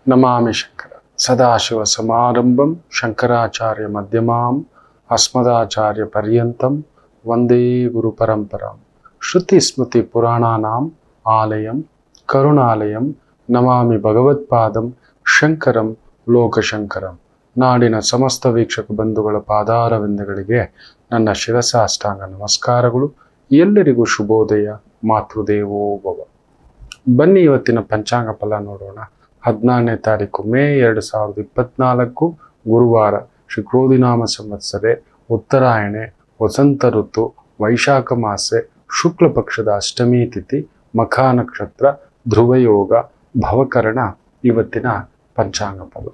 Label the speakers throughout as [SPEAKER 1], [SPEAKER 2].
[SPEAKER 1] ನಮಾಮಿ ಶಂಕರ ಸದಾಶಿವ ಸಮಾರಂಭಂ ಶಂಕರಾಚಾರ್ಯ ಮಧ್ಯಮಾಂ ಅಸ್ಮದಾಚಾರ್ಯ ಪರ್ಯಂತಂ ವಂದೇ ಗುರು ಪರಂಪರಾಂ ಶ್ರುತಿ ಸ್ಮೃತಿ ಪುರಾಣಾನಾಂ ಆಲಯಂ ಕರುಣಾಲಯಂ ನಮಾಮಿ ಭಗವತ್ಪಾದಂ ಶಂಕರಂ ಲೋಕಶಂಕರಂ ನಾಡಿನ ಸಮಸ್ತ ವೀಕ್ಷಕ ಬಂಧುಗಳ ಪಾದಾರವಿಂದಗಳಿಗೆ ನನ್ನ ಶಿರಸಾಷ್ಟಾಂಗ ನಮಸ್ಕಾರಗಳು ಎಲ್ಲರಿಗೂ ಶುಭೋದಯ ಮಾತೃದೇವೋ ಭವ ಬನ್ನಿ ಇವತ್ತಿನ ಪಂಚಾಂಗ ಫಲ ನೋಡೋಣ ಹದಿನಾರನೇ ತಾರೀಕು ಮೇ ಎರಡು ಸಾವಿರದ ಇಪ್ಪತ್ನಾಲ್ಕು ಗುರುವಾರ ಶ್ರೀ ಕ್ರೋಧಿನಾಮ ಸಂವತ್ಸರೆ ಉತ್ತರಾಯಣೆ ವಸಂತ ಋತು ವೈಶಾಖ ಮಾಸೆ ಶುಕ್ಲ ಪಕ್ಷದ ಅಷ್ಟಮಿ ತಿಥಿ ಮಖಾ ನಕ್ಷತ್ರ ಧ್ರುವಯೋಗ ಭವಕರಣ ಇವತ್ತಿನ ಪಂಚಾಂಗ ಫಲ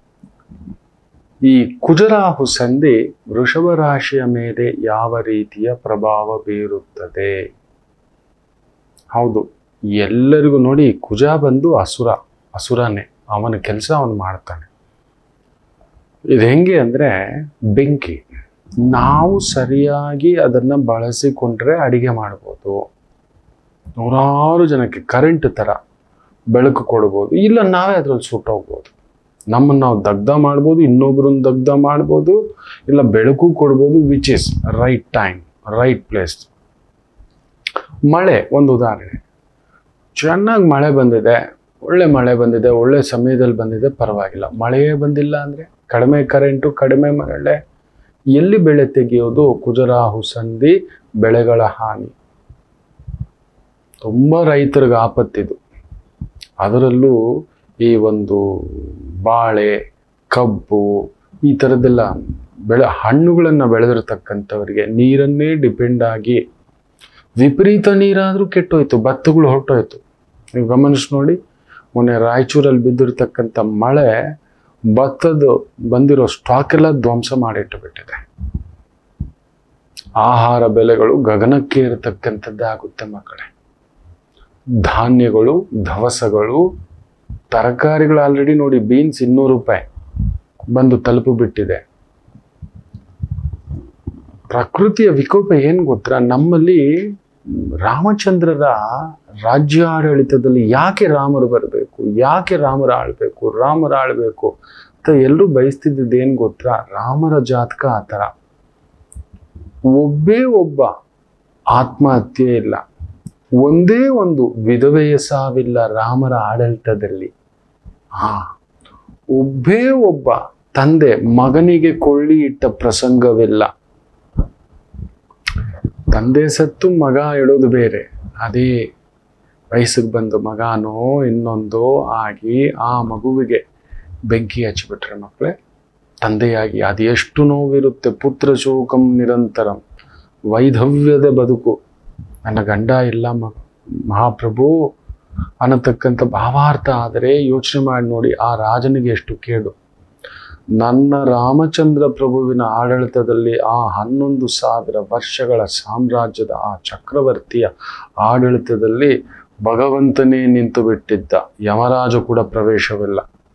[SPEAKER 1] ಈ ಕುಜರಾಹು ಸಂಧಿ ವೃಷಭ ರಾಶಿಯ ಮೇಲೆ ಯಾವ ರೀತಿಯ ಪ್ರಭಾವ ಬೀರುತ್ತದೆ ಹೌದು ಎಲ್ಲರಿಗೂ ನೋಡಿ ಕುಜ ಬಂದು ಅಸುರ ಅಸುರನೇ ಅವನ ಕೆಲಸ ಅವನು ಮಾಡ್ತಾನೆ ಇದು ಹೆಂಗೆ ಅಂದರೆ ಬೆಂಕಿ ನಾವು ಸರಿಯಾಗಿ ಅದನ್ನು ಬಳಸಿಕೊಂಡ್ರೆ ಅಡಿಗೆ ಮಾಡ್ಬೋದು ನೂರಾರು ಜನಕ್ಕೆ ಕರೆಂಟ್ ಥರ ಬೆಳಕು ಕೊಡ್ಬೋದು ಇಲ್ಲ ನಾವೇ ಅದ್ರಲ್ಲಿ ಸುಟ್ಟೋಗ್ಬೋದು ನಮ್ಮನ್ನು ನಾವು ದಗ್ಧ ಮಾಡ್ಬೋದು ಇನ್ನೊಬ್ರನ್ನ ದಗ್ಧ ಮಾಡ್ಬೋದು ಇಲ್ಲ ಬೆಳಕು ಕೊಡ್ಬೋದು which is right time right place ಮಳೆ ಒಂದು ಉದಾಹರಣೆ ಚೆನ್ನಾಗಿ ಮಳೆ ಬಂದಿದೆ ಒಳ್ಳೆ ಮಳೆ ಬಂದಿದೆ ಒಳ್ಳೆ ಸಮಯದಲ್ಲಿ ಬಂದಿದೆ ಪರವಾಗಿಲ್ಲ ಮಳೆಯೇ ಬಂದಿಲ್ಲ ಅಂದರೆ ಕಡಿಮೆ ಕರೆಂಟು ಕಡಿಮೆ ಮಳೆ ಎಲ್ಲಿ ಬೆಳೆ ತೆಗೆಯೋದು ಕುಜರಾಹು ಸಂಧಿ ಬೆಳೆಗಳ ಹಾನಿ ತುಂಬ ರೈತರಿಗೆ ಆಪತ್ತಿದು ಅದರಲ್ಲೂ ಈ ಒಂದು ಬಾಳೆ ಕಬ್ಬು ಈ ಥರದ್ದೆಲ್ಲ ಬೆಳೆ ಹಣ್ಣುಗಳನ್ನು ಬೆಳೆದಿರ್ತಕ್ಕಂಥವರಿಗೆ ನೀರನ್ನೇ ಡಿಪೆಂಡ್ ಆಗಿ ವಿಪರೀತ ನೀರಾದರೂ ಕೆಟ್ಟೋಯ್ತು ಭತ್ತಗಳು ಹೊರಟೋಯ್ತು ನೀವು ಗಮನಿಸಿ ನೋಡಿ ಮೊನ್ನೆ ರಾಯಚೂರಲ್ಲಿ ಬಿದ್ದಿರ್ತಕ್ಕಂಥ ಮಳೆ ಭತ್ತದ ಬಂದಿರೋ ಸ್ಟಾಕ್ ಎಲ್ಲ ಧ್ವಂಸ ಮಾಡಿಟ್ಟು ಬಿಟ್ಟಿದೆ ಆಹಾರ ಬೆಲೆಗಳು ಗಗನಕ್ಕೆ ಇರತಕ್ಕಂಥದ್ದೇ ಆಗುತ್ತೆ ಮಕ್ಕಳೇ ಧಾನ್ಯಗಳು ದವಸಗಳು ತರಕಾರಿಗಳು ಆಲ್ರೆಡಿ ನೋಡಿ ಬೀನ್ಸ್ ಇನ್ನೂರು ರೂಪಾಯಿ ಬಂದು ತಲುಪು ಬಿಟ್ಟಿದೆ ಪ್ರಕೃತಿಯ ವಿಕೋಪ ಏನು ಗೊತ್ತಾ ನಮ್ಮಲ್ಲಿ ರಾಮಚಂದ್ರರ ರಾಜ್ಯ ಆಡಳಿತದಲ್ಲಿ ಯಾಕೆ ರಾಮರು ಬರಬೇಕು ಯಾಕೆ ರಾಮರ ಆಳ್ಬೇಕು ರಾಮರ ಆಳ್ಬೇಕು ಅಂತ ಎಲ್ಲರೂ ಬಯಸ್ತಿದ್ದದ್ದು ಏನು ಗೊತ್ತಾ ರಾಮರ ಜಾತಕ ಆ ಥರ ಒಬ್ಬೇ ಒಬ್ಬ ಆತ್ಮಹತ್ಯೆ ಇಲ್ಲ ಒಂದೇ ಒಂದು ವಿಧವೆಯ ಸಾವಿಲ್ಲ ರಾಮರ ಆಡಳಿತದಲ್ಲಿ ಹಾ ಒಬ್ಬೇ ಒಬ್ಬ ತಂದೆ ಮಗನಿಗೆ ಕೊಳ್ಳಿ ಇಟ್ಟ ಪ್ರಸಂಗವಿಲ್ಲ ತಂದೆ ಸತ್ತು ಮಗ ಇಡೋದು ಬೇರೆ ಅದೇ ವಯಸ್ಸಿಗೆ ಬಂದು ಮಗನೋ ಇನ್ನೊಂದೋ ಆಗಿ ಆ ಮಗುವಿಗೆ ಬೆಂಕಿ ಹಚ್ಚಿಬಿಟ್ರೆ ಮಕ್ಕಳೇ ತಂದೆಯಾಗಿ ಅದು ಎಷ್ಟು ನೋವಿರುತ್ತೆ ಪುತ್ರ ಶೋಕಂ ನಿರಂತರಂ ವೈಧವ್ಯದ ಬದುಕು ನನ್ನ ಗಂಡ ಇಲ್ಲ ಮ ಮಹಾಪ್ರಭು ಅನ್ನತಕ್ಕಂಥ ಭಾವಾರ್ಥ ಆದರೆ ಯೋಚನೆ ಮಾಡಿ ನೋಡಿ ಆ ರಾಜನಿಗೆ ಎಷ್ಟು ಕೇಡು ನನ್ನ ರಾಮಚಂದ್ರ ಪ್ರಭುವಿನ ಆಡಳಿತದಲ್ಲಿ ಆ ಹನ್ನೊಂದು ಸಾವಿರ ವರ್ಷಗಳ ಸಾಮ್ರಾಜ್ಯದ ಆ ಚಕ್ರವರ್ತಿಯ ಆಡಳಿತದಲ್ಲಿ ಭಗವಂತನೇ ನಿಂತು ಬಿಟ್ಟಿದ್ದ ಯಮರಾಜ ಕೂಡ ಪ್ರವೇಶವಿಲ್ಲ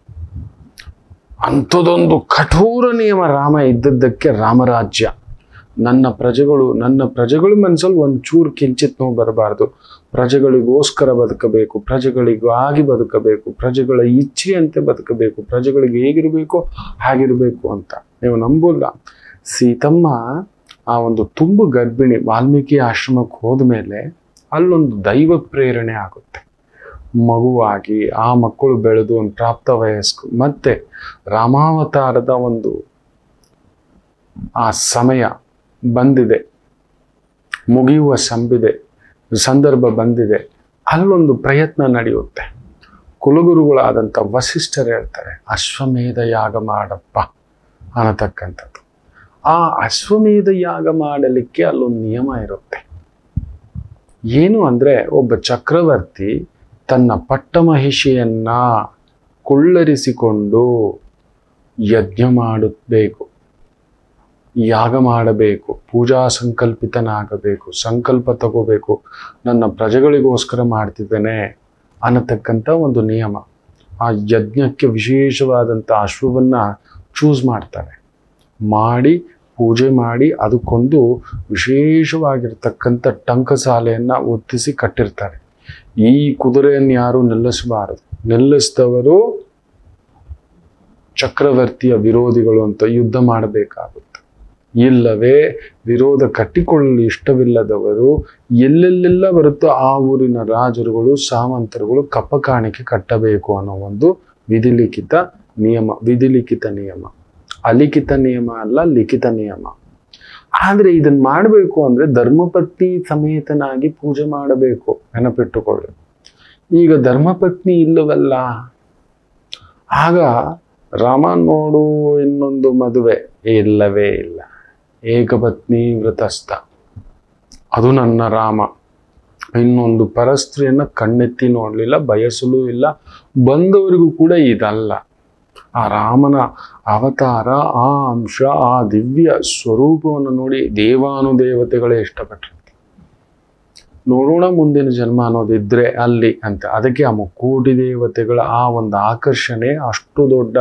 [SPEAKER 1] ಅಂಥದೊಂದು ಕಠೋರ ನಿಯಮ ರಾಮ ಇದ್ದದ್ದಕ್ಕೆ ರಾಮರಾಜ್ಯ ನನ್ನ ಪ್ರಜೆಗಳು ನನ್ನ ಪ್ರಜೆಗಳ ಮನಸ್ಸಲ್ಲಿ ಒಂಚೂರು ಕಿಂಚಿತ್ ನೋವು ಬರಬಾರ್ದು ಪ್ರಜೆಗಳಿಗೋಸ್ಕರ ಬದುಕಬೇಕು ಪ್ರಜೆಗಳಿಗಾಗಿ ಬದುಕಬೇಕು ಪ್ರಜೆಗಳ ಇಚ್ಛೆಯಂತೆ ಬದುಕಬೇಕು ಪ್ರಜೆಗಳಿಗೆ ಹೇಗಿರಬೇಕು ಹಾಗಿರಬೇಕು ಅಂತ ನೀವು ನಂಬೋಲ್ಲ ಸೀತಮ್ಮ ಆ ಒಂದು ತುಂಬು ಗರ್ಭಿಣಿ ವಾಲ್ಮೀಕಿ ಆಶ್ರಮಕ್ಕೆ ಹೋದ್ಮೇಲೆ ಅಲ್ಲೊಂದು ದೈವ ಪ್ರೇರಣೆ ಆಗುತ್ತೆ ಮಗುವಾಗಿ ಆ ಮಕ್ಕಳು ಬೆಳೆದು ಒಂದು ಪ್ರಾಪ್ತ ವಯಸ್ಕು ಮತ್ತೆ ರಾಮಾವತಾರದ ಒಂದು ಆ ಸಮಯ ಬಂದಿದೆ ಮುಗಿಯುವ ಸಂಬಿದೆ ಸಂದರ್ಭ ಬಂದಿದೆ ಅಲ್ಲೊಂದು ಪ್ರಯತ್ನ ನಡೆಯುತ್ತೆ ಕುಲಗುರುಗಳಾದಂಥ ವಸಿಷ್ಠರು ಹೇಳ್ತಾರೆ ಅಶ್ವಮೇಧ ಯಾಗ ಮಾಡಪ್ಪ ಅನ್ನತಕ್ಕಂಥದ್ದು ಆ ಅಶ್ವಮೇಧ ಯಾಗ ಮಾಡಲಿಕ್ಕೆ ಅಲ್ಲೊಂದು ನಿಯಮ ಇರುತ್ತೆ ಏನು ಅಂದರೆ ಒಬ್ಬ ಚಕ್ರವರ್ತಿ ತನ್ನ ಪಟ್ಟಮಹಿಷಿಯನ್ನ ಕುಳ್ಳರಿಸಿಕೊಂಡು ಯಜ್ಞ ಮಾಡಬೇಕು ಯಾಗ ಮಾಡಬೇಕು ಪೂಜಾ ಸಂಕಲ್ಪಿತನಾಗಬೇಕು ಸಂಕಲ್ಪ ತಗೋಬೇಕು ನನ್ನ ಪ್ರಜೆಗಳಿಗೋಸ್ಕರ ಮಾಡ್ತಿದ್ದೇನೆ ಅನ್ನತಕ್ಕಂಥ ಒಂದು ನಿಯಮ ಆ ಯಜ್ಞಕ್ಕೆ ವಿಶೇಷವಾದಂಥ ಅಶ್ವವನ್ನು ಚೂಸ್ ಮಾಡ್ತಾರೆ ಮಾಡಿ ಪೂಜೆ ಮಾಡಿ ಅದಕ್ಕೊಂದು ವಿಶೇಷವಾಗಿರ್ತಕ್ಕಂಥ ಟಂಕಸಾಲೆಯನ್ನು ಒತ್ತಿಸಿ ಕಟ್ಟಿರ್ತಾರೆ ಈ ಕುದುರೆಯನ್ನು ಯಾರು ನಿಲ್ಲಿಸಬಾರದು ನಿಲ್ಲಿಸಿದವರು ಚಕ್ರವರ್ತಿಯ ವಿರೋಧಿಗಳು ಅಂತ ಯುದ್ಧ ಮಾಡಬೇಕಾಗುತ್ತೆ ಇಲ್ಲವೇ ವಿರೋಧ ಕಟ್ಟಿಕೊಳ್ಳಲು ಇಷ್ಟವಿಲ್ಲದವರು ಎಲ್ಲೆಲ್ಲೆಲ್ಲ ಬರುತ್ತೋ ಆ ಊರಿನ ರಾಜರುಗಳು ಸಾಮಂತರುಗಳು ಕಪ್ಪ ಕಾಣಿಕೆ ಕಟ್ಟಬೇಕು ಅನ್ನೋ ಒಂದು ವಿಧಿಲಿಖಿತ ನಿಯಮ ವಿಧಿಲಿಖಿತ ನಿಯಮ ಅಲಿಖಿತ ನಿಯಮ ಅಲ್ಲ ಲಿಖಿತ ನಿಯಮ ಆದ್ರೆ ಇದನ್ನ ಮಾಡಬೇಕು ಅಂದ್ರೆ ಧರ್ಮಪತ್ನಿ ಸಮೇತನಾಗಿ ಪೂಜೆ ಮಾಡಬೇಕು ನೆನಪಿಟ್ಟುಕೊಳ್ಳಿ ಈಗ ಧರ್ಮಪತ್ನಿ ಇಲ್ಲವಲ್ಲ ಆಗ ರಾಮ ನೋಡು ಇನ್ನೊಂದು ಮದುವೆ ಇಲ್ಲವೇ ಇಲ್ಲ ಏಕಪತ್ನಿ ವ್ರತಸ್ಥ ಅದು ನನ್ನ ರಾಮ ಇನ್ನೊಂದು ಪರಸ್ತ್ರೀಯನ್ನ ಕಣ್ಣೆತ್ತಿ ನೋಡಲಿಲ್ಲ ಬಯಸಲೂ ಇಲ್ಲ ಬಂದವರಿಗೂ ಕೂಡ ಇದಲ್ಲ ಆ ರಾಮನ ಅವತಾರ ಆ ಅಂಶ ಆ ದಿವ್ಯ ಸ್ವರೂಪವನ್ನು ನೋಡಿ ದೇವಾನುದೇವತೆಗಳೇ ಇಷ್ಟಪಟ್ಟರು ನೋಡೋಣ ಮುಂದಿನ ಜನ್ಮ ಅನ್ನೋದಿದ್ರೆ ಅಲ್ಲಿ ಅಂತ ಅದಕ್ಕೆ ಆ ಮುಕ್ಕೋಟಿ ದೇವತೆಗಳ ಆ ಒಂದು ಆಕರ್ಷಣೆ ಅಷ್ಟು ದೊಡ್ಡ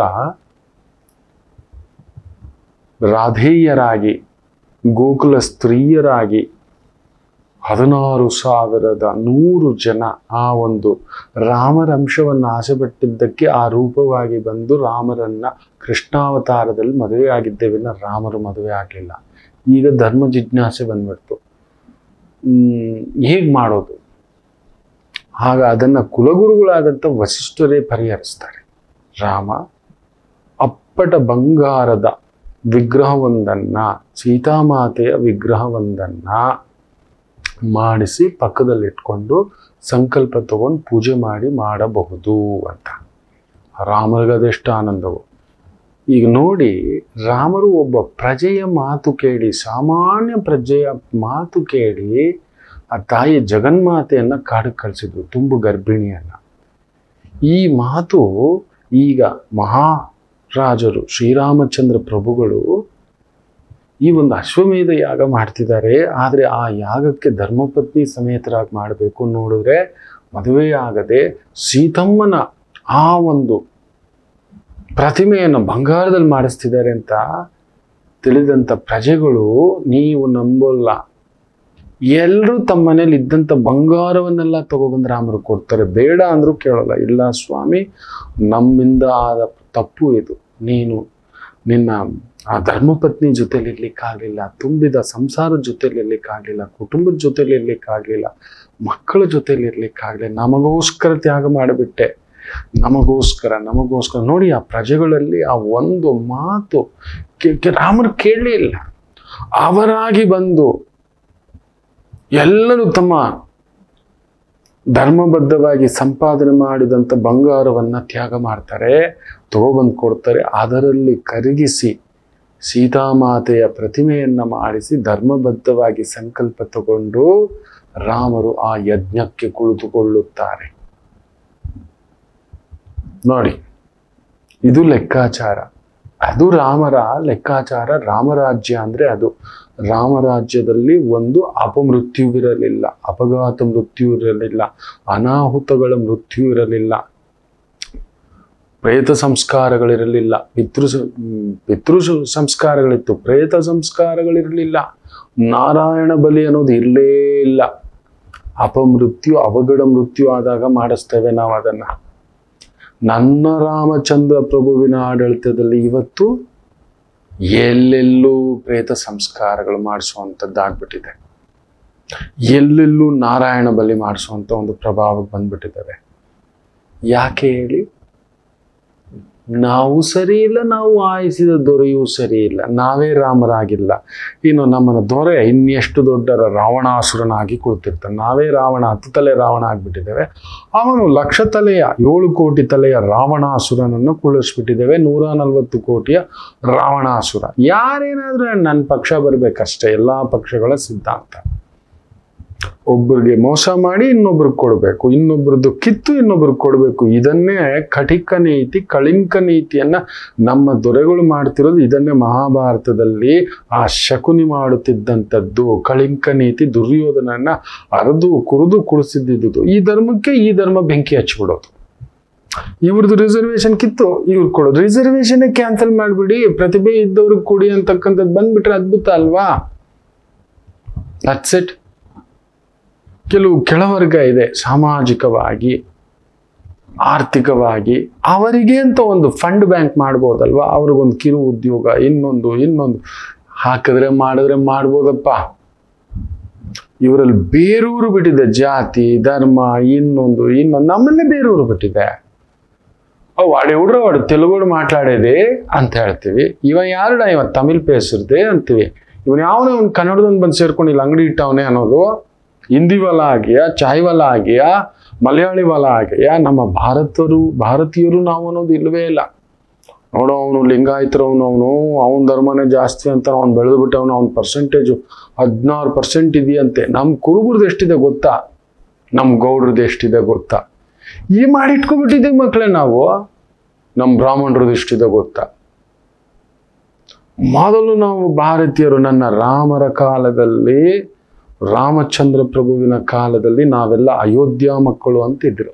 [SPEAKER 1] ರಾಧೇಯರಾಗಿ ಗೋಕುಲ ಸ್ತ್ರೀಯರಾಗಿ ಹದಿನಾರು ಸಾವಿರದ ನೂರು ಜನ ಆ ಒಂದು ರಾಮರ ಅಂಶವನ್ನು ಆಸೆಪಟ್ಟಿದ್ದಕ್ಕೆ ಆ ರೂಪವಾಗಿ ಬಂದು ರಾಮರನ್ನ ಕೃಷ್ಣಾವತಾರದಲ್ಲಿ ಮದುವೆ ಆಗಿದ್ದೇವಿನ ರಾಮರು ಮದುವೆ ಆಗಲಿಲ್ಲ ಈಗ ಧರ್ಮ ಜಿಜ್ಞಾಸೆ ಬಂದ್ಬಿಡ್ತು ಹ್ಮ್ ಹೇಗೆ ಮಾಡೋದು ಆಗ ಅದನ್ನ ಕುಲಗುರುಗಳಾದಂಥ ವಸಿಷ್ಠರೇ ಪರಿಹರಿಸ್ತಾರೆ ರಾಮ ಅಪ್ಪಟ ಬಂಗಾರದ ವಿಗ್ರಹವೊಂದನ್ನ ಸೀತಾಮಾತೆಯ ವಿಗ್ರಹವೊಂದನ್ನ ಮಾಡಿಸಿ ಪಕ್ಕದಲ್ಲಿಟ್ಕೊಂಡು ಸಂಕಲ್ಪ ತಗೊಂಡು ಪೂಜೆ ಮಾಡಿ ಮಾಡಬಹುದು ಅಂತ ರಾಮನಿಗೆ ಅದೆಷ್ಟು ಆನಂದವು ಈಗ ನೋಡಿ ರಾಮರು ಒಬ್ಬ ಪ್ರಜೆಯ ಮಾತು ಕೇಳಿ ಸಾಮಾನ್ಯ ಪ್ರಜೆಯ ಮಾತು ಕೇಳಿ ಆ ತಾಯಿ ಜಗನ್ಮಾತೆಯನ್ನ ಕಾಡಿಗೆ ಕಳಿಸಿದ್ರು ತುಂಬು ಗರ್ಭಿಣಿಯನ್ನ ಈ ಮಾತು ಈಗ ಮಹಾರಾಜರು ಶ್ರೀರಾಮಚಂದ್ರ ಪ್ರಭುಗಳು ಈ ಒಂದು ಅಶ್ವಮೇಧ ಯಾಗ ಮಾಡ್ತಿದ್ದಾರೆ ಆದರೆ ಆ ಯಾಗಕ್ಕೆ ಧರ್ಮಪತ್ನಿ ಸಮೇತರಾಗಿ ಮಾಡಬೇಕು ನೋಡಿದ್ರೆ ಮದುವೆಯಾಗದೆ ಸೀತಮ್ಮನ ಆ ಒಂದು ಪ್ರತಿಮೆಯನ್ನು ಬಂಗಾರದಲ್ಲಿ ಮಾಡಿಸ್ತಿದ್ದಾರೆ ಅಂತ ತಿಳಿದಂಥ ಪ್ರಜೆಗಳು ನೀವು ನಂಬಲ್ಲ ಎಲ್ಲರೂ ತಮ್ಮ ಮನೇಲಿ ಇದ್ದಂಥ ಬಂಗಾರವನ್ನೆಲ್ಲ ತಗೊಬಂದು ರಾಮರು ಕೊಡ್ತಾರೆ ಬೇಡ ಅಂದ್ರೂ ಕೇಳಲ್ಲ ಇಲ್ಲ ಸ್ವಾಮಿ ನಮ್ಮಿಂದ ಆದ ತಪ್ಪು ಇದು ನೀನು ನಿನ್ನ ಆ ಧರ್ಮಪತ್ನಿ ಜೊತೆಲಿ ಇರ್ಲಿಕ್ಕಾಗಲಿಲ್ಲ ತುಂಬಿದ ಸಂಸಾರದ ಜೊತೆಲಿ ಇರ್ಲಿಕ್ಕಾಗಲಿಲ್ಲ ಕುಟುಂಬದ ಜೊತೆಲಿ ಇರ್ಲಿಕ್ಕಾಗಲಿಲ್ಲ ಮಕ್ಕಳ ಜೊತೆಲಿ ಇರ್ಲಿಕ್ಕಾಗಲಿಲ್ಲ ನಮಗೋಸ್ಕರ ತ್ಯಾಗ ಮಾಡಿಬಿಟ್ಟೆ ನಮಗೋಸ್ಕರ ನಮಗೋಸ್ಕರ ನೋಡಿ ಆ ಪ್ರಜೆಗಳಲ್ಲಿ ಆ ಒಂದು ಮಾತು ಕೆ- ಕೆ- ರಾಮರು ಕೇಳಲೇ ಇಲ್ಲ ಅವರಾಗಿ ಬಂದು ಎಲ್ಲರೂ ತಮ್ಮ ಧರ್ಮಬದ್ಧವಾಗಿ ಸಂಪಾದನೆ ಮಾಡಿದಂಥ ಬಂಗಾರವನ್ನ ತ್ಯಾಗ ಮಾಡ್ತಾರೆ ತಗೊಬಂದು ಕೊಡ್ತಾರೆ ಅದರಲ್ಲಿ ಕರಗಿಸಿ ಸೀತಾಮಾತೆಯ ಪ್ರತಿಮೆಯನ್ನ ಮಾಡಿಸಿ ಧರ್ಮಬದ್ಧವಾಗಿ ಸಂಕಲ್ಪ ತಗೊಂಡು ರಾಮರು ಆ ಯಜ್ಞಕ್ಕೆ ಕುಳಿತುಕೊಳ್ಳುತ್ತಾರೆ ನೋಡಿ ಇದು ಲೆಕ್ಕಾಚಾರ ಅದು ರಾಮರ ಲೆಕ್ಕಾಚಾರ ರಾಮರಾಜ್ಯ ಅಂದ್ರೆ ಅದು ರಾಮರಾಜ್ಯದಲ್ಲಿ ಒಂದು ಅಪಮೃತ್ಯುವಿರಲಿಲ್ಲ ಅಪಘಾತ ಮೃತ್ಯು ಇರಲಿಲ್ಲ ಅನಾಹುತಗಳ ಮೃತ್ಯು ಇರಲಿಲ್ಲ ಪ್ರೇತ ಸಂಸ್ಕಾರಗಳಿರಲಿಲ್ಲ ಪಿತೃ ಸ- ಹ್ಮ್, ಪಿತೃ ಸ- ಸಂಸ್ಕಾರಗಳಿತ್ತು ಪ್ರೇತ ಸಂಸ್ಕಾರಗಳಿರಲಿಲ್ಲ ನಾರಾಯಣ ಬಲಿ ಅನ್ನೋದು ಇರಲೇ ಇಲ್ಲ ಅಪಮೃತ್ಯು ಅವಘಡ ಮೃತ್ಯು ಆದಾಗ ಮಾಡಿಸ್ತೇವೆ ನಾವು ಅದನ್ನ ನನ್ನ ರಾಮಚಂದ್ರ ಪ್ರಭುವಿನ ಆಡಳಿತದಲ್ಲಿ ಇವತ್ತು ಎಲ್ಲೆಲ್ಲೂ ಪ್ರೇತ ಸಂಸ್ಕಾರಗಳು ಮಾಡಿಸುವಂಥದ್ದಾಗ್ಬಿಟ್ಟಿದೆ ಎಲ್ಲೆಲ್ಲೂ ನಾರಾಯಣ ಬಲಿ ಮಾಡಿಸುವಂಥ ಒಂದು ಪ್ರಭಾವ ಬಂದ್ಬಿಟ್ಟಿದ್ದಾವೆ ಯಾಕೆ ಹೇಳಿ ನಾವು ಸರಿ ಇಲ್ಲ ನಾವು ಆಯಿಸಿದ ದೊರೆಯೂ ಸರಿ ಇಲ್ಲ ನಾವೇ ರಾಮರಾಗಿಲ್ಲ ಇನ್ನು ನಮ್ಮನ್ನ ದೊರೆ ಇನ್ನೆಷ್ಟು ದೊಡ್ಡ ರಾವಣಾಸುರನಾಗಿ ಕುಳಿತಿರ್ತಾನೆ ನಾವೇ ರಾವಣ ಹತ್ತು ತಲೆ ರಾವಣ ಆಗ್ಬಿಟ್ಟಿದ್ದೇವೆ ಅವನು ಲಕ್ಷ ತಲೆಯ ಏಳು ಕೋಟಿ ತಲೆಯ ರಾವಣಾಸುರನನ್ನು ಕುಳಿಸ್ಬಿಟ್ಟಿದ್ದೇವೆ ನೂರ ನಲವತ್ತು ಕೋಟಿಯ ರಾವಣಾಸುರ ಯಾರೇನಾದ್ರೂ ನನ್ನ ಪಕ್ಷ ಬರ್ಬೇಕಷ್ಟೇ ಎಲ್ಲಾ ಪಕ್ಷಗಳ ಸಿದ್ಧಾಂತ ಒಬ್ಬರಿಗೆ ಮೋಸ ಮಾಡಿ ಇನ್ನೊಬ್ರಿಗೆ ಕೊಡಬೇಕು ಇನ್ನೊಬ್ರದ್ದು ಕಿತ್ತು ಇನ್ನೊಬ್ರಿಗೆ ಕೊಡಬೇಕು ಇದನ್ನೇ ಕಟಿಕ ನೀತಿ ಕಳಿಂಕ ನೀತಿಯನ್ನ ನಮ್ಮ ದೊರೆಗಳು ಮಾಡ್ತಿರೋದು ಇದನ್ನೇ ಮಹಾಭಾರತದಲ್ಲಿ ಆ ಶಕುನಿ ಮಾಡುತ್ತಿದ್ದಂಥದ್ದು ಕಳಿಂಕ ನೀತಿ ದುರ್ಯೋಧನನ್ನ ಅರೆದು ಕುರಿದು ಕುಡಿಸಿದ್ದಿದ್ದು ಈ ಧರ್ಮಕ್ಕೆ ಈ ಧರ್ಮ ಬೆಂಕಿ ಹಚ್ಬಿಡೋದು ಇವ್ರದ್ದು ರಿಸರ್ವೇಶನ್ ಕಿತ್ತು ಇವ್ರು ಕೊಡೋದು ರಿಸರ್ವೇಶನ್ ಕ್ಯಾನ್ಸಲ್ ಮಾಡಿಬಿಡಿ ಪ್ರತಿಭೆ ಇದ್ದವ್ರಿಗೆ ಕೊಡಿ ಅಂತಕ್ಕಂಥದ್ದು ಬಂದ್ಬಿಟ್ರೆ ಅದ್ಭುತ ಅಲ್ವಾ ದಟ್ಸ್ ಇಟ್ ಕೆಲವು ಕೆಳವರ್ಗ ಇದೆ ಸಾಮಾಜಿಕವಾಗಿ ಆರ್ಥಿಕವಾಗಿ ಅವರಿಗೆ ಅಂತ ಒಂದು ಫಂಡ್ ಬ್ಯಾಂಕ್ ಮಾಡ್ಬೋದಲ್ವಾ ಅವ್ರಿಗೊಂದು ಕಿರು ಉದ್ಯೋಗ ಇನ್ನೊಂದು ಇನ್ನೊಂದು ಹಾಕಿದ್ರೆ ಮಾಡಿದ್ರೆ ಮಾಡ್ಬೋದಪ್ಪ ಇವರಲ್ಲಿ ಬೇರೂರು ಬಿಟ್ಟಿದೆ ಜಾತಿ ಧರ್ಮ ಇನ್ನೊಂದು ಇನ್ನೊಂದು ನಮ್ಮಲ್ಲೇ ಬೇರೂರು ಬಿಟ್ಟಿದೆ ಓ ವಾಡಿ ಹುಡ್ರ ವಾడు తెలుగుడు ಮಾತಾಡೇದೆ ಅಂತ ಹೇಳ್ತೀವಿ ಇವ ಯಾರುಡ ಇವ ತಮಿಳ್ ಪೇಸಿರ್ದೆ ಅಂತೀವಿ ಇವನ್ ಯಾವನ ಇವನ್ ಕನ್ನಡದೊಂದು ಬಂದು ಸೇರ್ಕೊಂಡು ಇಲ್ಲಿ ಅಂಗಡಿ ಇಟ್ಟವನೇ ಅನ್ನೋದು ಹಿಂದಿ ವಲ ಆಗಿಯಾ ಚಾಯ್ ವಲ ಆಗಿಯಾ ಮಲಯಾಳಿ ವಲ ಆಗಿಯಾ ನಮ್ಮ ಭಾರತರು ಭಾರತೀಯರು ನಾವು ಅನ್ನೋದು ಇಲ್ಲವೇ ಇಲ್ಲ ನೋಡು ಅವನು ಲಿಂಗಾಯತರವನು ಅವನು ಅವನ ಧರ್ಮನೇ ಜಾಸ್ತಿ ಅಂತ ಅವ್ನು ಬೆಳೆದು ಬಿಟ್ಟವನು ಅವ್ನ ಪರ್ಸೆಂಟೇಜು ಹದಿನಾರು ಪರ್ಸೆಂಟ್ ಇದೆಯಂತೆ ನಮ್ಮ ಕುರುಬರದ್ದು ಎಷ್ಟಿದೆ ಗೊತ್ತಾ ನಮ್ಮ ಗೌಡ್ರದ್ದು ಎಷ್ಟಿದೆ ಗೊತ್ತಾ ಈ ಮಾಡಿ ಇಟ್ಕೊಬಿಟ್ಟಿದ್ದೀವಿ ಮಕ್ಕಳೇ ನಾವು ನಮ್ಮ ಬ್ರಾಹ್ಮಣರದ್ದು ಎಷ್ಟಿದೆ ಗೊತ್ತಾ ಮೊದಲು ನಾವು ಭಾರತೀಯರು ನನ್ನ ರಾಮರ ಕಾಲದಲ್ಲಿ ರಾಮಚಂದ್ರ ಪ್ರಭುವಿನ ಕಾಲದಲ್ಲಿ ನಾವೆಲ್ಲ ಅಯೋಧ್ಯ ಮಕ್ಕಳು ಅಂತಿದ್ರು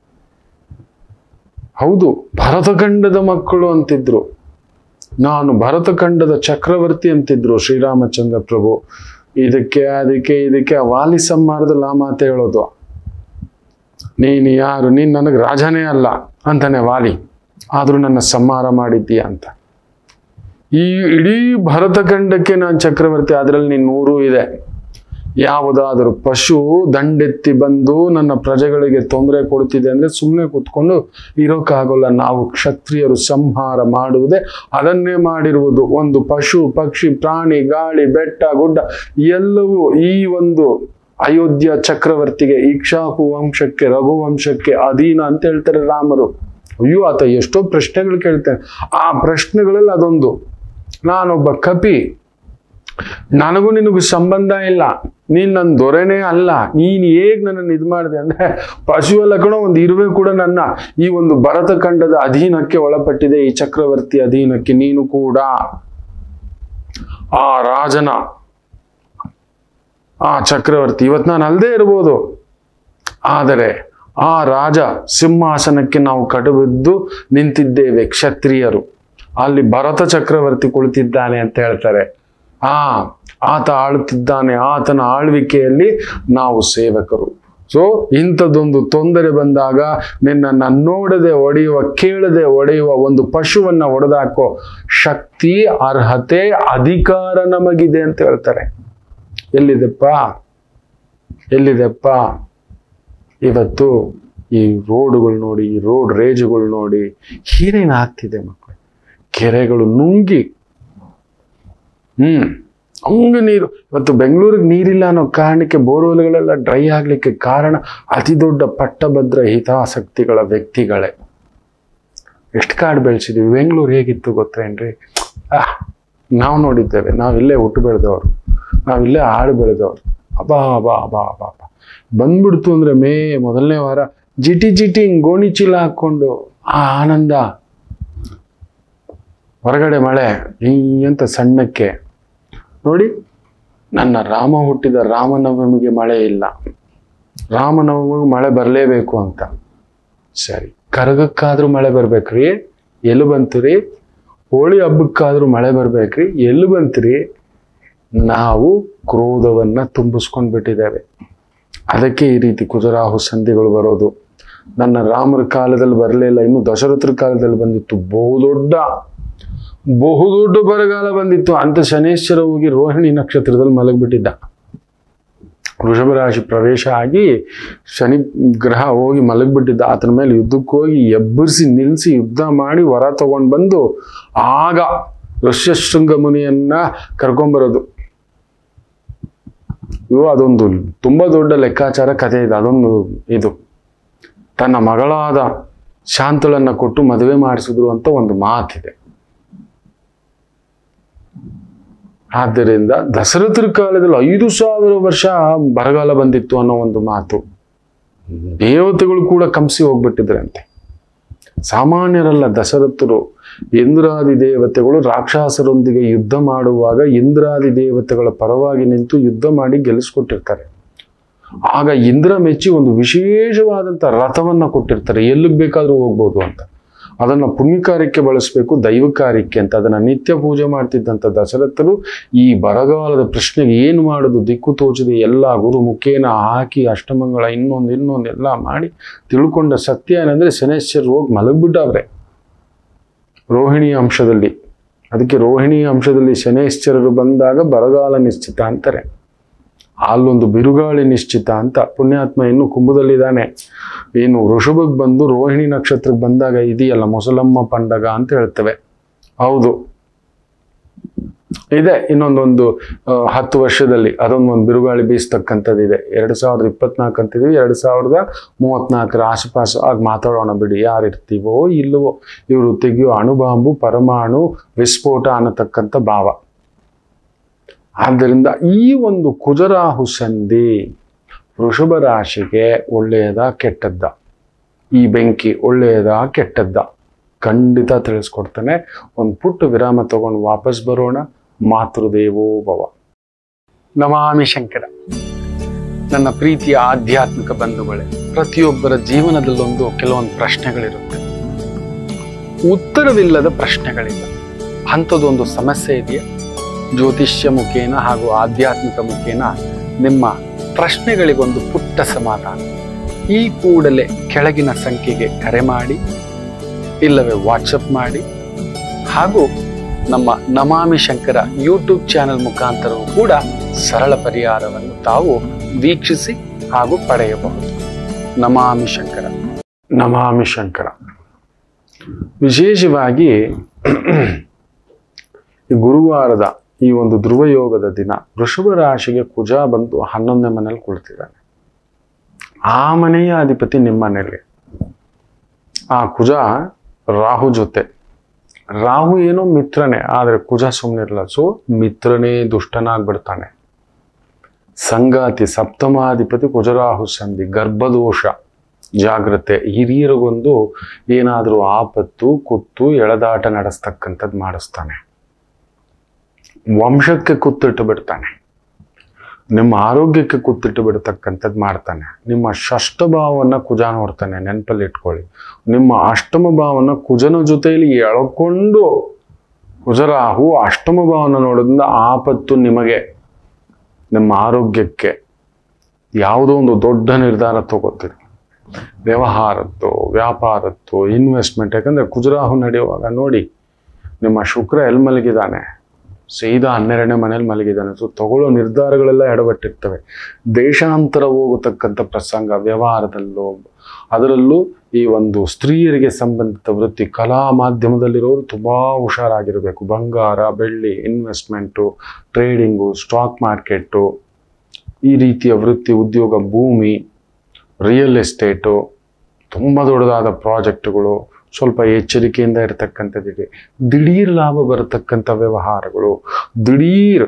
[SPEAKER 1] ಹೌದು ಭರತಖಂಡದ ಮಕ್ಕಳು ಅಂತಿದ್ರು ನಾನು ಭರತಖಂಡದ ಚಕ್ರವರ್ತಿ ಅಂತಿದ್ರು ಶ್ರೀರಾಮಚಂದ್ರ ಪ್ರಭು ಇದಕ್ಕೆ ಅದಕ್ಕೆ ಇದಕ್ಕೆ ವಾಲಿ ಸಂಹಾರದಲ್ಲಿ ಆ ಮಾತು ಹೇಳೋದು ನೀನು ಯಾರು ನೀನು ನನಗೆ ರಾಜನೇ ಅಲ್ಲ ಅಂತಾನೆ ವಾಲಿ ಆದರೂ ನನ್ನ ಸಂಹಾರ ಮಾಡಿದ್ದೀಯ ಅಂತ ಈ ಇಡೀ ಭರತಖಂಡಕ್ಕೆ ನಾನು ಚಕ್ರವರ್ತಿ ಅದರಲ್ಲಿ ನೀನು ನೂರು ಇದೆ ಯಾವುದಾದರೂ ಪಶು ದಂಡೆತ್ತಿ ಬಂದು ನನ್ನ ಪ್ರಜೆಗಳಿಗೆ ತೊಂದರೆ ಕೊಡ್ತಿದೆ ಅಂದ್ರೆ ಸುಮ್ಮನೆ ಕೂತ್ಕೊಂಡು ಇರೋಕ್ಕಾಗೋಲ್ಲ ನಾವು ಕ್ಷತ್ರಿಯರು ಸಂಹಾರ ಮಾಡುವುದೇ ಅದನ್ನೇ ಮಾಡಿರುವುದು ಒಂದು ಪಶು ಪಕ್ಷಿ ಪ್ರಾಣಿ ಗಾಳಿ ಬೆಟ್ಟ ಗುಡ್ಡ ಎಲ್ಲವೂ ಈ ಒಂದು ಅಯೋಧ್ಯ ಚಕ್ರವರ್ತಿಗೆ ಇಕ್ಷಾಕು ವಂಶಕ್ಕೆ ರಘುವಂಶಕ್ಕೆ ಅಧೀನ ಅಂತ ಹೇಳ್ತಾರೆ ರಾಮರು ಅಯ್ಯೋ ಆತ ಎಷ್ಟೋ ಪ್ರಶ್ನೆಗಳು ಕೇಳ್ತಾನೆ ಆ ಪ್ರಶ್ನೆಗಳಲ್ಲಿ ಅದೊಂದು ನಾನೊಬ್ಬ ಕಪಿ ನನಗೂ ನಿನಗೂ ಸಂಬಂಧ ಇಲ್ಲ ನೀನ್ ನನ್ನ ದೊರೆನೇ ಅಲ್ಲ ನೀನ್ ಹೇಗ್ ನನ್ನನ್ನು ಇದು ಮಾಡಿದೆ ಅಂದ್ರೆ ಪಶು ಲಕ್ಷಣ ಒಂದು ಇರುವೆ ಕೂಡ ನನ್ನ ಈ ಒಂದು ಭರತಖಂಡದ ಅಧೀನಕ್ಕೆ ಒಳಪಟ್ಟಿದೆ ಈ ಚಕ್ರವರ್ತಿ ಅಧೀನಕ್ಕೆ ನೀನು ಕೂಡ ಆ ರಾಜನ ಆ ಚಕ್ರವರ್ತಿ ಇವತ್ತು ನಾನು ಅಲ್ಲದೆ ಇರ್ಬೋದು ಆದರೆ ಆ ರಾಜ ಸಿಂಹಾಸನಕ್ಕೆ ನಾವು ಕಟಬಿದ್ದು ನಿಂತಿದ್ದೇವೆ ಕ್ಷತ್ರಿಯರು ಅಲ್ಲಿ ಭರತ ಚಕ್ರವರ್ತಿ ಕುಳಿತಿದ್ದಾನೆ ಅಂತ ಹೇಳ್ತಾರೆ ಆ ಆತ ಆಳುತ್ತಿದ್ದಾನೆ ಆತನ ಆಳ್ವಿಕೆಯಲ್ಲಿ ನಾವು ಸೇವಕರು ಸೊ ಇಂಥದ್ದೊಂದು ತೊಂದರೆ ಬಂದಾಗ ನಿನ್ನನ್ನು ನೋಡದೆ ಒಡೆಯುವ ಕೇಳದೆ ಒಡೆಯುವ ಒಂದು ಪಶುವನ್ನ ಒಡೆದಾಕೋ ಶಕ್ತಿ ಅರ್ಹತೆ ಅಧಿಕಾರ ನಮಗಿದೆ ಅಂತ ಹೇಳ್ತಾರೆ ಎಲ್ಲಿದೆಪ್ಪ ಎಲ್ಲಿದೆಪ್ಪ ಇವತ್ತು ಈ ರೋಡುಗಳು ನೋಡಿ ಈ ರೋಡ್ ರೇಜುಗಳು ನೋಡಿ ಏನೇನು ಆಗ್ತಿದೆ ಮಕ್ಕಳು ಕೆರೆಗಳು ನುಂಗಿ ಹ್ಮ್ ಹಂಗ ನೀರು ಇವತ್ತು ಬೆಂಗಳೂರಿಗೆ ನೀರಿಲ್ಲ ಅನ್ನೋ ಕಾರಣಕ್ಕೆ ಬೋರ್ವೆಲ್ಗಳೆಲ್ಲ ಡ್ರೈ ಆಗ್ಲಿಕ್ಕೆ ಕಾರಣ ಅತಿ ದೊಡ್ಡ ಪಟ್ಟಭದ್ರ ಹಿತಾಸಕ್ತಿಗಳ ವ್ಯಕ್ತಿಗಳೇ ಎಷ್ಟು ಕಾಡು ಬೆಳೆಸಿದೀವಿ ಬೆಂಗಳೂರು ಹೇಗಿತ್ತು ಗೊತ್ತೇನ್ರಿ ಆಹ್, ನಾವು ನೋಡಿದ್ದೇವೆ ನಾವಿಲ್ಲೇ ಹುಟ್ಟು ಬೆಳೆದವರು ನಾವಿಲ್ಲೇ ಆಡು ಬೆಳೆದವರು ಅಬಾ ಅಬಾ ಅಬಾ ಅಬಾ ಅಬಾ ಬಂದ್ಬಿಡ್ತು ಅಂದ್ರೆ ಮೇ ಮೊದಲನೇ ವಾರ ಜಿಟಿ ಜಿಟಿ ಹಿಂಗ್ ಗೋಣಿ ಚೀಲ ಹಾಕೊಂಡು ಆ ಆನಂದ ಹೊರಗಡೆ ಮಳೆ ಈ ಅಂತ ಸಣ್ಣಕ್ಕೆ ನೋಡಿ ನನ್ನ ರಾಮ ಹುಟ್ಟಿದ ರಾಮನವಮಿಗೆ ಮಳೆ ಇಲ್ಲ ರಾಮನವಮಿಗೆ ಮಳೆ ಬರಲೇಬೇಕು ಅಂತ ಸರಿ ಕರಗಕ್ಕಾದ್ರೂ ಮಳೆ ಬರ್ಬೇಕ್ರಿ ಎಲ್ಲಿ ಬಂತು ರೀ ಹೋಳಿ ಹಬ್ಬಕ್ಕಾದ್ರೂ ಮಳೆ ಬರ್ಬೇಕ್ರಿ ಎಲ್ಲಿ ಬಂತ್ರಿ ನಾವು ಕ್ರೋಧವನ್ನ ತುಂಬಿಸ್ಕೊಂಡ್ ಬಿಟ್ಟಿದ್ದೇವೆ ಅದಕ್ಕೆ ಈ ರೀತಿ ಕುಜರಾಹು ಸಂಧಿಗಳು ಬರೋದು ನನ್ನ ರಾಮರ ಕಾಲದಲ್ಲಿ ಬರಲಿಲ್ಲ ಇನ್ನು ದಶರಥರ ಕಾಲದಲ್ಲಿ ಬಂದಿತ್ತು ಬಹುದೊಡ್ಡ ಬಹುದೊಡ್ಡ ಬರಗಾಲ ಬಂದಿತ್ತು ಅಂತ ಶನೇಶ್ವರ ಹೋಗಿ ರೋಹಿಣಿ ನಕ್ಷತ್ರದಲ್ಲಿ ಮಲಗಿಬಿಟ್ಟಿದ್ದ ವೃಷಭ ರಾಶಿ ಪ್ರವೇಶ ಆಗಿ ಶನಿ ಗ್ರಹ ಹೋಗಿ ಮಲಗಿಬಿಟ್ಟಿದ್ದ ಆತನ ಮೇಲೆ ಯುದ್ಧಕ್ಕೆ ಹೋಗಿ ಎಬ್ಬರಿಸಿ ನಿಲ್ಲಿಸಿ ಯುದ್ಧ ಮಾಡಿ ವರ ತಗೊಂಡು ಬಂದು ಆಗ ಋಷ್ಯಶೃಂಗ ಮುನಿಯನ್ನ ಕರ್ಕೊಂಬರೋದು ಇವು ಅದೊಂದು ತುಂಬಾ ದೊಡ್ಡ ಲೆಕ್ಕಾಚಾರ ಕಥೆ ಇದೆ ಅದೊಂದು ಇದು ತನ್ನ ಮಗಳಾದ ಶಾಂತಳನ್ನ ಕೊಟ್ಟು ಮದುವೆ ಮಾಡಿಸಿದ್ರು ಅಂತ ಒಂದು ಮಾತಿದೆ ಆದ್ದರಿಂದ ದಶರಥರ ಕಾಲದಲ್ಲಿ ಐದು ಸಾವಿರ ವರ್ಷ ಬರಗಾಲ ಬಂದಿತ್ತು ಅನ್ನೋ ಒಂದು ಮಾತು ದೇವತೆಗಳು ಕೂಡ ಕಂಸಿ ಹೋಗ್ಬಿಟ್ಟಿದ್ರಂತೆ ಸಾಮಾನ್ಯರಲ್ಲ ದಶರಥರು ಇಂದ್ರಾದಿ ದೇವತೆಗಳು ರಾಕ್ಷಸರೊಂದಿಗೆ ಯುದ್ಧ ಮಾಡುವಾಗ ಇಂದ್ರಾದಿ ದೇವತೆಗಳ ಪರವಾಗಿ ನಿಂತು ಯುದ್ಧ ಮಾಡಿ ಗೆಲ್ಲಿಸ್ಕೊಟ್ಟಿರ್ತಾರೆ ಆಗ ಇಂದ್ರ ಮೆಚ್ಚಿ ಒಂದು ವಿಶೇಷವಾದಂಥ ರಥವನ್ನ ಕೊಟ್ಟಿರ್ತಾರೆ ಎಲ್ಲಿಗೆ ಬೇಕಾದ್ರೂ ಹೋಗ್ಬೋದು ಅಂತ ಅದನ್ನು ಪುಣ್ಯ ಕಾರ್ಯಕ್ಕೆ ಬಳಸಬೇಕು ದೈವ ಕಾರ್ಯಕ್ಕೆ ಅಂತ ಅದನ್ನು ನಿತ್ಯ ಪೂಜೆ ಮಾಡ್ತಿದ್ದಂಥ ದಶರಥರು ಈ ಬರಗಾಲದ ಪ್ರಶ್ನೆಗೆ ಏನು ಮಾಡೋದು ದಿಕ್ಕು ತೋಚದೆ ಎಲ್ಲ ಗುರು ಮುಖೇನ ಹಾಕಿ ಅಷ್ಟಮಂಗಳ ಇನ್ನೊಂದು ಇನ್ನೊಂದು ಎಲ್ಲ ಮಾಡಿ ತಿಳ್ಕೊಂಡ ಸತ್ಯ ಏನಂದ್ರೆ ಶನೇಶ್ವರ್ ಹೋಗಿ ಮಲಗ್ಬಿಟ್ಟವ್ರೆ ರೋಹಿಣಿ ಅಂಶದಲ್ಲಿ ಅದಕ್ಕೆ ರೋಹಿಣಿ ಅಂಶದಲ್ಲಿ ಶನೇಶ್ವರರು ಬಂದಾಗ ಬರಗಾಲ ನಿಶ್ಚಿತ ಅಂತಾರೆ ಅಲ್ಲೊಂದು ಬಿರುಗಾಳಿ ನಿಶ್ಚಿತ ಅಂತ ಪುಣ್ಯಾತ್ಮ ಇನ್ನು ಕುಂಭದಲ್ಲಿದ್ದಾನೆ ಏನು ವೃಷಭಕ್ಕೆ ಬಂದು ರೋಹಿಣಿ ನಕ್ಷತ್ರಕ್ಕೆ ಬಂದಾಗ ಇದೆಯಲ್ಲ ಮೊಸಲಮ್ಮ ಪಂಡಗ ಅಂತ ಹೇಳ್ತೇವೆ ಹೌದು ಇದೆ ಇನ್ನೊಂದೊಂದು ಆ, ಹತ್ತು ವರ್ಷದಲ್ಲಿ ಅದೊಂದೊಂದು ಬಿರುಗಾಳಿ ಬೀಸ್ತಕ್ಕಂಥದ್ದು ಇದೆ ಎರಡು ಸಾವಿರದ ಇಪ್ಪತ್ನಾಲ್ಕು ಅಂತಿದೀವಿ ಎರಡು ಸಾವಿರದ ಮೂವತ್ನಾಲ್ಕರ ಆಸುಪಾಸು ಆಗ ಮಾತಾಡೋಣ ಬಿಡಿ ಯಾರು ಇರ್ತೀವೋ ಇಲ್ಲವೋ ಇವರು ತೆಗೆಯೋ ಅಣುಬಾಂಬು ಪರಮಾಣು ವಿಸ್ಫೋಟ ಅನ್ನತಕ್ಕಂಥ ಭಾವ ಆದ್ದರಿಂದ ಈ ಒಂದು ಕುಜರಾಹು ಸಂಧಿ ವೃಷಭ ರಾಶಿಗೆ ಒಳ್ಳೆಯದ ಕೆಟ್ಟದ್ದ ಈ ಬೆಂಕಿ ಒಳ್ಳೆಯದ ಕೆಟ್ಟದ್ದ ಖಂಡಿತ ತಿಳಿಸ್ಕೊಡ್ತಾನೆ ಒಂದು ಪುಟ್ಟ ವಿರಾಮ ತಗೊಂಡು ವಾಪಸ್ ಬರೋಣ ಮಾತೃದೇವೋ ಭವ ನಮಾಮಿ ಶಂಕರ ನನ್ನ ಪ್ರೀತಿಯ ಆಧ್ಯಾತ್ಮಿಕ ಬಂಧುಗಳೇ ಪ್ರತಿಯೊಬ್ಬರ ಜೀವನದಲ್ಲೊಂದು ಕೆಲವೊಂದು ಪ್ರಶ್ನೆಗಳಿರುತ್ತೆ ಉತ್ತರವಿಲ್ಲದ ಪ್ರಶ್ನೆಗಳಿಲ್ಲ ಅಂಥದ್ದೊಂದು ಸಮಸ್ಯೆ ಇದೆಯಾ ಜ್ಯೋತಿಷ್ಯ ಮುಖೇನ ಹಾಗೂ ಆಧ್ಯಾತ್ಮಿಕ ಮುಖೇನ ನಿಮ್ಮ ಪ್ರಶ್ನೆಗಳಿಗೊಂದು ಪುಟ್ಟ ಸಮಾಧಾನ ಈ ಕೂಡಲೇ ಕೆಳಗಿನ ಸಂಖ್ಯೆಗೆ ಕರೆ ಮಾಡಿ ಇಲ್ಲವೇ ವಾಟ್ಸಪ್ ಮಾಡಿ ಹಾಗೂ ನಮ್ಮ ನಮಾಮಿ ಶಂಕರ ಯೂಟ್ಯೂಬ್ ಚಾನೆಲ್ ಮುಖಾಂತರವೂ ಕೂಡ ಸರಳ ಪರಿಹಾರವನ್ನು ತಾವು ವೀಕ್ಷಿಸಿ ಹಾಗೂ ಪಡೆಯಬಹುದು ನಮಾಮಿ ಶಂಕರ ನಮಾಮಿ ಶಂಕರ ವಿಶೇಷವಾಗಿ ಈ ಗುರುವಾರದ ಈ ಒಂದು ಧ್ರುವ ಯೋಗದ ದಿನ ವೃಷಭ ರಾಶಿಗೆ ಕುಜ ಬಂದು ಹನ್ನೊಂದನೇ ಮನೇಲಿ ಕುಳಿತಿದ್ದಾನೆ ಆ ಮನೆಯ ಅಧಿಪತಿ ನಿಮ್ಮ ಮನೇಲಿ ಆ ಕುಜ ರಾಹು ಜೊತೆ ರಾಹು ಏನೋ ಮಿತ್ರನೇ ಆದರೆ ಕುಜ ಸುಮ್ಮನಿರಲ್ಲ ಸೊ ಮಿತ್ರನೇ ದುಷ್ಟನಾಗ್ಬಿಡ್ತಾನೆ ಸಂಗಾತಿ ಸಪ್ತಮಾಧಿಪತಿ ಕುಜರಾಹು ಸಂಧಿ ಗರ್ಭದೋಷ ಜಾಗ್ರತೆ ಹಿರಿಯರಿಗೊಂದು ಏನಾದರೂ ಆಪತ್ತು ಕುತ್ತು ಎಳೆದಾಟ ನಡೆಸ್ತಕ್ಕಂಥದ್ದು ಮಾಡಿಸ್ತಾನೆ ವಂಶಕ್ಕೆ ಕುತ್ತಿಟ್ಟು ಬಿಡ್ತಾನೆ ನಿಮ್ಮ ಆರೋಗ್ಯಕ್ಕೆ ಕುತ್ತಿಟ್ಟು ಬಿಡ್ತಕ್ಕಂಥದ್ದು ಮಾಡ್ತಾನೆ ನಿಮ್ಮ ಷಷ್ಠ ಭಾವವನ್ನು ಕುಜ ನೋಡ್ತಾನೆ ನೆನಪಲ್ಲಿ ಇಟ್ಕೊಳ್ಳಿ ನಿಮ್ಮ ಅಷ್ಟಮ ಭಾವನ ಕುಜನ ಜೊತೆಯಲ್ಲಿ ಎಳ್ಕೊಂಡು ಕುಜರಾಹು ಅಷ್ಟಮ ಭಾವನ ನೋಡೋದ್ರಿಂದ ಆಪತ್ತು ನಿಮಗೆ ನಿಮ್ಮ ಆರೋಗ್ಯಕ್ಕೆ ಯಾವುದೋ ಒಂದು ದೊಡ್ಡ ನಿರ್ಧಾರ ತಗೋತೀರಿ ವ್ಯವಹಾರದ್ದು ವ್ಯಾಪಾರದ್ದು ಇನ್ವೆಸ್ಟ್ಮೆಂಟ್ ಯಾಕಂದ್ರೆ ಕುಜರಾಹು ನಡೆಯುವಾಗ ನೋಡಿ ನಿಮ್ಮ ಶುಕ್ರ ಎಲ್ಲಿ ಮಲಗಿದಾನೆ ಸೀದಾ ಹನ್ನೆರಡನೇ ಮನೇಲಿ ಮಲಗಿದ್ದಾನೆ ಸೊ ತಗೊಳ್ಳೋ ನಿರ್ಧಾರಗಳೆಲ್ಲ ಎಡವಟ್ಟಿರ್ತವೆ ದೇಶಾಂತರ ಹೋಗತಕ್ಕಂಥ ಪ್ರಸಂಗ ವ್ಯವಹಾರದಲ್ಲೂ ಅದರಲ್ಲೂ ಈ ಒಂದು ಸ್ತ್ರೀಯರಿಗೆ ಸಂಬಂಧಿತ ವೃತ್ತಿ ಕಲಾ ಮಾಧ್ಯಮದಲ್ಲಿರೋರು ತುಂಬ ಹುಷಾರಾಗಿರಬೇಕು ಬಂಗಾರ ಬೆಳ್ಳಿ ಇನ್ವೆಸ್ಟ್ಮೆಂಟು ಟ್ರೇಡಿಂಗು ಸ್ಟಾಕ್ ಮಾರ್ಕೆಟು ಈ ರೀತಿಯ ವೃತ್ತಿ ಉದ್ಯೋಗ ಭೂಮಿ ರಿಯಲ್ ಎಸ್ಟೇಟು ತುಂಬ ದೊಡ್ಡದಾದ ಪ್ರಾಜೆಕ್ಟ್ಗಳು ಸ್ವಲ್ಪ ಎಚ್ಚರಿಕೆಯಿಂದ ಇರತಕ್ಕಂಥದ್ದಿದೆ ದಿಢೀರ್ ಲಾಭ ಬರತಕ್ಕಂಥ ವ್ಯವಹಾರಗಳು ದಿಢೀರ್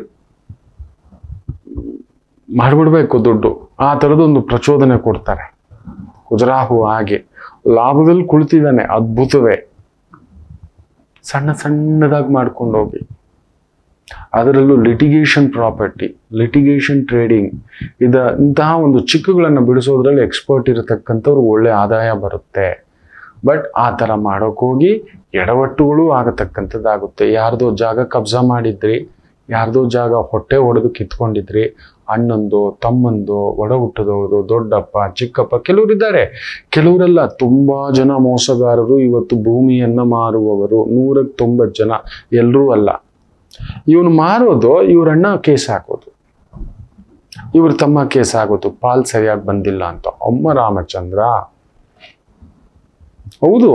[SPEAKER 1] ಮಾಡಿಬಿಡ್ಬೇಕು ದುಡ್ಡು ಆ ಥರದೊಂದು ಪ್ರಚೋದನೆ ಕೊಡ್ತಾರೆ ಕುಜರಾಹು ಹಾಗೆ ಲಾಭದಲ್ಲಿ ಕುಳಿತಿದ್ದಾನೆ ಅದ್ಭುತವೇ ಸಣ್ಣ ಸಣ್ಣದಾಗಿ ಮಾಡ್ಕೊಂಡು ಹೋಗಿ ಅದರಲ್ಲೂ ಲಿಟಿಗೇಷನ್ ಪ್ರಾಪರ್ಟಿ ಲಿಟಿಗೇಷನ್ ಟ್ರೇಡಿಂಗ್ ಇದ ಇಂತಹ ಒಂದು ಚಿಕ್ಕುಗಳನ್ನು ಬಿಡಿಸೋದ್ರಲ್ಲಿ ಎಕ್ಸ್ಪರ್ಟ್ ಇರತಕ್ಕಂಥವ್ರು ಒಳ್ಳೆ ಆದಾಯ ಬರುತ್ತೆ ಬಟ್ ಆ ಥರ ಮಾಡೋಕ್ಕೋಗಿ ಎಡವಟ್ಟುಗಳು ಆಗತಕ್ಕಂಥದ್ದಾಗುತ್ತೆ ಯಾರ್ದೋ ಜಾಗ ಕಬ್ಜಾ ಮಾಡಿದ್ರಿ ಯಾರ್ದೋ ಜಾಗ ಹೊಟ್ಟೆ ಹೊಡೆದು ಕಿತ್ಕೊಂಡಿದ್ರಿ ಅಣ್ಣಂದು ತಮ್ಮಂದು ಒಡ ಹುಟ್ಟದವ್ರದು ದೊಡ್ಡಪ್ಪ ಚಿಕ್ಕಪ್ಪ ಕೆಲವರಿದ್ದಾರೆ ಕೆಲವರೆಲ್ಲ ತುಂಬಾ ಜನ ಮೋಸಗಾರರು ಇವತ್ತು ಭೂಮಿಯನ್ನ ಮಾರುವವರು ನೂರಕ್ಕೆ ತೊಂಬತ್ತು ಜನ ಎಲ್ಲರೂ ಅಲ್ಲ ಇವನು ಮಾರೋದು ಇವ್ರಣ್ಣ ಕೇಸ್ ಹಾಕೋದು ಇವ್ರ ತಮ್ಮ ಕೇಸ್ ಆಗೋದು ಪಾಲ್ ಸರಿಯಾಗಿ ಬಂದಿಲ್ಲ ಅಂತ ಅಮ್ಮ ರಾಮಚಂದ್ರ ಹೌದು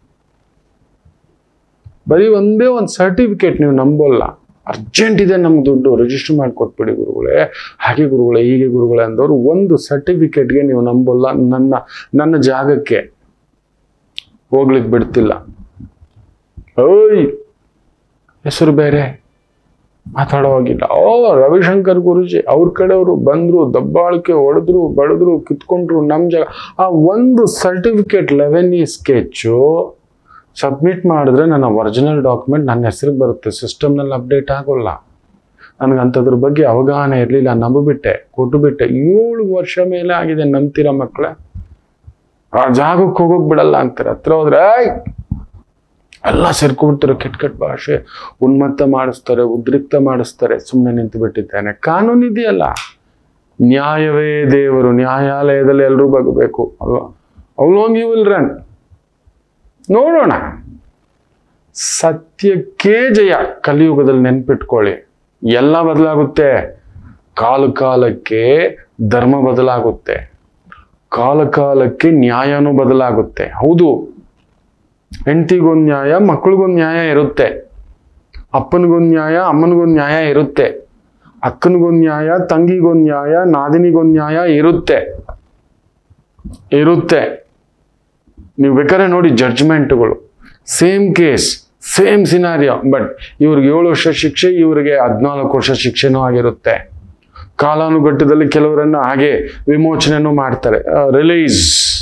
[SPEAKER 1] ಬರೀ ಒಂದೇ ಒಂದು ಸರ್ಟಿಫಿಕೇಟ್ ನೀವು ನಂಬೋಲ್ಲ ಅರ್ಜೆಂಟ್ ಇದೆ ನಮ್ಗೆ ದುಡ್ಡು ರಿಜಿಸ್ಟರ್ ಮಾಡಿ ಕೊಟ್ಬಿಡಿ ಗುರುಗಳೇ ಹಾಗೆ ಗುರುಗಳೇ ಹೀಗೆ ಗುರುಗಳೇ ಅಂದವರು ಒಂದು ಸರ್ಟಿಫಿಕೇಟ್ಗೆ ನೀವು ನಂಬೋಲ್ಲ ನನ್ನ ನನ್ನ ಜಾಗಕ್ಕೆ ಹೋಗ್ಲಿಕ್ಕೆ ಬಿಡ್ತಿಲ್ಲ ಓಯ್ ಹೆಸರು ಬೇರೆ ಮಾತಾಡೋವಾಗಿಲ್ಲ ಓ ರವಿಶಂಕರ್ ಗುರುಜಿ ಅವ್ರ ಕಡೆಯವರು ಬಂದ್ರು ದಬ್ಬಾಳಿಕೆ ಹೊಡೆದ್ರು ಬಡಿದ್ರು ಕಿತ್ಕೊಂಡ್ರು ನಮ್ಮ ಜಾಗ ಆ ಒಂದು ಸರ್ಟಿಫಿಕೇಟ್ ಲೆವೆನ್ ಈ ಸ್ಕೆಚ್ಚು ಸಬ್ಮಿಟ್ ಮಾಡಿದ್ರೆ ನನ್ನ ಒರಿಜಿನಲ್ ಡಾಕ್ಯುಮೆಂಟ್ ನನ್ನ ಹೆಸರಿಗೆ ಬರುತ್ತೆ ಸಿಸ್ಟಮ್ನಲ್ಲಿ ಅಪ್ಡೇಟ್ ಆಗೋಲ್ಲ ನನಗೆ ಅಂಥದ್ರ ಬಗ್ಗೆ ಅವಗಾಹನೆ ಇರಲಿಲ್ಲ ನಂಬಿಬಿಟ್ಟೆ ಕೊಟ್ಟುಬಿಟ್ಟೆ ಏಳು ವರ್ಷ ಮೇಲೆ ಆಗಿದೆ ನಂಬ್ತೀರ ಮಕ್ಕಳೇ ಆ ಜಾಗಕ್ಕೆ ಹೋಗೋಕ್ ಬಿಡಲ್ಲ ಅಂತಾರೆ ಹತ್ರ ಹೋದ್ರೆ "ಏಯ್, ಎಲ್ಲ ಸೇರ್ಕೊಂಡ್ಬಿಡ್ತಾರೆ ಕೆಟ್ಟ ಕೆಟ್ಟ ಭಾಷೆ ಉನ್ಮತ್ತ ಮಾಡಿಸ್ತಾರೆ ಉದ್ರಿಕ್ತ ಮಾಡಿಸ್ತಾರೆ ಸುಮ್ಮನೆ ನಿಂತು ಬಿಟ್ಟಿದ್ದಾನೆ ಕಾನೂನು ಇದೆಯಲ್ಲ ನ್ಯಾಯವೇ ದೇವರು ನ್ಯಾಯಾಲಯದಲ್ಲಿ ಎಲ್ಲರೂ ಬಗಬೇಕು ಅವಲೋಂಗ್ ಯು ವಿಲ್ ರನ್ ನೋಡೋಣ ಸತ್ಯಕ್ಕೇ ಜಯ ಕಲಿಯುಗದಲ್ಲಿ ನೆನ್ಪಿಟ್ಕೊಳ್ಳಿ ಎಲ್ಲ ಬದಲಾಗುತ್ತೆ ಕಾಲ ಕಾಲಕ್ಕೆ ಧರ್ಮ ಬದಲಾಗುತ್ತೆ ಕಾಲ ಕಾಲಕ್ಕೆ ನ್ಯಾಯನೂ ಬದಲಾಗುತ್ತೆ ಹೌದು ಹೆಂಡತಿಗೊಂದು ನ್ಯಾಯ ಮಕ್ಳಿಗೊಂದು ನ್ಯಾಯ ಇರುತ್ತೆ ಅಪ್ಪನಿಗೊಂದು ನ್ಯಾಯ ಅಮ್ಮನಿಗೊಂದು ನ್ಯಾಯ ಇರುತ್ತೆ ಅಕ್ಕನಿಗೊಂದು ನ್ಯಾಯ ತಂಗಿಗೊಂದು ನ್ಯಾಯ ನಾದಿನಿಗೊಂದು ನ್ಯಾಯ ಇರುತ್ತೆ ಇರುತ್ತೆ ನೀವು ಬೇಕಾದ್ರೆ ನೋಡಿ ಜಡ್ಜ್ಮೆಂಟ್ಗಳು same case same scenario but ಇವ್ರಿಗೆ ಏಳು ವರ್ಷ ಶಿಕ್ಷೆ ಇವರಿಗೆ ಹದಿನಾಲ್ಕು ವರ್ಷ ಶಿಕ್ಷೆನೂ ಆಗಿರುತ್ತೆ ಕಾಲಾನುಗಟ್ಟದಲ್ಲಿ ಕೆಲವರನ್ನ ಹಾಗೆ ವಿಮೋಚನೆನೂ ಮಾಡ್ತಾರೆ ರಿಲೀಸ್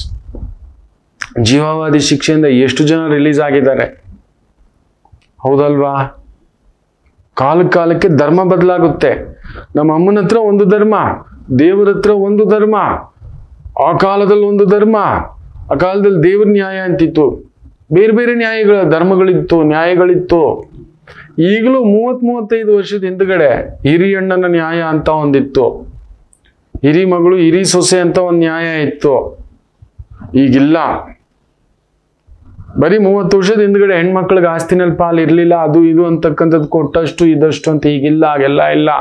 [SPEAKER 1] ಜೀವಾವಧಿ ಶಿಕ್ಷೆಯಿಂದ ಎಷ್ಟು ಜನ ರಿಲೀಸ್ ಆಗಿದ್ದಾರೆ ಹೌದಲ್ವಾ ಕಾಲ ಕಾಲಕ್ಕೆ ಧರ್ಮ ಬದಲಾಗುತ್ತೆ ನಮ್ಮ ಅಮ್ಮನ ಹತ್ರ ಒಂದು ಧರ್ಮ ದೇವರ ಹತ್ರ ಒಂದು ಧರ್ಮ ಆ ಕಾಲದಲ್ಲಿ ಒಂದು ಧರ್ಮ ಆ ಕಾಲದಲ್ಲಿ ದೇವ್ರ ನ್ಯಾಯ ಅಂತಿತ್ತು ಬೇರೆ ಬೇರೆ ನ್ಯಾಯಗಳ ಧರ್ಮಗಳಿತ್ತು ನ್ಯಾಯಗಳಿತ್ತು ಈಗಲೂ ಮೂವತ್ ಮೂವತ್ತೈದು ವರ್ಷದ ಹಿಂದ್ಗಡೆ ಹಿರಿಯಣ್ಣನ ನ್ಯಾಯ ಅಂತ ಒಂದಿತ್ತು ಹಿರಿ ಮಗಳು ಹಿರಿ ಸೊಸೆ ಅಂತ ಒಂದು ನ್ಯಾಯ ಇತ್ತು ಈಗಿಲ್ಲ ಬರೀ ಮೂವತ್ತು ವರ್ಷದ ಹಿಂದ್ಗಡೆ ಹೆಣ್ಮಕ್ಳಿಗೆ ಆಸ್ತಿನಲ್ಲಿ ಪಾಲು ಇರ್ಲಿಲ್ಲ ಅದು ಇದು ಅಂತಕ್ಕಂಥದ್ದು ಕೊಟ್ಟಷ್ಟು ಇದಷ್ಟು ಅಂತ ಈಗಿಲ್ಲ ಹಾಗೆಲ್ಲ ಇಲ್ಲ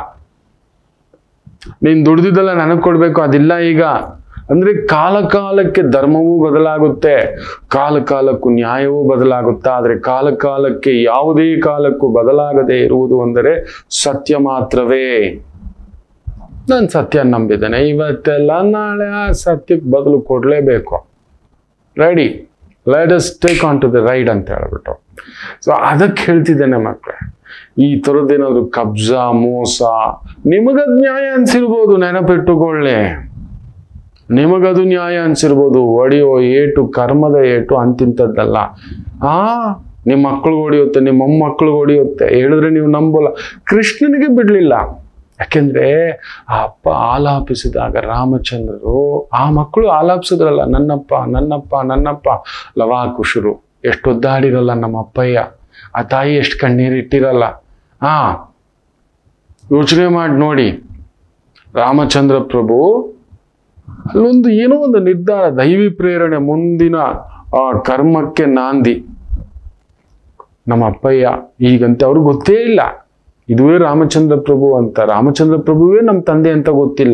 [SPEAKER 1] ನೀನ್ ದುಡ್ದಿದ್ದೆಲ್ಲ ನನಗ್ ಕೊಡ್ಬೇಕು ಅದಿಲ್ಲ ಈಗ ಅಂದ್ರೆ ಕಾಲ ಕಾಲಕ್ಕೆ ಧರ್ಮವೂ ಬದಲಾಗುತ್ತೆ ಕಾಲ ಕಾಲಕ್ಕೂ ನ್ಯಾಯವೂ ಬದಲಾಗುತ್ತೆ ಆದ್ರೆ ಕಾಲ ಕಾಲಕ್ಕೆ ಯಾವುದೇ ಕಾಲಕ್ಕೂ ಬದಲಾಗದೆ ಇರುವುದು ಅಂದರೆ ಸತ್ಯ ಮಾತ್ರವೇ ನಾನು ಸತ್ಯ ನಂಬಿದ್ದೇನೆ ಇವತ್ತೆಲ್ಲ ನಾಳೆ ಆ ಸತ್ಯಕ್ಕೆ ಬದಲು ಕೊಡ್ಲೇಬೇಕು ready let us take on to the ride ಅಂತ ಹೇಳ್ಬಿಟ್ಟು ಸೊ ಅದಕ್ಕೆ ಹೇಳ್ತಿದ್ದೇನೆ ಮಕ್ಕಳೇ ಈ ಥರದ್ದೇನಾದ್ರು ಕಬ್ಜಾ ಮೋಸ ನಿಮಗದ್ ನ್ಯಾಯ ಅನ್ಸಿರ್ಬೋದು ನೆನಪಿಟ್ಟುಕೊಳ್ಳಿ ನಿಮಗದು ನ್ಯಾಯ ಅನ್ಸಿರ್ಬೋದು ಹೊಡೆಯೋ ಏಟು ಕರ್ಮದ ಏಟು ಅಂತಿಂಥದ್ದಲ್ಲ ಆ ನಿಮ್ಮ ಮಕ್ಕಳಿಗೆ ಹೊಡೆಯುತ್ತೆ ನಿಮ್ಮ ಮೊಮ್ಮಕ್ಕಳಿಗೆ ಹೊಡೆಯುತ್ತೆ ಹೇಳಿದ್ರೆ ನೀವು ನಂಬೋಲ್ಲ ಕೃಷ್ಣನಿಗೆ ಬಿಡ್ಲಿಲ್ಲ ಯಾಕೆಂದ್ರೆ ಆ ಅಪ್ಪ ಆಲಾಪಿಸಿದಾಗ ರಾಮಚಂದ್ರರು ಆ ಮಕ್ಕಳು ಆಲಾಪಿಸಿದ್ರಲ್ಲ ನನ್ನಪ್ಪ ನನ್ನಪ್ಪ ನನ್ನಪ್ಪ ಲವಾಕುಶರು ಎಷ್ಟು ಒದ್ದಾಡಿರಲ್ಲ ನಮ್ಮ ಅಪ್ಪಯ್ಯ ಆ ತಾಯಿ ಎಷ್ಟು ಕಣ್ಣೀರಿಟ್ಟಿರಲ್ಲ ಹಾ ಯೋಚನೆ ಮಾಡಿ ನೋಡಿ ರಾಮಚಂದ್ರ ಪ್ರಭು ಅಲ್ಲೊಂದು ಏನೋ ಒಂದು ನಿರ್ಧಾರ ದೈವಿ ಪ್ರೇರಣೆ ಮುಂದಿನ ಆ ಕರ್ಮಕ್ಕೆ ನಾಂದಿ ನಮ್ಮ ಅಪ್ಪಯ್ಯ ಈಗಂತೆ ಅವ್ರಿಗೆ ಗೊತ್ತೇ ಇಲ್ಲ ಇದುವೇ ರಾಮಚಂದ್ರ ಪ್ರಭು ಅಂತ ರಾಮಚಂದ್ರ ಪ್ರಭುವೇ ನಮ್ಮ ತಂದೆ ಅಂತ ಗೊತ್ತಿಲ್ಲ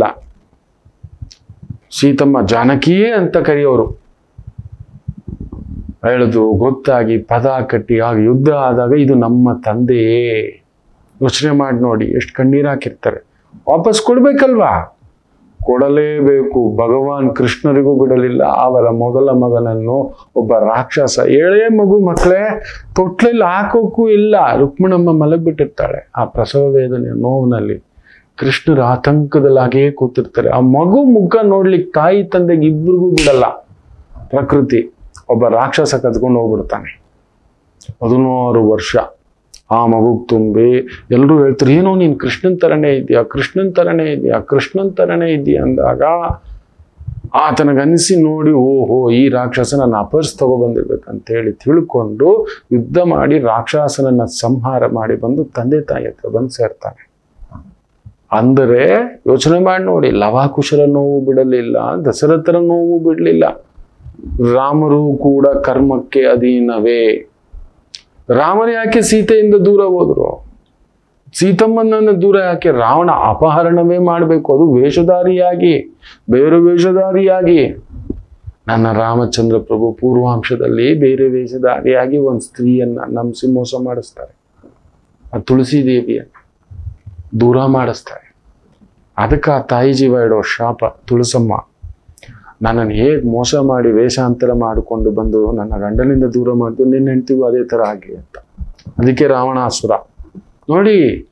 [SPEAKER 1] ಸೀತಮ್ಮ ಜಾನಕಿಯೇ ಅಂತ ಕರೆಯೋರು ಹೇಳುದು ಗೊತ್ತಾಗಿ ಪದ ಕಟ್ಟಿ ಆಗ ಯುದ್ಧ ಆದಾಗ ಇದು ನಮ್ಮ ತಂದೆಯೇ ಯೋಚನೆ ಮಾಡಿ ನೋಡಿ ಎಷ್ಟು ಕಣ್ಣೀರು ಹಾಕಿರ್ತಾರೆ ವಾಪಸ್ ಕೊಡ್ಬೇಕಲ್ವಾ ಕೊಡಲೇಬೇಕು ಭಗವಾನ್ ಕೃಷ್ಣರಿಗೂ ಬಿಡಲಿಲ್ಲ ಅವರ ಮೊದಲ ಮಗನನ್ನು ಒಬ್ಬ ರಾಕ್ಷಸ ಏಳೇ ಮಗು ಮಕ್ಕಳೇ ತೊಟ್ಲಲ್ಲಿ ಹಾಕೋಕ್ಕೂ ಇಲ್ಲ ರುಕ್ಮಿಣಮ್ಮ ಮಲಗ್ಬಿಟ್ಟಿರ್ತಾಳೆ ಆ ಪ್ರಸವ ವೇದನೆಯ ನೋವಿನಲ್ಲಿ ಕೃಷ್ಣರ ಆತಂಕದಲ್ಲಿ ಹಾಗೇ ಕೂತಿರ್ತಾರೆ ಆ ಮಗು ಮುಖ ನೋಡ್ಲಿಕ್ಕೆ ತಾಯಿ ತಂದೆಗೆ ಇಬ್ರಿಗೂ ಬಿಡಲ್ಲ ಪ್ರಕೃತಿ ಒಬ್ಬ ರಾಕ್ಷಸ ಕದ್ಕೊಂಡು ಹೋಗ್ಬಿಡ್ತಾನೆ ಹದಿನಾರು ವರ್ಷ ಆ ಮಗುಗ್ ತುಂಬಿ ಎಲ್ಲರೂ ಹೇಳ್ತಾರೆ ಏನೋ ನೀನು ಕೃಷ್ಣನ್ ತರನೇ ಇದೆಯಾ ಕೃಷ್ಣನ್ ತರನೇ ಇದೆಯಾ ಕೃಷ್ಣನ್ ತರನೇ ಇದೆಯಾ ಅಂದಾಗ ಆತನಿಗನ್ಸಿ ನೋಡಿ ಓಹೋ ಈ ರಾಕ್ಷಸನನ್ನ ಅಪರ್ಸ್ ತಗೊಬಂದಿರ್ಬೇಕಂತ ಹೇಳಿ ತಿಳ್ಕೊಂಡು ಯುದ್ಧ ಮಾಡಿ ರಾಕ್ಷಸನನ್ನ ಸಂಹಾರ ಮಾಡಿ ಬಂದು ತಂದೆ ತಾಯಿ ಹತ್ರ ಬಂದು ಸೇರ್ತಾನೆ ಅಂದರೆ ಯೋಚನೆ ಮಾಡಿ ನೋಡಿ ಲವಾಕುಶರ ನೋವು ಬಿಡಲಿಲ್ಲ ದಶರಥರ ನೋವು ಬಿಡಲಿಲ್ಲ ರಾಮರು ಕೂಡ ಕರ್ಮಕ್ಕೆ ಅಧೀನವೇ ರಾಮನ ಯಾಕೆ ಸೀತೆಯಿಂದ ದೂರ ಹೋದ್ರು ಸೀತಮ್ಮನನ್ನು ದೂರ ಯಾಕೆ ರಾವಣ ಅಪಹರಣವೇ ಮಾಡಬೇಕು ಅದು ವೇಷಧಾರಿಯಾಗಿ ಬೇರೆ ವೇಷಧಾರಿಯಾಗಿ ನನ್ನ ರಾಮಚಂದ್ರ ಪ್ರಭು ಪೂರ್ವಾಂಶದಲ್ಲಿ ಬೇರೆ ವೇಷಧಾರಿಯಾಗಿ ಒಂದು ಸ್ತ್ರೀಯನ್ನ ನಂಬಿಸಿ ಮೋಸ ಮಾಡಿಸ್ತಾರೆ ಆ ತುಳಸಿ ದೇವಿಯನ್ನ ದೂರ ಮಾಡಿಸ್ತಾರೆ ಅದಕ್ಕೆ ಆ ತಾಯಿ ಜೀವ ಇಡೋ ಶಾಪ ತುಳಸಮ್ಮ ನನ್ನನ್ನು ಹೇಗೆ ಮೋಸ ಮಾಡಿ ವೇಷಾಂತರ ಮಾಡಿಕೊಂಡು ಬಂದು ನನ್ನ ಗಂಡನಿಂದ ದೂರ ಮಾಡಿದ್ದು ನಿನ್ನ ಹೆಂಡ್ತಿಗೂ ಅದೇ ಥರ ಆಗಲಿ ಅಂತ ಅದಕ್ಕೆ ರಾವಣಾಸುರ ನೋಡಿ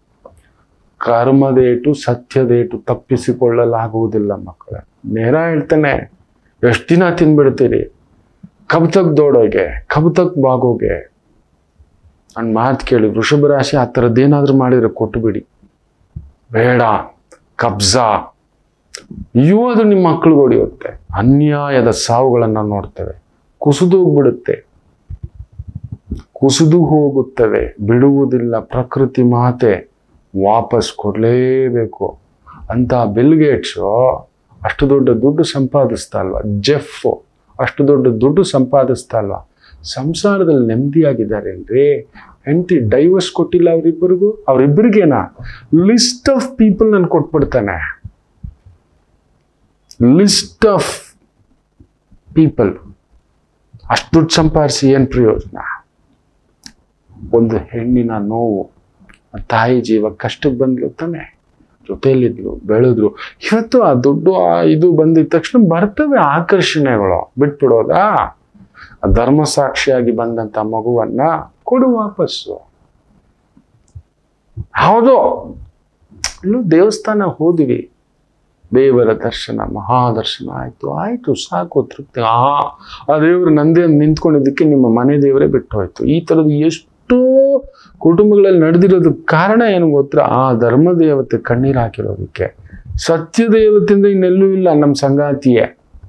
[SPEAKER 1] ಕರ್ಮದೇಟು ಸತ್ಯದೇಟು ತಪ್ಪಿಸಿಕೊಳ್ಳಲಾಗುವುದಿಲ್ಲ ಮಕ್ಕಳೇ ನೇರ ಹೇಳ್ತಾನೆ ಎಷ್ಟು ದಿನ ತಿನ್ಬಿಡ್ತೀರಿ ಕಬ್ ತಕ್ ದೋಡೋಗೆ ಕಬ್ ತಕ್ ಬಾಗೋಗೆ ನನ್ನ ಮಾತು ಕೇಳಿ ವೃಷಭ ರಾಶಿ ಆ ಥರದ್ದೇನಾದ್ರೂ ಮಾಡಿದ್ರೆ ಕೊಟ್ಟು ಬಿಡಿ ಬೇಡ ಕಬ್ಜಾ ಇವು ಅದು ನಿಮ್ಮ ಮಕ್ಕಳಿಗೆ ಹೊಡೆಯುತ್ತೆ ಅನ್ಯಾಯದ ಸಾವುಗಳನ್ನು ನೋಡ್ತೇವೆ ಕುಸಿದೋಗ್ಬಿಡುತ್ತೆ ಕುಸಿದು ಹೋಗುತ್ತವೆ ಬಿಡುವುದಿಲ್ಲ ಪ್ರಕೃತಿ ಮಾತೆ ವಾಪಸ್ ಕೊಡಲೇಬೇಕು ಅಂತ ಬಿಲ್ ಗೇಟ್ಸು ಅಷ್ಟು ದೊಡ್ಡ ದುಡ್ಡು ಸಂಪಾದಿಸ್ತಾ ಅಲ್ವಾ ಜೆಫ್ ಅಷ್ಟು ದೊಡ್ಡ ದುಡ್ಡು ಸಂಪಾದಿಸ್ತಾ ಅಲ್ವಾ ಸಂಸಾರದಲ್ಲಿ ನೆಮ್ಮದಿಯಾಗಿದ್ದಾರೇನ್ರಿ ಹೆಂಡತಿ ಡೈವರ್ಸ್ ಕೊಟ್ಟಿಲ್ಲ ಅವರಿಬ್ಬರಿಗೂ ಅವರಿಬ್ಬರಿಗೇನಾ ಲಿಸ್ಟ್ ಆಫ್ ಪೀಪಲ್ ನಾನು ಕೊಟ್ಬಿಡ್ತಾನೆ ಲಿಸ್ಟ್ ಆಫ್ ಪೀಪಲ್ ಅಷ್ಟು ದುಡ್ಡು ಸಂಪಾದಿಸಿ ಏನು ಪ್ರಯೋಜನ ಒಂದು ಹೆಣ್ಣಿನ ನೋವು ಆ ತಾಯಿ ಜೀವ ಕಷ್ಟಕ್ಕೆ ಬಂದ್ಲು ತಾನೆ ಜೊತೆಯಲ್ಲಿದ್ಲು ಬೆಳೆದ್ರು ಇವತ್ತು ಆ ದುಡ್ಡು ಆ ಇದು ಬಂದಿದ ತಕ್ಷಣ ಬರ್ತವೆ ಆಕರ್ಷಣೆಗಳು ಬಿಟ್ಬಿಡೋದಾ ಆ ಧರ್ಮ ಸಾಕ್ಷಿಯಾಗಿ ಬಂದಂತ ಮಗುವನ್ನ ಕೊಡು ವಾಪಸ್ಸು ಹೌದು ಇಲ್ಲೂ ದೇವಸ್ಥಾನ ಹೋದ್ವಿ ದೇವರ ದರ್ಶನ ಮಹಾದರ್ಶನ ಆಯ್ತು ಆಯ್ತು ಸಾಕು ತೃಪ್ತಿ ಆ ಆ ದೇವರು ನಂದೇ ನಿಂತ್ಕೊಂಡಿದ್ದಕ್ಕೆ ನಿಮ್ಮ ಮನೆ ದೇವರೇ ಬಿಟ್ಟು ಹೋಯ್ತು ಈ ಥರದ್ದು ಎಷ್ಟೋ ಕುಟುಂಬಗಳಲ್ಲಿ ನಡೆದಿರೋದಕ್ಕೆ ಕಾರಣ ಏನು ಗೊತ್ತಾ ಆ ಧರ್ಮ ದೇವತೆ ಕಣ್ಣೀರು ಹಾಕಿರೋದಕ್ಕೆ ಸತ್ಯ ದೇವತೆಯಿಂದ ಇನ್ನೆಲ್ಲೂ ಇಲ್ಲ ನಮ್ಮ ಸಂಗಾತಿಯೇ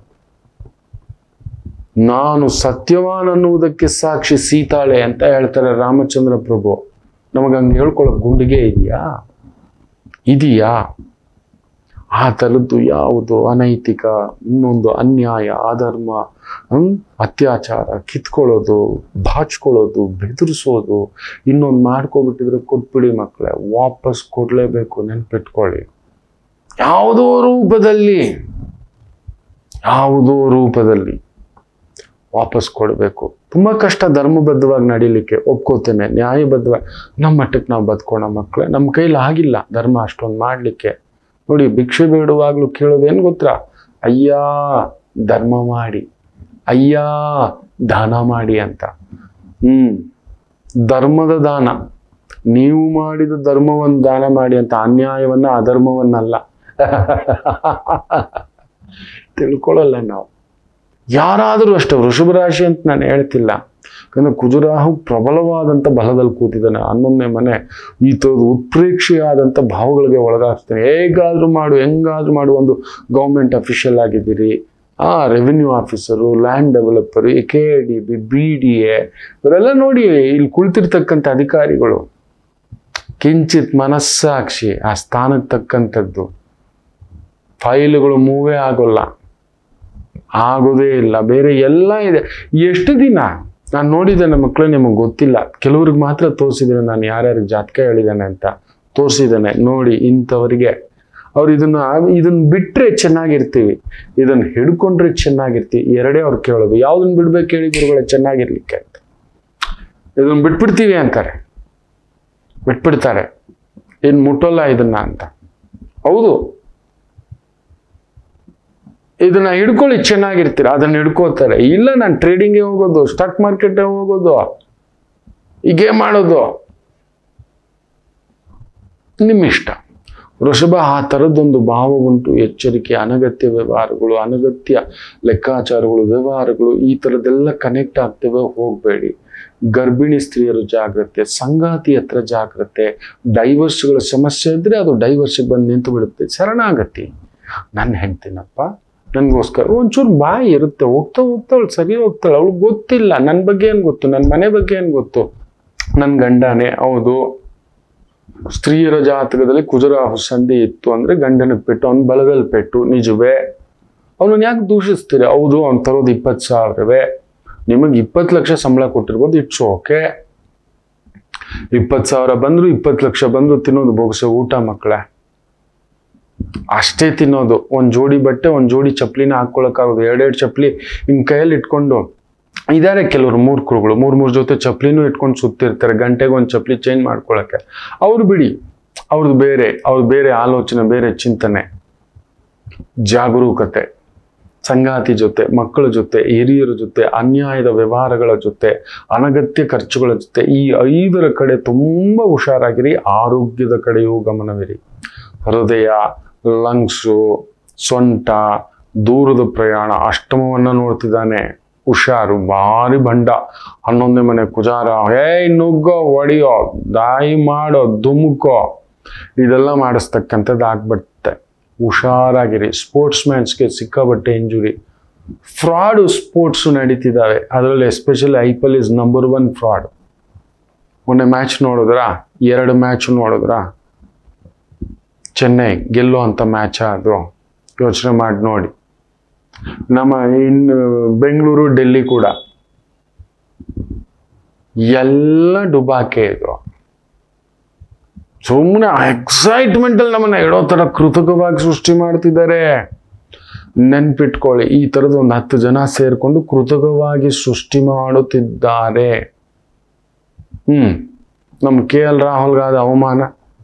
[SPEAKER 1] ನಾನು ಸತ್ಯವಾನ್ ಅನ್ನುವುದಕ್ಕೆ ಸಾಕ್ಷಿ ಸೀತಾಳೆ ಅಂತ ಹೇಳ್ತಾರೆ ರಾಮಚಂದ್ರ ಪ್ರಭು ನಮಗೆ ಹಂಗೆ ಹೇಳ್ಕೊಳ್ಳೋ ಗುಂಡಿಗೆ ಇದೆಯಾ ಇದೆಯಾ ಆ ಥರದ್ದು ಯಾವುದು ಅನೈತಿಕ ಇನ್ನೊಂದು ಅನ್ಯಾಯ ಅಧರ್ಮ ಹ್ಮ್, ಅತ್ಯಾಚಾರ ಕಿತ್ಕೊಳ್ಳೋದು ಬಾಚ್ಕೊಳ್ಳೋದು ಬೆದರಿಸೋದು ಇನ್ನೊಂದು ಮಾಡ್ಕೊಬಿಟ್ಟಿದ್ರೆ ಕೊಟ್ಬಿಡಿ ಮಕ್ಕಳೇ ವಾಪಸ್ ಕೊಡ್ಲೇಬೇಕು ನೆನ್ಪಿಟ್ಕೊಳ್ಳಿ ಯಾವುದೋ ರೂಪದಲ್ಲಿ ಯಾವುದೋ ರೂಪದಲ್ಲಿ ವಾಪಸ್ ಕೊಡಬೇಕು ತುಂಬ ಕಷ್ಟ ಧರ್ಮಬದ್ಧವಾಗಿ ನಡೀಲಿಕ್ಕೆ ಒಪ್ಕೋತೇನೆ ನ್ಯಾಯಬದ್ಧವಾಗಿ ನಮ್ಮ ಮಟ್ಟಕ್ಕೆ ನಾವು ಬದುಕೋಣ ಮಕ್ಕಳೇ ನಮ್ಮ ಕೈಲಿ ಆಗಿಲ್ಲ ಧರ್ಮ ಅಷ್ಟೊಂದು ಮಾಡಲಿಕ್ಕೆ ನೋಡಿ ಭಿಕ್ಷೆ ಬೇಡುವಾಗ್ಲೂ ಕೇಳೋದೇನು ಗೊತ್ತಾ ಅಯ್ಯ ಧರ್ಮ ಮಾಡಿ ಅಯ್ಯ ದಾನ ಮಾಡಿ ಅಂತ ಹ್ಮ್ ಧರ್ಮದ ದಾನ ನೀವು ಮಾಡಿದ ಧರ್ಮವನ್ನು ದಾನ ಮಾಡಿ ಅಂತ ಅನ್ಯಾಯವನ್ನ ಅಧರ್ಮವನ್ನಲ್ಲ ತಿಳ್ಕೊಳ್ಳಲ್ಲ ನಾವು ಯಾರಾದರೂ ಅಷ್ಟೇ ವೃಷಭ ರಾಶಿ ಅಂತ ನಾನು ಹೇಳ್ತಿಲ್ಲ ಯಾಕಂದ್ರೆ ಕುಜುರಾಹು ಪ್ರಬಲವಾದಂಥ ಬಲದಲ್ಲಿ ಕೂತಿದ್ದಾನೆ ಹನ್ನೊಂದನೇ ಮನೆ ಈ ಥರದ್ದು ಉತ್ಪ್ರೇಕ್ಷೆಯಾದಂಥ ಭಾವಗಳಿಗೆ ಒಳಗಾಗ್ತಾನೆ ಹೇಗಾದ್ರೂ ಮಾಡು ಹೆಂಗಾದ್ರೂ ಮಾಡು ಒಂದು ಗೌರ್ಮೆಂಟ್ ಅಫಿಷಿಯಲ್ ಆಗಿದ್ದೀರಿ ಆ revenue officer land developer A K D B B D A ಇವರೆಲ್ಲ ನೋಡಿ ಇಲ್ಲಿ ಕುಳಿತಿರ್ತಕ್ಕಂಥ ಅಧಿಕಾರಿಗಳು ಕಿಂಚಿತ್ ಮನಸ್ಸಾಕ್ಷಿ ಆ ಸ್ಥಾನಕ್ಕೆ ತಕ್ಕಂಥದ್ದು ಫೈಲ್ಗಳು ಮೂವೇ ಆಗೋಲ್ಲ ಆಗೋದೇ ಇಲ್ಲ ಬೇರೆ ಎಲ್ಲ ಇದೆ ಎಷ್ಟು ದಿನ ನಾನು ನೋಡಿದ್ದೇನೆ ಮಕ್ಕಳು ನಿಮಗೆ ಗೊತ್ತಿಲ್ಲ ಕೆಲವ್ರಿಗೆ ಮಾತ್ರ ತೋರಿಸಿದ್ದೇನೆ ನಾನು ಯಾರ್ಯಾರಿಗೆ ಜಾತಕ ಹೇಳಿದ್ದೇನೆ ಅಂತ ತೋರಿಸಿದ್ದೇನೆ ನೋಡಿ ಇಂಥವರಿಗೆ ಅವ್ರು ಇದನ್ನ ಇದನ್ನ ಬಿಟ್ರೆ ಚೆನ್ನಾಗಿರ್ತೀವಿ ಇದನ್ನ ಹಿಡ್ಕೊಂಡ್ರೆ ಚೆನ್ನಾಗಿರ್ತೀವಿ ಎರಡೇ ಅವ್ರು ಕೇಳೋದು ಯಾವ್ದನ್ನ ಬಿಡ್ಬೇಕು ಹೇಳಿ ಗುರುಗಳೇ ಚೆನ್ನಾಗಿರ್ಲಿಕ್ಕೆ ಅಂತ ಇದನ್ನ ಬಿಟ್ಬಿಡ್ತೀವಿ ಅಂತಾರೆ ಬಿಟ್ಬಿಡ್ತಾರೆ ಏನ್ ಮುಟ್ಟೋಲ್ಲ ಇದನ್ನ ಅಂತ ಹೌದು ಇದನ್ನ ಹಿಡ್ಕೊಳ್ಳಿ ಚೆನ್ನಾಗಿರ್ತೀರ ಅದನ್ನ ಹಿಡ್ಕೋತಾರೆ ಇಲ್ಲ ನಾನು ಟ್ರೇಡಿಂಗ್ಗೆ ಹೋಗೋದು ಸ್ಟಾಕ್ ಮಾರ್ಕೆಟ್ ಹೋಗೋದು ಹೀಗೆ ಮಾಡೋದು ನಿಮ್ಮ ಇಷ್ಟ ವೃಷಭ ಆ ಥರದ್ದೊಂದು ಭಾವ ಉಂಟು ಎಚ್ಚರಿಕೆ ಅನಗತ್ಯ ವ್ಯವಹಾರಗಳು ಅನಗತ್ಯ ಲೆಕ್ಕಾಚಾರಗಳು ವ್ಯವಹಾರಗಳು ಈ ಥರದ್ದೆಲ್ಲ ಕನೆಕ್ಟ್ ಆಗ್ತವೆ ಹೋಗಬೇಡಿ ಗರ್ಭಿಣಿ ಸ್ತ್ರೀಯರು ಜಾಗ್ರತೆ ಸಂಗಾತಿ ಹತ್ರ ಜಾಗ್ರತೆ ಡೈವರ್ಸ್ಗಳ ಸಮಸ್ಯೆ ಇದ್ರೆ ಅದು ಡೈವರ್ಸ್ಗೆ ಬಂದು ನಿಂತು ಬಿಡುತ್ತೆ ಶರಣಾಗತಿ ನನ್ನ ಹೆಂಡ್ತಿನಪ್ಪ ನನಗೋಸ್ಕರ ಒಂಚೂರು ಬಾಯಿ ಇರುತ್ತೆ ಹೋಗ್ತಾ ಹೋಗ್ತಾ ಅವಳು ಸರಿ ಹೋಗ್ತಾಳೆ ಅವಳಿಗೆ ಗೊತ್ತಿಲ್ಲ ನನ್ನ ಬಗ್ಗೆ ಏನು ಗೊತ್ತು ನನ್ನ ಮನೆ ಬಗ್ಗೆ ಏನು ಗೊತ್ತು ನನ್ನ ಗಂಡನೇ ಹೌದು ಸ್ತ್ರೀಯರ ಜಾತಕದಲ್ಲಿ ಕುಜರಾಹು ಸಂಧಿ ಇತ್ತು ಅಂದ್ರೆ ಗಂಡನಿಗೆ ಪೆಟ್ಟು ಅವ್ನ ಬಲದಲ್ಲಿ ಪೆಟ್ಟು ನಿಜವೇ ಅವನನ್ನ ಯಾಕೆ ದೂಷಿಸ್ತೀರ ಹೌದು ಅವ್ನು ತರೋದು ಇಪ್ಪತ್ತು ಸಾವಿರವೇ ನಿಮಗೆ ಇಪ್ಪತ್ತು ಲಕ್ಷ ಸಂಬಳ ಕೊಟ್ಟಿರ್ಬೋದು ಇಟ್ಸ್ ಓಕೆ ಇಪ್ಪತ್ತು ಸಾವಿರ ಬಂದ್ರು ಇಪ್ಪತ್ತು ಲಕ್ಷ ಬಂದ್ರು ತಿನ್ನೋದು ಬೋಗಸೆ ಊಟ ಮಕ್ಕಳೇ ಅಷ್ಟೇ ತಿನ್ನೋದು ಒಂದ್ ಜೋಡಿ ಬಟ್ಟೆ ಒಂದ್ ಜೋಡಿ ಚಪ್ಲಿನ ಹಾಕೊಳಕ್ಕಾಗೋದು ಎರಡೆರಡು ಚಪ್ಲಿ ಹಿಂಗ್ ಕೈಯಲ್ಲಿ ಇಟ್ಕೊಂಡು ಇದಾರೆ ಕೆಲವರು ಮೂರ್ಖರುಗಳು ಮೂರ್ ಮೂರ್ ಜೊತೆ ಚಪ್ಲಿನೂ ಇಟ್ಕೊಂಡು ಸುತ್ತಿರ್ತಾರೆ ಗಂಟೆಗೆ ಒಂದ್ ಚಪ್ಲಿ ಚೇಂಜ್ ಮಾಡ್ಕೊಳಕ್ಕೆ ಅವ್ರು ಬಿಡಿ ಅವ್ರದ್ದು ಬೇರೆ ಅವ್ರದ್ದು ಬೇರೆ ಆಲೋಚನೆ ಬೇರೆ ಚಿಂತನೆ ಜಾಗರೂಕತೆ ಸಂಗಾತಿ ಜೊತೆ ಮಕ್ಕಳ ಜೊತೆ ಹಿರಿಯರ ಜೊತೆ ಅನ್ಯಾಯದ ವ್ಯವಹಾರಗಳ ಜೊತೆ ಅನಗತ್ಯ ಖರ್ಚುಗಳ ಜೊತೆ ಈ ಐದರ ಕಡೆ ತುಂಬಾ ಹುಷಾರಾಗಿರಿ ಆರೋಗ್ಯದ ಕಡೆಯೂ ಗಮನವಿರಿ ಹೃದಯ ಲಂಗ್ಸು ಸೊಂಟ ದೂರದ ಪ್ರಯಾಣ ಅಷ್ಟಮವನ್ನ ನೋಡ್ತಿದ್ದಾನೆ ಹುಷಾರು ಭಾರಿ ಬಂಡ ಹನ್ನೊಂದನೇ ಮನೆ ಕುಜಾರ ಹೇ ನುಗ್ಗೋ ಒಡಿಯೋ ದಾಯಿ ಮಾಡೋ ದುಮುಕೋ ಇದೆಲ್ಲ ಮಾಡಿಸ್ತಕ್ಕಂಥದ್ದು ಆಗ್ಬಿಡುತ್ತೆ ಹುಷಾರಾಗಿರಿ ಸ್ಪೋರ್ಟ್ಸ್ ಮ್ಯಾನ್ಸ್ಗೆ ಸಿಕ್ಕಾಬಟ್ಟೆ ಇಂಜುರಿ ಫ್ರಾಡು ಸ್ಪೋರ್ಟ್ಸು ನಡೀತಿದ್ದಾವೆ ಅದರಲ್ಲಿ especially IPL is number one fraud ಮೊನ್ನೆ ಮ್ಯಾಚ್ ನೋಡಿದ್ರ ಎರಡು ಮ್ಯಾಚ್ ನೋಡಿದ್ರ ಚೆನ್ನೈ ಗೆಲ್ಲುವಂಥ ಮ್ಯಾಚ ಅದು ಯೋಚನೆ ಮಾಡಿ ನೋಡಿ ನಮ್ಮ ಇನ್ನು ಬೆಂಗಳೂರು ಡೆಲ್ಲಿ ಕೂಡ ಎಲ್ಲ ಡುಬಾಕೆ ಇದು ಸುಮ್ಮನೆ ಎಕ್ಸೈಟ್ಮೆಂಟ್ ಅಲ್ಲಿ ನಮ್ಮನ್ನ ಇಡೋ ತರ ಕೃತಕವಾಗಿ ಸೃಷ್ಟಿ ಮಾಡ್ತಿದ್ದಾರೆ ನೆನ್ಪಿಟ್ಕೊಳ್ಳಿ ಈ ತರದ ಒಂದು ಹತ್ತು ಜನ ಸೇರ್ಕೊಂಡು ಕೃತಕವಾಗಿ ಸೃಷ್ಟಿ ಮಾಡುತ್ತಿದ್ದಾರೆ ಹ್ಮ್ ನಮ್ಮ ಕೆ ಎಲ್ ರಾಹುಲ್ಗಾದ ಅವಮಾನ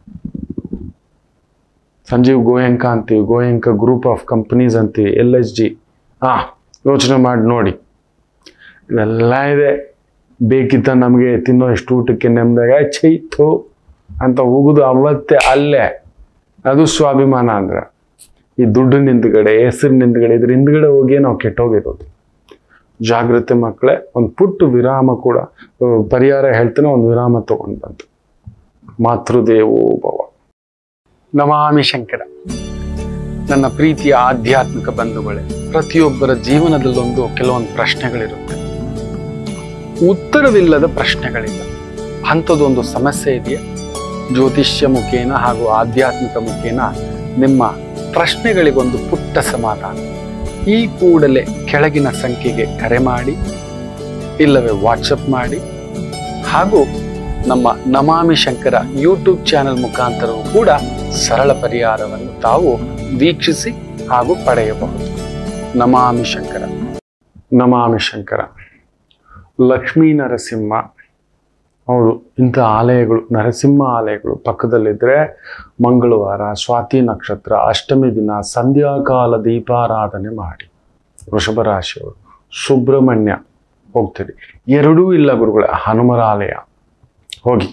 [SPEAKER 1] ಸಂಜೀವ್ ಗೋಯಂಕ ಅಂತೀವಿ ಗೋಯಂಕ ಗ್ರೂಪ್ ಆಫ್ ಕಂಪನೀಸ್ ಅಂತೀವಿ ಎಲ್ ಎಸ್ ಜಿ ಹಾ ಯೋಚನೆ ಮಾಡಿ ನೋಡಿ ಇವೆಲ್ಲ ಇದೆ ಬೇಕಿತ್ತ ನಮಗೆ ತಿನ್ನೋ ಎಷ್ಟು ಊಟಕ್ಕೆ ನೆಮ್ಮದಾಗ ಚೈತು ಅಂತ ಹೋಗುದು ಅವತ್ತೇ ಅಲ್ಲೇ ಅದು ಸ್ವಾಭಿಮಾನ ಅಂದ್ರೆ ಈ ದುಡ್ಡಿನ ಹಿಂದ್ಗಡೆ ಹೆಸರಿನ ಹಿಂದ್ಗಡೆ ಇದ್ರ ಹಿಂದ್ಗಡೆ ಹೋಗಿ ನಾವು ಕೆಟ್ಟೋಗಿರೋದು ಜಾಗ್ರತೆ ಮಕ್ಕಳೇ ಒಂದು ಪುಟ್ಟ ವಿರಾಮ ಕೂಡ ಆ, ಪರಿಹಾರ ಹೇಳ್ತಾನೆ ಒಂದು ವಿರಾಮ ತಗೊಂಡು ಬಂತು ಮಾತೃದೇವೋ ಭವ ನಮಾಮಿ ಶಂಕರ ನನ್ನ ಪ್ರೀತಿಯ ಆಧ್ಯಾತ್ಮಿಕ ಬಂಧುಗಳೇ ಪ್ರತಿಯೊಬ್ಬರ ಜೀವನದಲ್ಲೊಂದು ಕೆಲವೊಂದು ಪ್ರಶ್ನೆಗಳಿರುತ್ತೆ ಉತ್ತರವಿಲ್ಲದ ಪ್ರಶ್ನೆಗಳಿಲ್ಲ ಅಂಥದ್ದೊಂದು ಸಮಸ್ಯೆ ಇದೆಯಾ ಜ್ಯೋತಿಷ್ಯ ಮುಖೇನ ಹಾಗೂ ಆಧ್ಯಾತ್ಮಿಕ ಮುಖೇನ ನಿಮ್ಮ ಪ್ರಶ್ನೆಗಳಿಗೊಂದು ಪುಟ್ಟ ಸಮಾಧಾನ ಈ ಕೂಡಲೇ ಕೆಳಗಿನ ಸಂಖ್ಯೆಗೆ ಕರೆ ಮಾಡಿ ಇಲ್ಲವೇ ವಾಟ್ಸಪ್ ಮಾಡಿ ಹಾಗೂ ನಮ್ಮ ನಮಾಮಿ ಶಂಕರ ಯೂಟ್ಯೂಬ್ ಚಾನೆಲ್ ಮುಖಾಂತರವೂ ಕೂಡ ಸರಳ ಪರಿಹಾರವನ್ನು ತಾವು ವೀಕ್ಷಿಸಿ ಹಾಗೂ ಪಡೆಯಬಹುದು ನಮಾಮಿ ಶಂಕರ ನಮಾಮಿ ಶಂಕರ ಲಕ್ಷ್ಮೀ ನರಸಿಂಹ ಹೌದು ಇಂಥ ಆಲಯಗಳು ನರಸಿಂಹ ಆಲಯಗಳು ಪಕ್ಕದಲ್ಲಿದ್ದರೆ ಮಂಗಳವಾರ ಸ್ವಾತಿ ನಕ್ಷತ್ರ ಅಷ್ಟಮಿ ದಿನ ಸಂಧ್ಯಾಕಾಲ ದೀಪಾರಾಧನೆ ಮಾಡಿ ವೃಷಭ ರಾಶಿಯವರು ಸುಬ್ರಹ್ಮಣ್ಯ ಹೋಗ್ತೀರಿ ಎರಡೂ ಇಲ್ಲ ಗುರುಗಳೇ ಹನುಮರ ಆಲಯ ಹೋಗಿ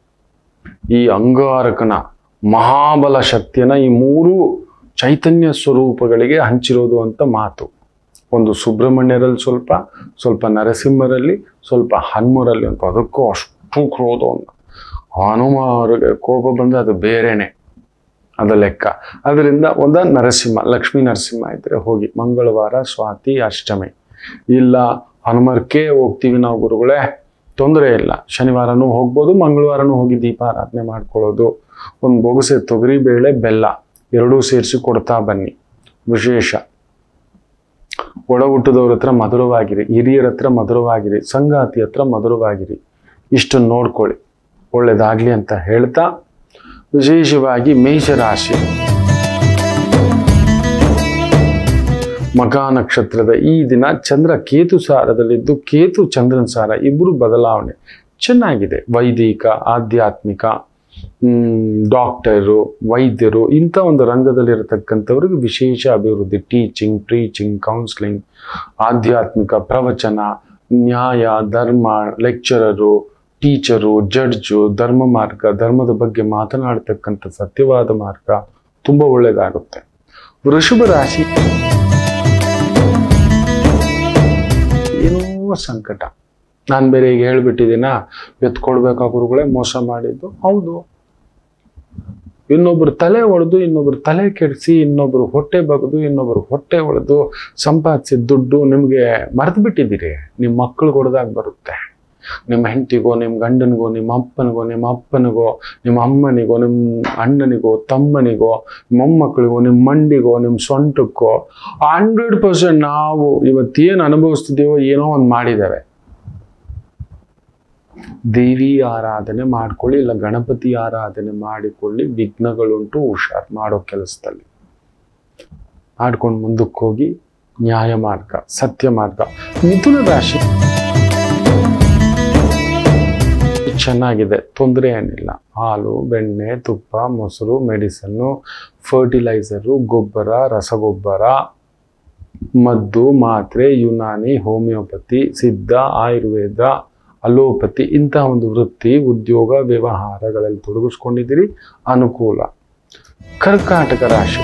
[SPEAKER 1] ಈ ಅಂಗಾರಕನ ಮಹಾಬಲ ಶಕ್ತಿಯನ್ನ ಈ ಮೂರು ಚೈತನ್ಯ ಸ್ವರೂಪಗಳಿಗೆ ಹಂಚಿರೋದು ಅಂತ ಮಾತು ಒಂದು ಸುಬ್ರಹ್ಮಣ್ಯರಲ್ಲಿ ಸ್ವಲ್ಪ ಸ್ವಲ್ಪ ನರಸಿಂಹರಲ್ಲಿ ಸ್ವಲ್ಪ ಹನುಮರಲ್ಲಿ ಅಂತ ಅದಕ್ಕೂ ಅಷ್ಟು ಕ್ರೋಧ ಅಂತ ಹನುಮಾರಿಗೆ ಕೋಪ ಬಂದ್ರೆ ಅದು ಬೇರೆನೆ ಅದು ಲೆಕ್ಕ ಅದರಿಂದ ಒಂದ ನರಸಿಂಹ ಲಕ್ಷ್ಮೀ ನರಸಿಂಹ ಇದ್ರೆ ಹೋಗಿ ಮಂಗಳವಾರ ಸ್ವಾತಿ ಅಷ್ಟಮಿ ಇಲ್ಲ ಹನುಮರ್ಕೆ ಹೋಗ್ತೀವಿ ನಾವು ಗುರುಗಳೇ ತೊಂದರೆ ಇಲ್ಲ ಶನಿವಾರನೂ ಹೋಗ್ಬೋದು ಮಂಗಳವಾರನೂ ಹೋಗಿ ದೀಪಾರಾಧನೆ ಮಾಡ್ಕೊಳ್ಳೋದು ಒಂದು ಬೊಗಸೆ ತೊಗರಿ ಬೇಳೆ ಬೆಲ್ಲ ಎರಡೂ ಸೇರಿಸಿ ಕೊಡ್ತಾ ಬನ್ನಿ ವಿಶೇಷ ಒಡ ಹುಟ್ಟದವ್ರ ಹತ್ರ ಮಧುರವಾಗಿರಿ ಹಿರಿಯರ ಹತ್ರ ಮಧುರವಾಗಿರಿ ಸಂಗಾತಿ ಹತ್ರ ಮಧುರವಾಗಿರಿ ಇಷ್ಟು ನೋಡ್ಕೊಳ್ಳಿ ಒಳ್ಳೇದಾಗ್ಲಿ ಅಂತ ಹೇಳ್ತಾ ವಿಶೇಷವಾಗಿ ಮೇಷರಾಶಿ ಮಕ ನಕ್ಷತ್ರದ ಈ ದಿನ ಚಂದ್ರ ಕೇತು ಸಾರದಲ್ಲಿದ್ದು ಕೇತು ಚಂದ್ರನ ಸಾರ ಇಬ್ಬರು ಬದಲಾವಣೆ ಚೆನ್ನಾಗಿದೆ ವೈದಿಕ ಆಧ್ಯಾತ್ಮಿಕ ಡಾಕ್ಟರು ವೈದ್ಯರು ಇಂಥ ಒಂದು ರಂಗದಲ್ಲಿರತಕ್ಕಂಥವ್ರಿಗೆ ವಿಶೇಷ ಅಭಿವೃದ್ಧಿ ಟೀಚಿಂಗ್ ಪ್ರೀಚಿಂಗ್ ಕೌನ್ಸ್ಲಿಂಗ್ ಆಧ್ಯಾತ್ಮಿಕ ಪ್ರವಚನ ನ್ಯಾಯ ಧರ್ಮ ಲೆಕ್ಚರರು ಟೀಚರು ಜಡ್ಜು ಧರ್ಮ ಮಾರ್ಗ ಧರ್ಮದ ಬಗ್ಗೆ ಮಾತನಾಡ್ತಕ್ಕಂಥ ಸತ್ಯವಾದ ಮಾರ್ಗ ತುಂಬ ಒಳ್ಳೆಯದಾಗುತ್ತೆ ವೃಷಭ ರಾಶಿ ಏನೋ ಸಂಕಟ ನಾನು ಬೇರೆ ಈಗ ಹೇಳ್ಬಿಟ್ಟಿದ್ದೀನ ಎತ್ಕೊಡ್ಬೇಕಾ ಗುರುಗಳೇ ಮೋಸ ಮಾಡಿದ್ದು ಹೌದು ಇನ್ನೊಬ್ರು ತಲೆ ಒಡೆದು ಇನ್ನೊಬ್ರು ತಲೆ ಕೆಡಿಸಿ ಇನ್ನೊಬ್ರು ಹೊಟ್ಟೆ ಬಗ್ದು ಇನ್ನೊಬ್ರು ಹೊಟ್ಟೆ ಒಡೆದು ಸಂಪಾದಿಸಿದ ದುಡ್ಡು ನಿಮಗೆ ಮರೆತು ಬಿಟ್ಟಿದ್ದೀರಿ ನಿಮ್ಮ ಮಕ್ಕಳಿಗೆ ಹೊಡೆದಾಗ ಬರುತ್ತೆ ನಿಮ್ಮ ಹೆಂಡತಿಗೋ ನಿಮ್ಮ ಗಂಡನಿಗೋ ನಿಮ್ಮ ಅಪ್ಪನಿಗೋ ನಿಮ್ಮ ಅಪ್ಪನಿಗೋ ನಿಮ್ಮ ಅಮ್ಮನಿಗೋ ನಿಮ್ಮ ಅಣ್ಣನಿಗೋ ತಮ್ಮನಿಗೋ ನಿಮ್ಮ ಮೊಮ್ಮಕ್ಕಳಿಗೋ ನಿಮ್ಮ ಮಂಡಿಗೋ ನಿಮ್ಮ ಸೊಂಟಕ್ಕೋ ಹಂಡ್ರೆಡ್ ಪರ್ಸೆಂಟ್ ನಾವು ಇವತ್ತೇನು ಅನುಭವಿಸ್ತಿದ್ದೀವೋ ಏನೋ ಒಂದು ಮಾಡಿದ್ದೇವೆ ದೇವಿ ಆರಾಧನೆ ಮಾಡ್ಕೊಳ್ಳಿ ಇಲ್ಲ ಗಣಪತಿ ಆರಾಧನೆ ಮಾಡಿಕೊಳ್ಳಿ ವಿಘ್ನಗಳುಂಟು ಹುಷಾರ್ ಮಾಡೋ ಕೆಲಸದಲ್ಲಿ ಮಾಡ್ಕೊಂಡು ಮುಂದಕ್ಕೆ ಹೋಗಿ ನ್ಯಾಯ ಮಾರ್ಗ ಸತ್ಯ ಮಾರ್ಗ ಮಿಥುನ ರಾಶಿ ಚೆನ್ನಾಗಿದೆ ತೊಂದರೆ ಏನಿಲ್ಲ ಹಾಲು ಬೆಣ್ಣೆ ತುಪ್ಪ ಮೊಸರು ಮೆಡಿಸನ್ನು ಫರ್ಟಿಲೈಸರು ಗೊಬ್ಬರ ರಸಗೊಬ್ಬರ ಮದ್ದು ಮಾತ್ರೆ ಯುನಾನಿ ಹೋಮಿಯೋಪತಿ ಸಿದ್ಧ ಆಯುರ್ವೇದ ಅಲೋಪತಿ ಇಂತಹ ಒಂದು ವೃತ್ತಿ ಉದ್ಯೋಗ ವ್ಯವಹಾರಗಳಲ್ಲಿ ತೊಡಗಿಸ್ಕೊಂಡಿದ್ದೀರಿ ಅನುಕೂಲ ಕರ್ಕಾಟಕ ರಾಶಿ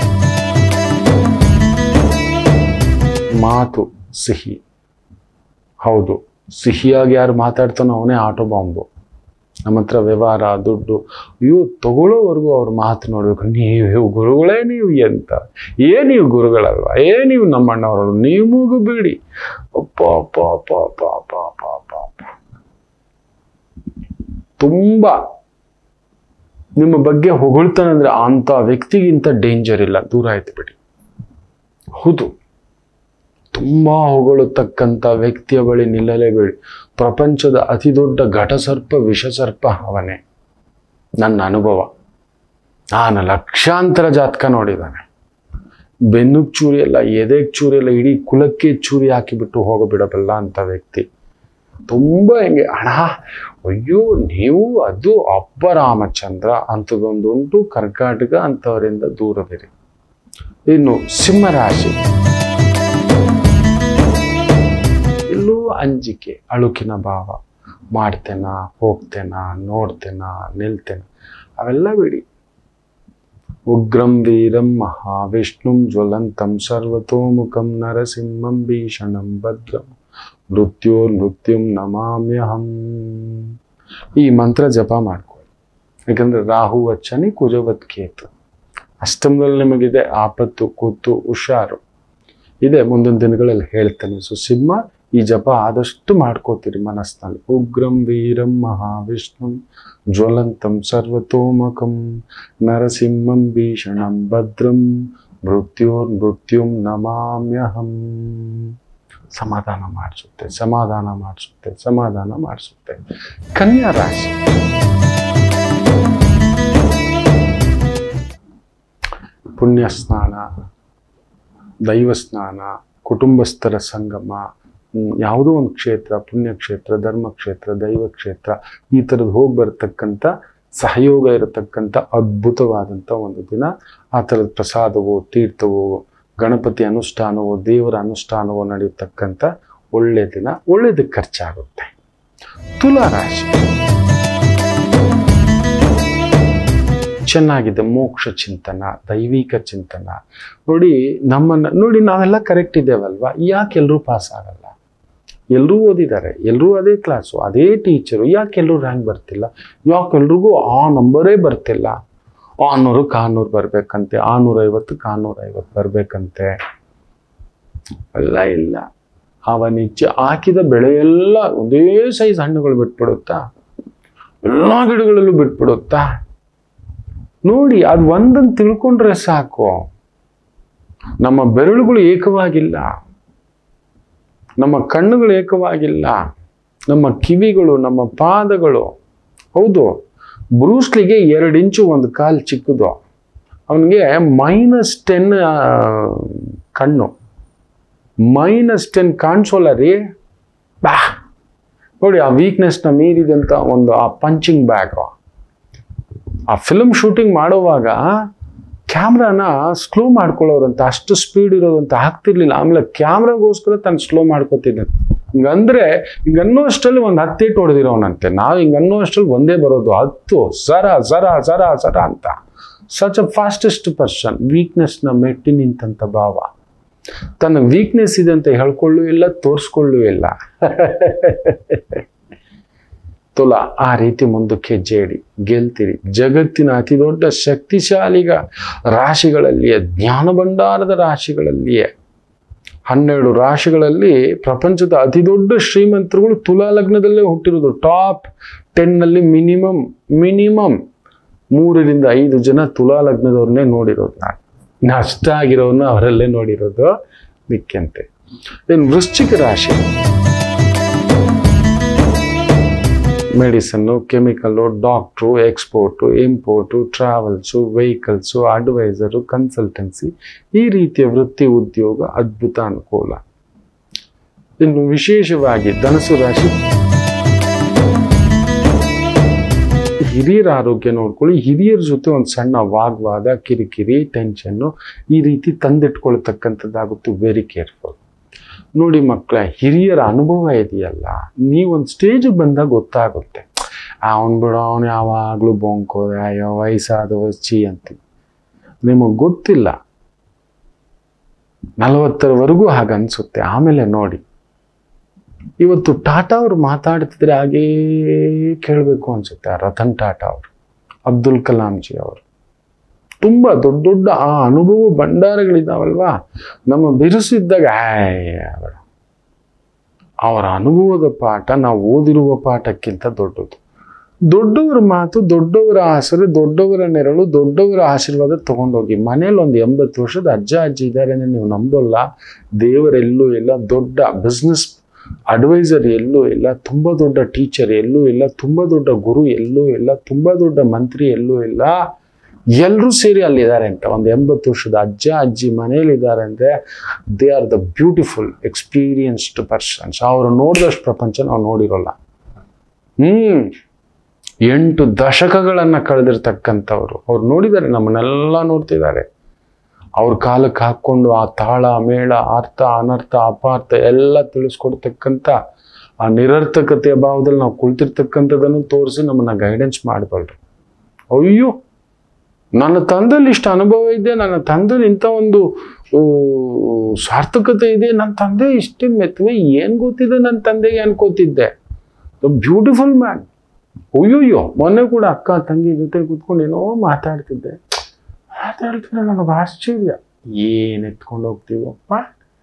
[SPEAKER 1] ಮಾತು ಸಿಹಿ ಹೌದು ಸಿಹಿಯಾಗಿ ಯಾರು ಮಾತಾಡ್ತಾನೋ ಅವನೇ ಆಟೋ ಬಾಂಬು ನಮ್ಮ ಹತ್ರ ವ್ಯವಹಾರ ದುಡ್ಡು ಅಯ್ಯೋ ತಗೊಳ್ಳೋವರೆಗೂ ಅವ್ರ ಮಾತು ನೋಡ್ಬೇಕು ನೀವು ಗುರುಗಳೇ ನೀವು ಎಂತ ಏ ನೀವು ಗುರುಗಳಲ್ವಾ ಏ ನೀವು ನಮ್ಮಣ್ಣವರು ನೀವು ಬಿಡಿ ಅಪ್ಪ ಅಪ್ಪ ಅಪ್ಪ ಅಪ್ಪ ಅಪ್ಪ ಅಪ್ಪ ಅಪ್ಪ ಅಪ್ಪ ತುಂಬ ನಿಮ್ಮ ಬಗ್ಗೆ ಹೊಗಳ್ತಾನೆ ಅಂದರೆ ಅಂಥ ವ್ಯಕ್ತಿಗಿಂತ ಡೇಂಜರ್ ಇಲ್ಲ ದೂರ ಆಯ್ತು ಬಿಡಿ ಹೌದು ತುಂಬ ಹೊಗಳತಕ್ಕಂಥ ವ್ಯಕ್ತಿಯ ಬಳಿ ನಿಲ್ಲಲೇಬೇಡಿ ಪ್ರಪಂಚದ ಅತಿ ದೊಡ್ಡ ಘಟಸರ್ಪ ವಿಷಸರ್ಪ ಅವನೇ ನನ್ನ ಅನುಭವ ನಾನು ಲಕ್ಷಾಂತರ ಜಾತಕ ನೋಡಿದ್ದಾನೆ ಬೆನ್ನುಗ್ ಚೂರಿ ಎಲ್ಲ ಎದೆಗ್ ಚೂರಿ ಎಲ್ಲ ಇಡೀ ಕುಲಕ್ಕೆ ಚೂರಿ ಹಾಕಿಬಿಟ್ಟು ಹೋಗಬಿಡಬಲ್ಲ ಅಂತ ವ್ಯಕ್ತಿ ತುಂಬ ಹೆಂಗೆ ಹಣ ಅಯ್ಯೋ ನೀವು ಅದು ಅಪ್ಪ ರಾಮಚಂದ್ರ ಅಂಥದ್ದೊಂದು ಉಂಟು ಕರ್ನಾಟಕ ಅಂಥವರಿಂದ ದೂರವಿರಿ ಇನ್ನು ಸಿಂಹರಾಶಿ ಎಲ್ಲೂ ಅಂಜಿಕೆ ಅಳುಕಿನ ಭಾವ ಮಾಡ್ತೇನ ಹೋಗ್ತೇನ ನೋಡ್ತೇನ ನಿಲ್ತೇನ ಅವೆಲ್ಲ ಬಿಡಿ ಉಗ್ರಂ ವೀರಂ ಮಹಾವಿಷ್ಣುಂ ಜ್ವಲಂತಂ ಸರ್ವತೋಮುಖಂ ನರಸಿಂಹಂ ಭೀಷಣಂ ಭದ್ರಂ ಮೃತ್ಯೋ ಮೃತ್ಯುಂ ನಮಾಮ್ಯಹಂ ಈ ಮಂತ್ರ ಜಪ ಮಾಡ್ಕೊಳ್ಳಿ ಯಾಕಂದ್ರೆ ರಾಹು ವಚ್ಚನಿ ಕುಜವತ್ ಕೇತು ಅಷ್ಟಮದಲ್ಲಿ ನಿಮಗಿದೆ ಆಪತ್ತು ಕೂತು ಹುಷಾರು ಇದೆ ಮುಂದಿನ ದಿನಗಳಲ್ಲಿ ಹೇಳ್ತೇನೆ ಸೊ ಸಿಂಹ ಈ ಜಪ ಆದಷ್ಟು ಮಾಡ್ಕೋತೀರಿ ಮನಸ್ಸಿನಲ್ಲಿ ಉಗ್ರಂ ವೀರಂ ಮಹಾವಿಷ್ಣುಂ ಜ್ವಲಂತಂ ಸರ್ವತೋಮುಖಂ ನರಸಿಂಹಂ ಭೀಷಣಂ ಭದ್ರಂ ಮೃತ್ಯೋರ್ ಮೃತ್ಯುಂ ನಮಾಮ್ಯಹಂ ಸಮಾಧಾನ ಮಾಡಿಸುತ್ತೆ ಸಮಾಧಾನ ಮಾಡಿಸುತ್ತೆ ಸಮಾಧಾನ ಮಾಡಿಸುತ್ತೆ ಕನ್ಯಾ ರಾಶಿ ಪುಣ್ಯ ಸ್ನಾನ ದೈವ ಸ್ನಾನ ಕುಟುಂಬಸ್ಥರ ಸಂಗಮ ಹ್ಮ್, ಯಾವುದೋ ಒಂದು ಕ್ಷೇತ್ರ ಪುಣ್ಯಕ್ಷೇತ್ರ ಧರ್ಮಕ್ಷೇತ್ರ ದೈವ ಕ್ಷೇತ್ರ ಈ ಥರದ್ದು ಹೋಗಿ ಬರತಕ್ಕಂಥ ಸಹಯೋಗ ಇರತಕ್ಕಂಥ ಅದ್ಭುತವಾದಂಥ ಒಂದು ದಿನ ಆ ಥರದ ಪ್ರಸಾದವೋ ತೀರ್ಥವೋ ಗಣಪತಿ ಅನುಷ್ಠಾನವೋ ದೇವರ ಅನುಷ್ಠಾನವೋ ನಡೆಯತಕ್ಕಂಥ ಒಳ್ಳೆಯ ದಿನ ಒಳ್ಳೆಯದಕ್ಕೆ ಖರ್ಚಾಗುತ್ತೆ ತುಲಾ ರಾಶಿ ಚೆನ್ನಾಗಿದೆ ಮೋಕ್ಷ ಚಿಂತನ ದೈವಿಕ ಚಿಂತನ ನೋಡಿ ನಮ್ಮನ್ನ ನೋಡಿ ನಾವೆಲ್ಲ ಕರೆಕ್ಟ್ ಇದ್ದೇವಲ್ವಾ ಯಾಕೆ ಎಲ್ಲರೂ ಪಾಸ್ ಆಗಲ್ಲ ಎಲ್ಲರೂ ಓದಿದ್ದಾರೆ ಎಲ್ಲರೂ ಅದೇ ಕ್ಲಾಸು ಅದೇ ಟೀಚರು ಯಾಕೆ ಎಲ್ಲರೂ ರ್ಯಾಂಕ್ ಬರ್ತಿಲ್ಲ ಯಾಕೆ ಎಲ್ರಿಗೂ ಆ ನಂಬರೇ ಬರ್ತಿಲ್ಲ ಆರ್ನೂರಕ್ಕೆ ಆರ್ನೂರು ಬರ್ಬೇಕಂತೆ ಆರ್ನೂರೈವತ್ತಕ್ಕೆ ಆರ್ನೂರೈವತ್ತು ಬರ್ಬೇಕಂತೆ ಎಲ್ಲ ಇಲ್ಲ ಅವನಿಚ್ಛೆ ಹಾಕಿದ ಬೆಳೆಯೆಲ್ಲ ಒಂದೇ ಸೈಜ್ ಹಣ್ಣುಗಳು ಬಿಟ್ಬಿಡುತ್ತಾ ಎಲ್ಲ ಗಿಡಗಳಲ್ಲೂ ಬಿಟ್ಬಿಡುತ್ತಾ ನೋಡಿ ಅದು ಒಂದನ್ನು ತಿಳ್ಕೊಂಡ್ರೆ ಸಾಕು ನಮ್ಮ ಬೆರಳುಗಳು ಏಕವಾಗಿಲ್ಲ ನಮ್ಮ ಕಣ್ಣುಗಳು ಏಕವಾಗಿಲ್ಲ ನಮ್ಮ ಕಿವಿಗಳು ನಮ್ಮ ಪಾದಗಳು ಹೌದು ಬ್ರೂಸ್ಲಿಗೆ ಎರಡು ಇಂಚು ಒಂದು ಕಾಲು ಚಿಕ್ಕದು ಅವನಿಗೆ ಮೈನಸ್ ಟೆನ್ ಕಣ್ಣು ಮೈನಸ್ ಟೆನ್ ಕಾಣಿಸೋಲ್ಲ ರೀ ಬಾ ನೋಡಿ ಆ ವೀಕ್ನೆಸ್ನ ಮೀರಿದಂಥ ಒಂದು ಆ ಪಂಚಿಂಗ್ ಬ್ಯಾಗ್ ಆ ಫಿಲ್ಮ್ ಶೂಟಿಂಗ್ ಮಾಡೋವಾಗ ಕ್ಯಾಮ್ರಾನ ಸ್ಲೋ ಮಾಡ್ಕೊಳ್ಳೋರಂತ ಅಷ್ಟು ಸ್ಪೀಡ್ ಇರೋದಂತ ಆಗ್ತಿರ್ಲಿಲ್ಲ ಆಮೇಲೆ ಕ್ಯಾಮ್ರಾಗೋಸ್ಕರ ತಾನು ಸ್ಲೋ ಮಾಡ್ಕೋತಿದ್ದ ಹಿಂಗಂದ್ರೆ ಹಿಂಗನ್ನೋ ಅಷ್ಟರಲ್ಲಿ ಒಂದು ಹತ್ತೇಟ್ ಹೊಡೆದಿರೋನಂತೆ ನಾವು ಹಿಂಗನ್ನೋ ಅಷ್ಟರಲ್ಲಿ ಒಂದೇ ಬರೋದು ಹತ್ತು ಸರ ಸರ ಸರ ಸರ ಅಂತ ಸಚ್ ಅ ಫಾಸ್ಟೆಸ್ಟ್ ಪರ್ಸನ್ ವೀಕ್ನೆಸ್ನ ಮೆಟ್ಟಿ ನಿಂತಂತ ಭಾವ ತನ್ನ ವೀಕ್ನೆಸ್ ಇದೆ ಅಂತ ಹೇಳ್ಕೊಳ್ಳೂ ಇಲ್ಲ ತೋರಿಸ್ಕೊಳ್ಳೂ ಇಲ್ಲ ತುಲ ಆ ರೀತಿ ಮುಂದಕ್ಕೆ ಹೆಜ್ಜೆ ಇಡಿ ಗೆಲ್ತೀರಿ ಜಗತ್ತಿನ ಅತಿ ದೊಡ್ಡ ಶಕ್ತಿಶಾಲಿಗ ರಾಶಿಗಳಲ್ಲಿಯೇ ಜ್ಞಾನ ಭಂಡಾರದ ರಾಶಿಗಳಲ್ಲಿಯೇ ಹನ್ನೆರಡು ರಾಶಿಗಳಲ್ಲಿ ಪ್ರಪಂಚದ ಅತಿ ದೊಡ್ಡ ಶ್ರೀಮಂತರುಗಳು ತುಲಾ ಲಗ್ನದಲ್ಲೇ ಹುಟ್ಟಿರೋದು ಟಾಪ್ ಟೆನ್ನಲ್ಲಿ ಮಿನಿಮಮ್ ಮಿನಿಮಮ್ ಮೂರರಿಂದ ಐದು ಜನ ತುಲಾ ಲಗ್ನದವ್ರನ್ನೇ ನೋಡಿರೋದು ನಾನು ನಷ್ಟ ಆಗಿರೋನ್ನ ಅವರಲ್ಲೇ ನೋಡಿರೋದು ಮಿಕ್ಕಂತೆ ಇನ್ನು ವೃಶ್ಚಿಕ ರಾಶಿ medicine chemical doctor export import travels vehicles advisor consultancy ಈ ರೀತಿಯ ವೃತ್ತಿ ಉದ್ಯೋಗ ಅದ್ಭುತ ಅನುಕೂಲ ಇನ್ನು ವಿಶೇಷವಾಗಿ ಧನಸು ರಾಶಿ ಹಿರಿಯರ ಆರೋಗ್ಯ ನೋಡ್ಕೊಳ್ಳಿ ಹಿರಿಯರ ಜೊತೆ ಒಂದು ಸಣ್ಣ ವಾಗ್ವಾದ ಕಿರಿಕಿರಿ ಟೆನ್ಷನ್ನು ಈ ರೀತಿ ತಂದಿಟ್ಕೊಳ್ತಕ್ಕಂಥದ್ದಾಗುತ್ತೆ ವೆರಿ ಕೇರ್ಫುಲ್ ನೋಡಿ ಮಕ್ಕಳ ಹಿರಿಯರ ಅನುಭವ ಇದೆಯಲ್ಲ ನೀವೊಂದು ಸ್ಟೇಜಿಗೆ ಬಂದಾಗ ಗೊತ್ತಾಗುತ್ತೆ ಅವನು ಬಿಡೋ ಅವನು ಯಾವಾಗಲೂ ಬೊಂಕೋದೆ ಅಯ್ಯೋ ವಯಸ್ಸಾದ ವಚ್ಚಿ ಅಂತ ನಿಮಗೆ ಗೊತ್ತಿಲ್ಲ ನಲವತ್ತರವರೆಗೂ ಹಾಗೆ ಅನಿಸುತ್ತೆ ಆಮೇಲೆ ನೋಡಿ ಇವತ್ತು ಟಾಟಾ ಅವ್ರು ಮಾತಾಡ್ತಿದ್ರೆ ಹಾಗೇ ಕೇಳಬೇಕು ಅನ್ಸುತ್ತೆ ಆ ರತನ್ ಟಾಟಾ ಅವರು ಅಬ್ದುಲ್ ಕಲಾಂ ಜಿ ಅವರು ತುಂಬ ದೊಡ್ಡ ದೊಡ್ಡ ಆ ಅನುಭವ ಭಂಡಾರಗಳಿದಾವಲ್ವಾ ನಮ್ಮ ಬಿರುಸಿದ್ದಾಗ ಆಯ್ ಬೇಡ. ಅವರ ಅನುಭವದ ಪಾಠ ನಾವು ಓದಿರುವ ಪಾಠಕ್ಕಿಂತ ದೊಡ್ಡದು ದೊಡ್ಡವರ ಮಾತು ದೊಡ್ಡವರ ಆಸರೆ ದೊಡ್ಡವರ ನೆರಳು ದೊಡ್ಡವರ ಆಶೀರ್ವಾದ ತಗೊಂಡೋಗಿ ಮನೇಲಿ ಒಂದು ಎಂಬತ್ತು ವರ್ಷದ ಅಜ್ಜ ಅಜ್ಜಿ ಇದ್ದಾರೆ ಅಂದ್ರೆ ನೀವು ನಂಬಲ್ಲ ದೇವರೆಲ್ಲೂ ಇಲ್ಲ ದೊಡ್ಡ ಬಿಸ್ನೆಸ್ ಅಡ್ವೈಸರ್ ಎಲ್ಲೂ ಇಲ್ಲ ತುಂಬ ದೊಡ್ಡ ಟೀಚರ್ ಎಲ್ಲೂ ಇಲ್ಲ ತುಂಬ ದೊಡ್ಡ ಗುರು ಎಲ್ಲೂ ಇಲ್ಲ ತುಂಬ ದೊಡ್ಡ ಮಂತ್ರಿ ಎಲ್ಲೂ ಇಲ್ಲ ಎಲ್ಲರೂ ಸೇರಿ ಅಲ್ಲಿದ್ದಾರೆ ಅಂತ ಒಂದು ಎಂಬತ್ತು ವರ್ಷದ ಅಜ್ಜ ಅಜ್ಜಿ ಮನೇಲಿ ಇದ್ದಾರೆ ಅಂದರೆ they are the beautiful experienced persons ಅವರು ನೋಡಿದಷ್ಟು ಪ್ರಪಂಚ ನಾವು ನೋಡಿರೋಲ್ಲ ಹ್ಮ್ ಎಂಟು ದಶಕಗಳನ್ನ ಕಳೆದಿರ್ತಕ್ಕಂಥವ್ರು ಅವ್ರು ನೋಡಿದ್ದಾರೆ ನಮ್ಮನ್ನೆಲ್ಲ ನೋಡ್ತಿದ್ದಾರೆ ಅವ್ರ ಕಾಲಕ್ಕೆ ಹಾಕ್ಕೊಂಡು ಆ ತಾಳ ಮೇಳ ಅರ್ಥ ಅನರ್ಥ ಅಪಾರ್ಥ ಎಲ್ಲ ತಿಳಿಸ್ಕೊಡ್ತಕ್ಕಂಥ ಆ ನಿರರ್ಥಕತೆಯ ಭಾವದಲ್ಲಿ ನಾವು ಕುಳಿತಿರ್ತಕ್ಕಂಥದ್ದನ್ನು ತೋರಿಸಿ ನಮ್ಮನ್ನ ಗೈಡೆನ್ಸ್ ಮಾಡಬಲ್ರು ಅಯ್ಯೋ ನನ್ನ ತಂದೆಯಲ್ಲಿ ಇಷ್ಟು ಅನುಭವ ಇದೆ ನನ್ನ ತಂದೆಯಲ್ಲಿ ಇಂಥ ಒಂದು ಊ, ಸಾರ್ಥಕತೆ ಇದೆ ನನ್ನ ತಂದೆ ಇಷ್ಟೇ ಮೆತ್ತವೆ ಏನು ಗೊತ್ತಿದೆ ನನ್ನ ತಂದೆಗೆ ಅನ್ಕೋತಿದ್ದೆ ಬ್ಯೂಟಿಫುಲ್ ಮ್ಯಾನ್ ಅಯ್ಯೋಯ್ಯೋ ಮೊನ್ನೆ ಕೂಡ ಅಕ್ಕ ತಂಗಿ ಜೊತೆ ಕೂತ್ಕೊಂಡು ಏನೋ ಮಾತಾಡ್ತಿದ್ದೆ ಮಾತಾಡ್ತಿದ್ರೆ ನನಗೆ ಆಶ್ಚರ್ಯ ಏನ್ ಎತ್ಕೊಂಡು ಹೋಗ್ತೀವಪ್ಪ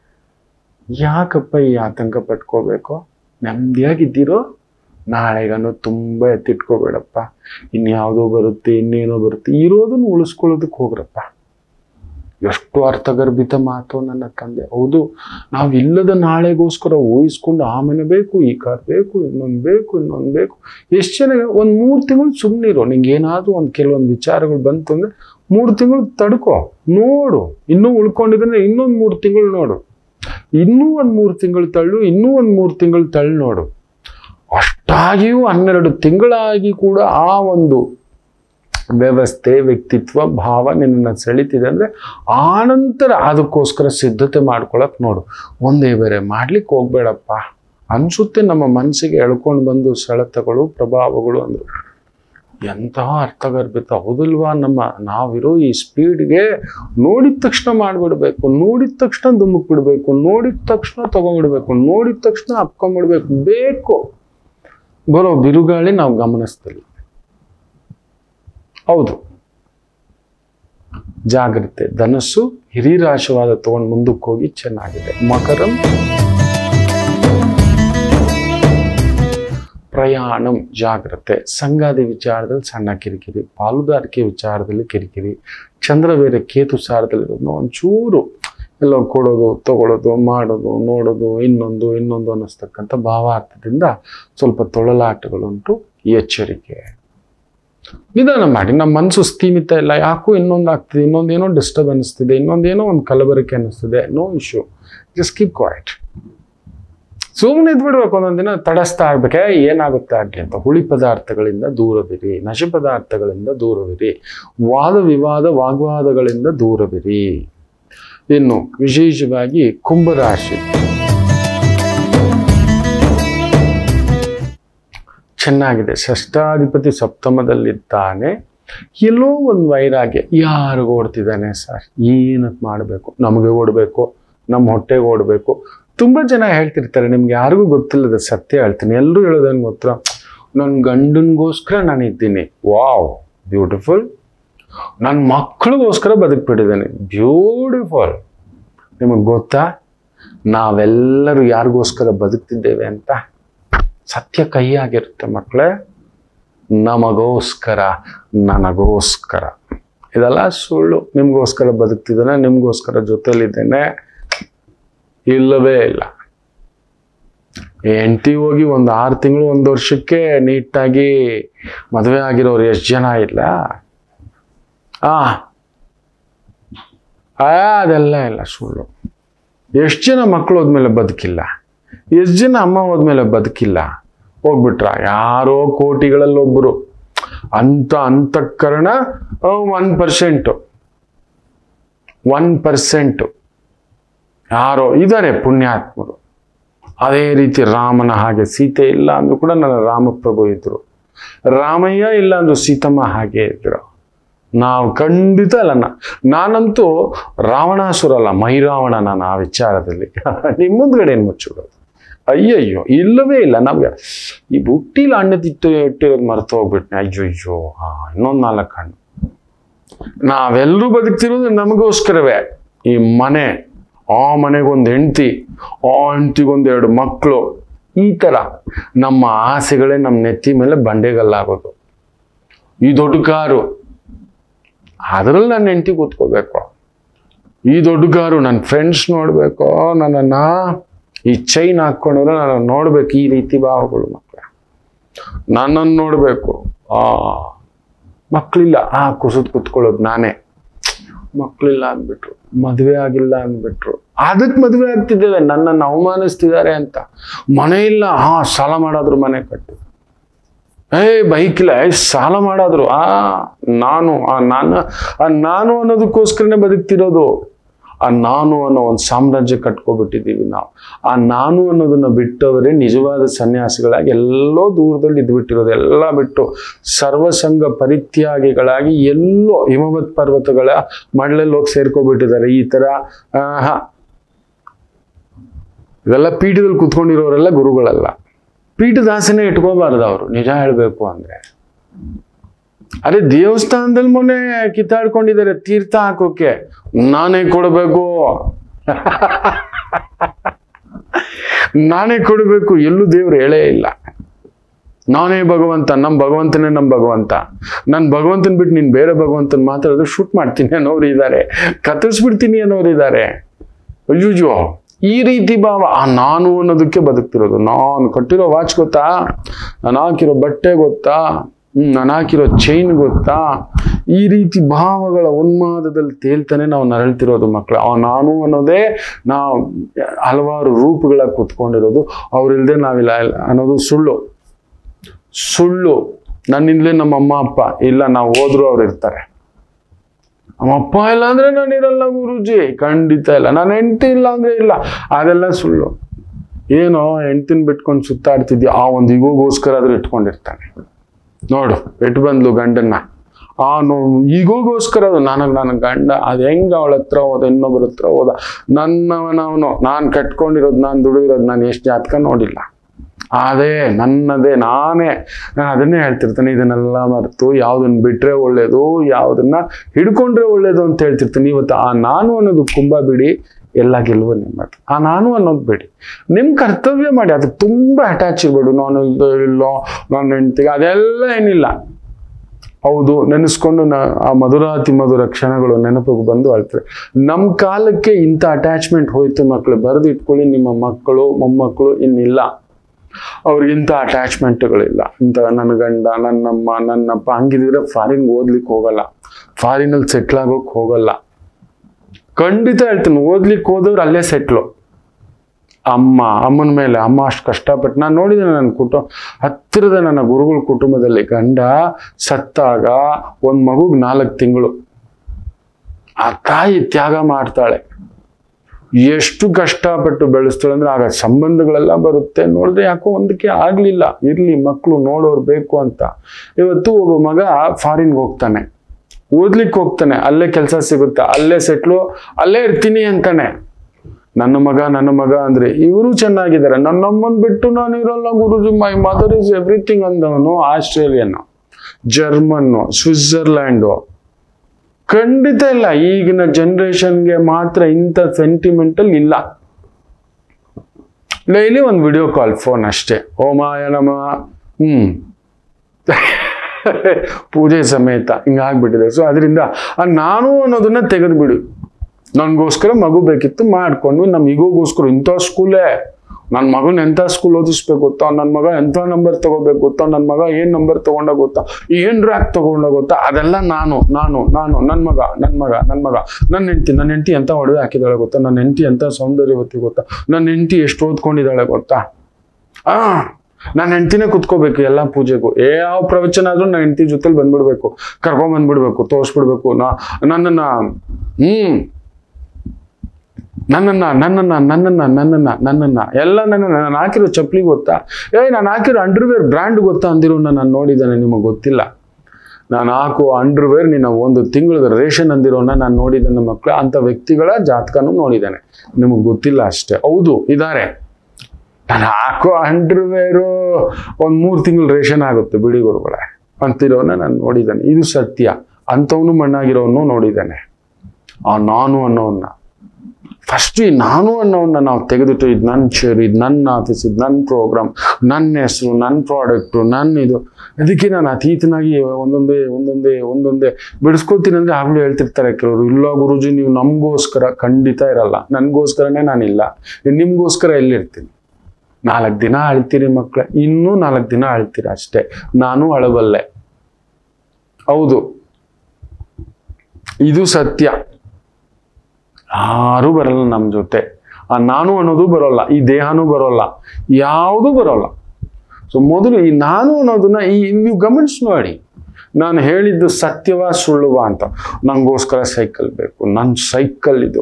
[SPEAKER 1] ಯಾಕಪ್ಪ ಈ ಆತಂಕ ಪಟ್ಕೋಬೇಕು ನೆಮ್ಮದಿಯಾಗಿದ್ದೀರೋ ನಾಳೆಗನ್ನು ತುಂಬ ಎತ್ತಿಟ್ಕೋಬೇಡಪ್ಪ ಇನ್ಯಾವುದೋ ಬರುತ್ತೆ ಇನ್ನೇನೋ ಬರುತ್ತೆ ಇರೋದನ್ನು ಉಳಿಸ್ಕೊಳ್ಳೋದಕ್ಕೆ ಹೋಗ್ರಪ್ಪ ಎಷ್ಟು ಅರ್ಥಗರ್ಭಿತ ಮಾತು ನನ್ನ ತಂದೆ ಹೌದು ನಾವು ಇಲ್ಲದ ನಾಳೆಗೋಸ್ಕರ ಊಹಿಸ್ಕೊಂಡು ಆ ಮನೆ ಬೇಕು ಈ ಕಾರ್ ಬೇಕು ಇನ್ನೊಂದು ಬೇಕು ಇನ್ನೊಂದು ಬೇಕು ಎಷ್ಟು ಜನ ಒಂದು ಮೂರು ತಿಂಗಳು ಸುಮ್ಮನಿರೋ ನಿಂಗೆ ಏನಾದರೂ ಒಂದು ಕೆಲವೊಂದು ವಿಚಾರಗಳು ಬಂತು ಅಂದರೆ ಮೂರು ತಿಂಗಳು ತಡ್ಕೋ ನೋಡು ಇನ್ನೂ ಉಳ್ಕೊಂಡಿದ್ರೆ ಇನ್ನೊಂದು ಮೂರು ತಿಂಗಳು ನೋಡು ಇನ್ನೂ ಒಂದು ಮೂರು ತಿಂಗಳು ತಳ್ಳು ಇನ್ನೂ ಒಂದು ಮೂರು ತಿಂಗಳು ತಳ್ಳು ನೋಡು ಅಷ್ಟಾಗಿಯೂ ಹನ್ನೆರಡು ತಿಂಗಳಾಗಿ ಕೂಡ ಆ ಒಂದು ವ್ಯವಸ್ಥೆ ವ್ಯಕ್ತಿತ್ವ ಭಾವ ನಿನ್ನನ್ನು ಸೆಳಿತಿದೆ ಅಂದರೆ ಆನಂತರ ಅದಕ್ಕೋಸ್ಕರ ಸಿದ್ಧತೆ ಮಾಡ್ಕೊಳಕ್ ನೋಡು ಒಂದೇ ಬೇರೆ ಮಾಡ್ಲಿಕ್ಕೆ ಹೋಗ್ಬೇಡಪ್ಪ ಅನ್ಸುತ್ತೆ ನಮ್ಮ ಮನಸ್ಸಿಗೆ ಎಳ್ಕೊಂಡು ಬಂದು ಸೆಳೆತಗಳು ಪ್ರಭಾವಗಳು ಅಂದರು ಎಂತಹ ಅರ್ಥಗರ್ಭಿತ ಹೌದಲ್ವಾ ನಮ್ಮ ನಾವಿರೋ ಈ ಸ್ಪೀಡ್ಗೆ ನೋಡಿದ ತಕ್ಷಣ ಮಾಡಿಬಿಡ್ಬೇಕು ನೋಡಿದ ತಕ್ಷಣ ದುಮ್ಮಕ್ ಬಿಡಬೇಕು ನೋಡಿದ ತಕ್ಷಣ ತಗೊಂಡ್ಬಿಡ್ಬೇಕು ನೋಡಿದ ತಕ್ಷಣ ಅಪ್ಕೊಂಡ್ಬಿಡ್ಬೇಕು ಬೇಕು ಬರೋ ಬಿರುಗಾಳಿ ನಾವು ಗಮನಿಸ್ತಿಲ್ಲ ಹೌದು ಜಾಗ್ರತೆ ಧನಸ್ಸು ಹಿರಿಯರ ಆಶೀರ್ವಾದ ತಗೊಂಡು ಮುಂದಕ್ಕೆ ಹೋಗಿ ಚೆನ್ನಾಗಿದೆ ಮಕರಂ ಪ್ರಯಾಣಂ ಜಾಗ್ರತೆ ಸಂಗಾದಿ ವಿಚಾರದಲ್ಲಿ ಸಣ್ಣ ಕಿರಿಕಿರಿ ಪಾಲುದಾರಿಕೆ ವಿಚಾರದಲ್ಲಿ ಕಿರಿಕಿರಿ ಚಂದ್ರ ಬೇರೆ ಕೇತು ಸಾರದಲ್ಲಿರೋದು ಒಂಚೂರು ಎಲ್ಲ ಕೊಡೋದು ತಗೊಳ್ಳೋದು ಮಾಡೋದು ನೋಡೋದು ಇನ್ನೊಂದು ಇನ್ನೊಂದು ಅನ್ನಿಸ್ತಕ್ಕಂಥ ಭಾವಾರ್ಥದಿಂದ ಸ್ವಲ್ಪ ತೊಳಲಾಟಗಳುಂಟು ಎಚ್ಚರಿಕೆ ನಿಧಾನ ಮಾಡಿ ನಮ್ಮ ಮನಸ್ಸು ಸ್ಥೀಮಿತ ಇಲ್ಲ ಯಾಕೋ ಇನ್ನೊಂದು ಆಗ್ತಿದೆ ಇನ್ನೊಂದೇನೋ ಡಿಸ್ಟರ್ಬ್ ಅನ್ನಿಸ್ತಿದೆ ಇನ್ನೊಂದೇನೋ ಒಂದು ಕಲಬೆರಕೆ ಅನ್ನಿಸ್ತಿದೆ no issue just keep quiet ಸುಮ್ಮನೆ ಇದ್ಬಿಡ್ಬೇಕು ಒಂದೊಂದು ದಿನ ತಡಸ್ತಾ ಆಗ್ಬೇಕೆ ಏನಾಗುತ್ತೆ ಆಗ್ಲಿ ಅಂತ ಹುಳಿ ಪದಾರ್ಥಗಳಿಂದ ದೂರವಿರಿ ನಶ ಪದಾರ್ಥಗಳಿಂದ ದೂರವಿರಿ ವಾದ ವಿವಾದ ವಾಗ್ವಾದಗಳಿಂದ ದೂರವಿರಿ ಇನ್ನು ವಿಶೇಷವಾಗಿ ಕುಂಭರಾಶಿ ಚೆನ್ನಾಗಿದೆ ಷಷ್ಠಾಧಿಪತಿ ಸಪ್ತಮದಲ್ಲಿದ್ದಾನೆ ಎಲ್ಲೋ ಒಂದು ವೈರಾಗ್ಯ ಯಾರಿಗೂ ಓಡ್ತಿದ್ದಾನೆ ಸರ್ ಏನಕ್ಕೆ ಮಾಡಬೇಕು ನಮಗೆ ಓಡಬೇಕು ನಮ್ಮ ಹೊಟ್ಟೆಗೆ ಓಡಬೇಕು ತುಂಬ ಜನ ಹೇಳ್ತಿರ್ತಾರೆ ನಿಮ್ಗೆ ಯಾರಿಗೂ ಗೊತ್ತಿಲ್ಲದ ಸತ್ಯ ಹೇಳ್ತೀನಿ ಎಲ್ಲರೂ ಹೇಳೋದೇನು ಗೊತ್ತಾ ನನ್ನ ಗಂಡನಿಗೋಸ್ಕರ ನಾನು ಇದ್ದೀನಿ ವಾವ್ ಬ್ಯೂಟಿಫುಲ್ ನನ್ನ ಮಕ್ಕಳಿಗೋಸ್ಕರ ಬದುಕ್ಬಿಟ್ಟಿದ್ದೇನೆ ಬ್ಯೂಟಿಫುಲ್ ನಿಮಗೆ ಗೊತ್ತಾ ನಾವೆಲ್ಲರೂ ಯಾರಿಗೋಸ್ಕರ ಬದುಕ್ತಿದ್ದೇವೆ ಅಂತ ಸತ್ಯ ಕೈಯಾಗಿರುತ್ತೆ ಮಕ್ಕಳೇ ನಮಗೋಸ್ಕರ ನನಗೋಸ್ಕರ ಇದೆಲ್ಲ ಸುಳ್ಳು ನಿಮಗೋಸ್ಕರ ಬದುಕ್ತಿದ್ದಾನೆ ನಿಮಗೋಸ್ಕರ ಜೊತೆಲಿದ್ದೇನೆ ಇಲ್ಲವೇ ಇಲ್ಲ ಹೆಂಡತಿ ಹೋಗಿ ಒಂದು ಆರು ತಿಂಗಳು ಒಂದು ವರ್ಷಕ್ಕೆ ನೀಟಾಗಿ ಮದುವೆ ಆಗಿರೋರು ಎಷ್ಟು ಜನ ಇಲ್ಲ ಆ ಆ, ಅದೆಲ್ಲ ಇಲ್ಲ ಸುಳ್ಳು ಎಷ್ಟು ಜನ ಮಕ್ಕಳು ಹೋದ್ಮೇಲೆ ಬದುಕಿಲ್ಲ ಎಷ್ಟು ಜನ ಅಮ್ಮ ಹೋದ್ಮೇಲೆ ಬದುಕಿಲ್ಲ ಹೋಗ್ಬಿಟ್ರ ಯಾರೋ ಕೋಟಿಗಳಲ್ಲೊಬ್ಬರು ಅಂತ ಅಂತಃಕರಣ ಒನ್ ಪರ್ಸೆಂಟು ಒನ್ ಪರ್ಸೆಂಟು ಯಾರೋ ಇದ್ದಾರೆ ಪುಣ್ಯಾತ್ಮರು ಅದೇ ರೀತಿ ರಾಮನ ಹಾಗೆ ಸೀತೆ ಇಲ್ಲ ಅಂದ್ರೂ ಕೂಡ ನನ್ನ ರಾಮಪ್ರಭು ಇದ್ರು ರಾಮಯ್ಯ ಇಲ್ಲ ಅಂದ್ರೂ ಸೀತಮ್ಮ ಹಾಗೆ ಇದ್ರು ನಾವು ಖಂಡಿತ ಅಲ್ಲ ನಾ- ನಾನಂತೂ ರಾವಣಾಸುರ ಅಲ್ಲ ಮೈರಾವಣ ನಾನು ಆ ವಿಚಾರದಲ್ಲಿ ನಿಮ್ಮ ಮುಂದ್ಗಡೆ ಏನು ಮುಚ್ಚಿಡೋದು ಅಯ್ಯಯ್ಯೋ ಇಲ್ಲವೇ ಇಲ್ಲ ನಮ್ಗೆ ಈ ಬುಟ್ಟಿಲಿ ಹಣ್ಣದಿಟ್ಟು ಇಟ್ಟಿರೋದು ಮರೆತು ಹೋಗ್ಬಿಟ್ನೆ ಅಯ್ಯೋ ಅಯ್ಯೋ ಹಾ ಇನ್ನೊಂದು ನಾಲ್ಕು ಹಣ್ಣು ನಾವೆಲ್ಲರೂ ಬದುಕ್ತಿರೋದು ನಮಗೋಸ್ಕರವೇ ಈ ಮನೆ ಆ ಮನೆಗೊಂದು ಹೆಂಡತಿ ಆ ಹೆಂಡತಿಗೊಂದು ಎರಡು ಮಕ್ಕಳು ಈ ಥರ ನಮ್ಮ ಆಸೆಗಳೇ ನಮ್ಮ ನೆತ್ತಿ ಮೇಲೆ ಬಂಡೆಗಲ್ಲಾಗೋದು ಈ ದೊಡ್ಡ ಕಾರು ಅದರಲ್ಲಿ ನನ್ನ ಹೆಂಡತಿ ಕೂತ್ಕೋಬೇಕು ಈ ದೊಡ್ಡ ಕಾರು ನನ್ನ ಫ್ರೆಂಡ್ಸ್ ನೋಡಬೇಕು ನನ್ನನ್ನು ಈ ಚೈನ್ ಹಾಕ್ಕೊಂಡಿರೋ ನಾನು ನೋಡ್ಬೇಕು ಈ ರೀತಿ ಭಾವಗಳು ಮಕ್ಕಳ ನನ್ನನ್ನು ನೋಡಬೇಕು ಆ ಮಕ್ಕಳಿಲ್ಲ ಆ ಕುಸಿದ್ ಕುತ್ಕೊಳ್ಳೋದು ನಾನೇ ಮಕ್ಕಳಿಲ್ಲ ಅಂದ್ಬಿಟ್ರು ಮದುವೆ ಆಗಿಲ್ಲ ಅಂದ್ಬಿಟ್ರು ಅದಕ್ಕೆ ಮದುವೆ ಆಗ್ತಿದ್ದೇವೆ ನನ್ನನ್ನು ಅವಮಾನಿಸ್ತಿದ್ದಾರೆ ಅಂತ ಮನೆ ಇಲ್ಲ ಹಾ ಸಾಲ ಮಾಡಾದ್ರು ಮನೆ ಕಟ್ಟು ಏ ಬೈಕ್ ಇಲ್ಲ ಏ ಸಾಲ ಮಾಡಾದ್ರು ಆ ನಾನು ಆ ನಾನು ಆ ನಾನು ಅನ್ನೋದಕ್ಕೋಸ್ಕರನೇ ಬದುಕ್ತಿರೋದು ಆ ನಾನು ಅನ್ನೋ ಒಂದು ಸಾಮ್ರಾಜ್ಯ ಕಟ್ಕೊಬಿಟ್ಟಿದ್ದೀವಿ ನಾವು ಆ ನಾನು ಅನ್ನೋದನ್ನ ಬಿಟ್ಟವರೇ ನಿಜವಾದ ಸನ್ಯಾಸಿಗಳಾಗಿ ಎಲ್ಲೋ ದೂರದಲ್ಲಿ ಇದ್ಬಿಟ್ಟಿರೋದು ಎಲ್ಲ ಬಿಟ್ಟು ಸರ್ವಸಂಗ ಪರಿತ್ಯಾಗಿಗಳಾಗಿ ಎಲ್ಲೋ ಹಿಮವತ್ ಪರ್ವತಗಳ ಮಡ್ಲಲ್ಲಿ ಹೋಗಿ ಸೇರ್ಕೊಬಿಟ್ಟಿದ್ದಾರೆ ಈ ತರ ಆಹಾ ಇವೆಲ್ಲ ಪೀಠದಲ್ಲಿ ಕುತ್ಕೊಂಡಿರೋರೆಲ್ಲ ಗುರುಗಳಲ್ಲ ಪೀಠದ ಆಸೆನೇ ಇಟ್ಕೋಬಾರ್ದು ಅವರು ನಿಜ ಹೇಳಬೇಕು ಅಂದ್ರೆ ಅದೇ ದೇವಸ್ಥಾನದಲ್ಲಿ ಮೊನ್ನೆ ಕಿತ್ತಾಡ್ಕೊಂಡಿದ್ದಾರೆ ತೀರ್ಥ ಹಾಕೋಕೆ ನಾನೇ ಕೊಡಬೇಕು ನಾನೇ ಕೊಡಬೇಕು ಎಲ್ಲೂ ದೇವ್ರು ಹೇಳೇ ಇಲ್ಲ ನಾನೇ ಭಗವಂತ ನಮ್ಮ ಭಗವಂತನೇ ನಮ್ಮ ಭಗವಂತ ನನ್ನ ಭಗವಂತನ ಬಿಟ್ಟು ನೀನು ಬೇರೆ ಭಗವಂತನ ಮಾತಾಡಿದ್ರೆ ಶೂಟ್ ಮಾಡ್ತೀನಿ ಅನ್ನೋರು ಇದ್ದಾರೆ ಕತ್ತರಿಸ್ಬಿಡ್ತೀನಿ ಅನ್ನೋರು ಇದ್ದಾರೆ ಅಯ್ಯುಜೋ ಈ ರೀತಿ ಭಾವ ಆ ನಾನು ಅನ್ನೋದಕ್ಕೆ ಬದುಕ್ತಿರೋದು ನಾನು ಕಟ್ಟಿರೋ ವಾಚ್ ಗೊತ್ತಾ ನಾನು ಹಾಕಿರೋ ಬಟ್ಟೆ ಗೊತ್ತಾ ಹ್ಮ್ ನಾನು ಹಾಕಿರೋ ಚೈನ್ ಗೊತ್ತಾ ಈ ರೀತಿ ಭಾವಗಳ ಉನ್ಮಾದದಲ್ಲಿ ತೇಲ್ತಾನೆ ನಾವು ನರಳ್ತಿರೋದು ಮಕ್ಕಳು ಆ ನಾನು ಅನ್ನೋದೇ ನಾವು ಹಲವಾರು ರೂಪಗಳ ಕುತ್ಕೊಂಡಿರೋದು ಅವ್ರಿಲ್ದೆ ನಾವಿಲ್ಲ ಅನ್ನೋದು ಸುಳ್ಳು ಸುಳ್ಳು ನನ್ನಿಂದಲೇ ನಮ್ಮ ಅಮ್ಮ ಅಪ್ಪ ಇಲ್ಲ ನಾವು ಹೋದ್ರು ಅವ್ರು ಇರ್ತಾರೆ ನಮ್ಮ ಅಪ್ಪ ಇಲ್ಲ ಅಂದ್ರೆ ನಾನು ಇರಲ್ಲ ಗುರುಜಿ ಖಂಡಿತ ಇಲ್ಲ ನಾನು ಹೆಂಡತಿ ಇಲ್ಲ ಅಂದ್ರೆ ಇಲ್ಲ ಅದೆಲ್ಲ ಸುಳ್ಳು ಏನೋ ಹೆಂಡ್ತಿನ ಬಿಟ್ಕೊಂಡು ಸುತ್ತಾಡ್ತಿದ್ಯಾ ಆ ಒಂದು ಈಗೋಗೋಸ್ಕರ ಆದ್ರೂ ಇಟ್ಕೊಂಡಿರ್ತಾನೆ ನೋಡು ಎಟ್ಟು ಬಂದ್ಲು ಗಂಡನ್ನ ಆ ನೋ ಈಗೋಗೋಸ್ಕರ ಅದು ನನಗೆ ನನ್ನ ಗಂಡ ಅದು ಹೆಂಗ ಅವಳ ಹತ್ರ ಹೋದ ಇನ್ನೊಬ್ಬರ ಹತ್ರ ಹೋದ ನನ್ನವನವನು ನಾನು ಕಟ್ಕೊಂಡಿರೋದು ನಾನು ದುಡಿದಿರೋದು ನಾನು ಎಷ್ಟು ಜಾತಕ ನೋಡಿಲ್ಲ ಅದೇ ನನ್ನದೇ ನಾನೇ ನಾನು ಅದನ್ನೇ ಹೇಳ್ತಿರ್ತಾನೆ ಇದನ್ನೆಲ್ಲ ಮರೆತು ಯಾವ್ದನ್ನ ಬಿಟ್ರೆ ಒಳ್ಳೇದು ಯಾವ್ದನ್ನ ಹಿಡ್ಕೊಂಡ್ರೆ ಒಳ್ಳೇದು ಅಂತ ಹೇಳ್ತಿರ್ತೀನಿ ಇವತ್ತು ಆ ನಾನು ಅನ್ನೋದು ಕುಂಭ ಬಿಡಿ ಎಲ್ಲ ಗೆಲುವು ನಿಮ್ಮದು ಆ ನಾನು ಅನ್ನೋದು ಬಿಡಿ ನಿಮ್ಮ ಕರ್ತವ್ಯ ಮಾಡಿ ಅದಕ್ಕೆ ತುಂಬ ಅಟ್ಯಾಚ್ ಇರ್ಬೇಡು ನಾನು ಇಲ್ದೋ ಇಲ್ಲೋ ನನ್ನ ಹೆಂಡ್ತಿಗೆ ಅದೆಲ್ಲ ಏನಿಲ್ಲ ಹೌದು ನೆನೆಸ್ಕೊಂಡು ನಾ ಆ ಮಧುರಾತಿ ಮಧುರ ಕ್ಷಣಗಳು ನೆನಪಿಗೆ ಬಂದು ಅಳ್ತಾರೆ ನಮ್ಮ ಕಾಲಕ್ಕೆ ಇಂಥ ಅಟ್ಯಾಚ್ಮೆಂಟ್ ಹೋಯ್ತು ಮಕ್ಕಳು ಬರೆದು ಇಟ್ಕೊಳ್ಳಿ ನಿಮ್ಮ ಮಕ್ಕಳು ಮೊಮ್ಮಕ್ಕಳು ಇನ್ನಿಲ್ಲ ಅವ್ರಿಗಿಂತ ಅಟ್ಯಾಚ್ಮೆಂಟ್ಗಳಿಲ್ಲ ಇಂಥ ನನ್ನ ಗಂಡ ನನ್ನಮ್ಮ ನನ್ನಪ್ಪ ಹಂಗಿದ್ರೆ ಫಾರಿನ್ಗೆ ಓದ್ಲಿಕ್ಕೆ ಹೋಗಲ್ಲ ಫಾರಿನಲ್ಲಿ ಸೆಟ್ಲ್ ಆಗೋಕೆ ಹೋಗಲ್ಲ ಖಂಡಿತ ಹೇಳ್ತೀನಿ ಓದ್ಲಿಕ್ಕೆ ಹೋದವ್ರು ಅಲ್ಲೇ ಸೆಟ್ಲು ಅಮ್ಮ ಅಮ್ಮನ ಮೇಲೆ ಅಮ್ಮ ಅಷ್ಟು ಕಷ್ಟಪಟ್ಟು ನಾನು ನೋಡಿದ್ದೇನೆ ನನ್ನ ಕುಟುಂಬ ಹತ್ತಿರದ ನನ್ನ ಗುರುಗಳ ಕುಟುಂಬದಲ್ಲಿ ಗಂಡ ಸತ್ತಾಗ ಒಂದು ಮಗುಗೆ ನಾಲ್ಕು ತಿಂಗಳು ಆ ತಾಯಿ ತ್ಯಾಗ ಮಾಡ್ತಾಳೆ ಎಷ್ಟು ಕಷ್ಟಪಟ್ಟು ಬೆಳೆಸ್ತಾಳೆ ಅಂದ್ರೆ ಆಗ ಸಂಬಂಧಗಳೆಲ್ಲ ಬರುತ್ತೆ ನೋಡಿದ್ರೆ ಯಾಕೋ ಒಂದಕ್ಕೆ ಆಗ್ಲಿಲ್ಲ ಇರ್ಲಿ ಮಕ್ಕಳು ನೋಡೋರು ಬೇಕು ಅಂತ ಇವತ್ತು ಒಬ್ಬ ಮಗ ಫಾರಿನ್ಗೆ ಹೋಗ್ತಾನೆ ಓದ್ಲಿಕ್ಕೆ ಹೋಗ್ತಾನೆ ಅಲ್ಲೇ ಕೆಲಸ ಸಿಗುತ್ತೆ ಅಲ್ಲೇ ಸೆಟ್ಲು ಅಲ್ಲೇ ಇರ್ತೀನಿ ಅಂತಾನೆ ನನ್ನ ಮಗ ನನ್ನ ಮಗ ಅಂದ್ರೆ ಇವರು ಚೆನ್ನಾಗಿದ್ದಾರೆ ನನ್ನಮ್ಮನ್ ಬಿಟ್ಟು ನಾನು ಇರಲ್ಲ Guruji my mother is everything ಅಂದವನು ಆಸ್ಟ್ರೇಲಿಯನ್ ಜರ್ಮನ್ನು ಸ್ವಿಟ್ಜರ್ಲ್ಯಾಂಡು ಖಂಡಿತ ಇಲ್ಲ ಈಗಿನ ಜನರೇಷನ್ಗೆ ಮಾತ್ರ ಇಂಥ ಸೆಂಟಿಮೆಂಟಲ್ ಇಲ್ಲ ಡೈಲಿ ಒಂದು ವಿಡಿಯೋ ಕಾಲ್ ಫೋನ್ ಅಷ್ಟೇ ಓಮಾಯ ನಮ ಹ್ಮ್ ಪೂಜೆ ಸಮೇತ ಹಿಂಗಾಗ್ಬಿಟ್ಟಿದೆ ಸೊ ಅದರಿಂದ ಆ ನಾನು ಅನ್ನೋದನ್ನ ತೆಗೆದುಬಿಡು ನನಗೋಸ್ಕರ ಮಗು ಬೇಕಿತ್ತು ಮಾಡ್ಕೊಂಡು ನಮ್ಮ ಈಗೋಗೋಸ್ಕರ ಇಂಥ ಸ್ಕೂಲೇ ನನ್ನ ಮಗನ ಎಂಥ ಸ್ಕೂಲ್ ಓದಿಸ್ಬೇಕು ಗೊತ್ತಾ ನನ್ನ ಮಗ ಎಂಥ ನಂಬರ್ ತಗೋಬೇಕು ಗೊತ್ತಾ ನನ್ನ ಮಗ ಏನು ನಂಬರ್ ತಗೊಂಡ ಗೊತ್ತಾ ಏನು ರ್ಯಾಕ್ ತಗೊಂಡ ಗೊತ್ತಾ ಅದೆಲ್ಲ ನಾನು ನಾನು ನಾನು ನನ್ನ ಮಗ ನನ್ನ ಮಗ ನನ್ನ ಮಗ ನನ್ನ ಹೆಂಡತಿ ನನ್ನ ಹೆಂಡತಿ ಎಂಥ ಒಡವೆ ಹಾಕಿದಾಳೆ ಗೊತ್ತಾ ನನ್ನ ಹೆಂಡತಿ ಎಂಥ ಸೌಂದರ್ಯವತಿ ಗೊತ್ತಾ ನನ್ನ ಹೆಂಡತಿ ಎಷ್ಟು ಓದ್ಕೊಂಡಿದ್ದಾಳೆ ಗೊತ್ತಾ ಆ ನನ್ನ ಹೆಂಡತಿನೇ ಕುತ್ಕೋಬೇಕು ಎಲ್ಲ ಪೂಜೆಗೂ ಏ ಯಾವ ಪ್ರವಚನ ಆದ್ರೂ ನನ್ನ ಹೆಂಡತಿ ಜೊತೆಲಿ ಬಂದ್ಬಿಡ್ಬೇಕು ಕರ್ಕೊಂಡ್ ಬಂದ್ಬಿಡ್ಬೇಕು ತೋರಿಸ್ಬಿಡ್ಬೇಕು ನಾ ನನ್ನನ್ನ ಹ್ಮ್ ನನ್ನನ್ನ ನನ್ನನ್ನ ನನ್ನನ್ನ ನನ್ನನ್ನ ನನ್ನನ್ನ ಎಲ್ಲ ನನ್ನ ನಾನು ಹಾಕಿರೋ ಚಪ್ಪಲಿ ಗೊತ್ತಾ ಏ ನಾನು ಹಾಕಿರೋ ಅಂಡರ್ವೇರ್ ಬ್ರ್ಯಾಂಡ್ ಗೊತ್ತಾ ಅಂದಿರೋ ನಾನು ನೋಡಿದ್ದಾನೆ ನಿಮಗೆ ಗೊತ್ತಿಲ್ಲ ನಾನು ಹಾಕುವ ಅಂಡರ್ವೇರ್ ನಿನ್ನ ಒಂದು ತಿಂಗಳ ರೇಷನ್ ಅಂದಿರೋನ ನಾನು ನೋಡಿದ್ದೇನೆ ಮಕ್ಕಳು ಅಂಥ ವ್ಯಕ್ತಿಗಳ ಜಾತಕನೂ ನೋಡಿದ್ದಾನೆ ನಿಮಗೆ ಗೊತ್ತಿಲ್ಲ ಅಷ್ಟೇ ಹೌದು ಇದ್ದಾರೆ ನಾನು ಹಾಕೋ ಅಂಡರ್ವೇರು ಒಂದು ಮೂರು ತಿಂಗಳು ರೇಷನ್ ಆಗುತ್ತೆ ಬಿಡಿ ಗುರುಗಳೇ ಅಂತಿರೋನ ನಾನು ನೋಡಿದ್ದಾನೆ ಇದು ಸತ್ಯ ಅಂಥವನು ಮಣ್ಣಾಗಿರೋನು ನೋಡಿದ್ದಾನೆ ಆ ನಾನು ಅನ್ನೋನ್ನ ಫಸ್ಟ್ ಈ ನಾನು ಅನ್ನೋನ್ನ ನಾವು ತೆಗೆದಿಟ್ಟು ಇದು ನನ್ನ ಶೇರ್ ಇದು ನನ್ನ ಆಫೀಸ್ ಇದು ನನ್ನ ಪ್ರೋಗ್ರಾಮ್ ನನ್ನ ಹೆಸರು ನನ್ನ ಪ್ರಾಡಕ್ಟು ನನ್ನ ಇದು ಅದಕ್ಕೆ ನಾನು ಅತೀತನಾಗಿ ಒಂದೊಂದೇ ಒಂದೊಂದೇ ಒಂದೊಂದೇ ಬಿಡಿಸ್ಕೊತೀನಿ ಅಂದರೆ ಆಗಲೂ ಹೇಳ್ತಿರ್ತಾರೆ ಕೆಲವರು ಇಲ್ಲ ಗುರುಜಿ ನೀವು ನಮಗೋಸ್ಕರ ಖಂಡಿತ ಇರಲ್ಲ ನನಗೋಸ್ಕರನೇ ನಾನಿಲ್ಲ ನಿಮಗೋಸ್ಕರ ಎಲ್ಲಿರ್ತೀನಿ ನಾಲ್ಕು ದಿನ ಅಳ್ತೀರಿ ಮಕ್ಕಳೇ ಇನ್ನೂ ನಾಲ್ಕು ದಿನ ಅಳ್ತೀರಿ ಅಷ್ಟೇ ನಾನು ಅಳಬಲ್ಲೆ ಹೌದು ಇದು ಸತ್ಯ ಯಾರೂ ಬರಲ್ಲ ನಮ್ಮ ಜೊತೆ ಆ ನಾನು ಅನ್ನೋದು ಬರೋಲ್ಲ ಈ ದೇಹನೂ ಬರೋಲ್ಲ ಯಾವುದೂ ಬರೋಲ್ಲ ಸೊ ಮೊದಲು ಈ ನಾನು ಅನ್ನೋದನ್ನ ಈ ನೀವು ಗಮನಿಸಿ ನೋಡಿ ನಾನು ಹೇಳಿದ್ದು ಸತ್ಯವಾ ಸುಳ್ಳುವಾ ಅಂತ ನಂಗೋಸ್ಕರ ಸೈಕಲ್ ಬೇಕು ನನ್ನ ಸೈಕಲ್ ಇದು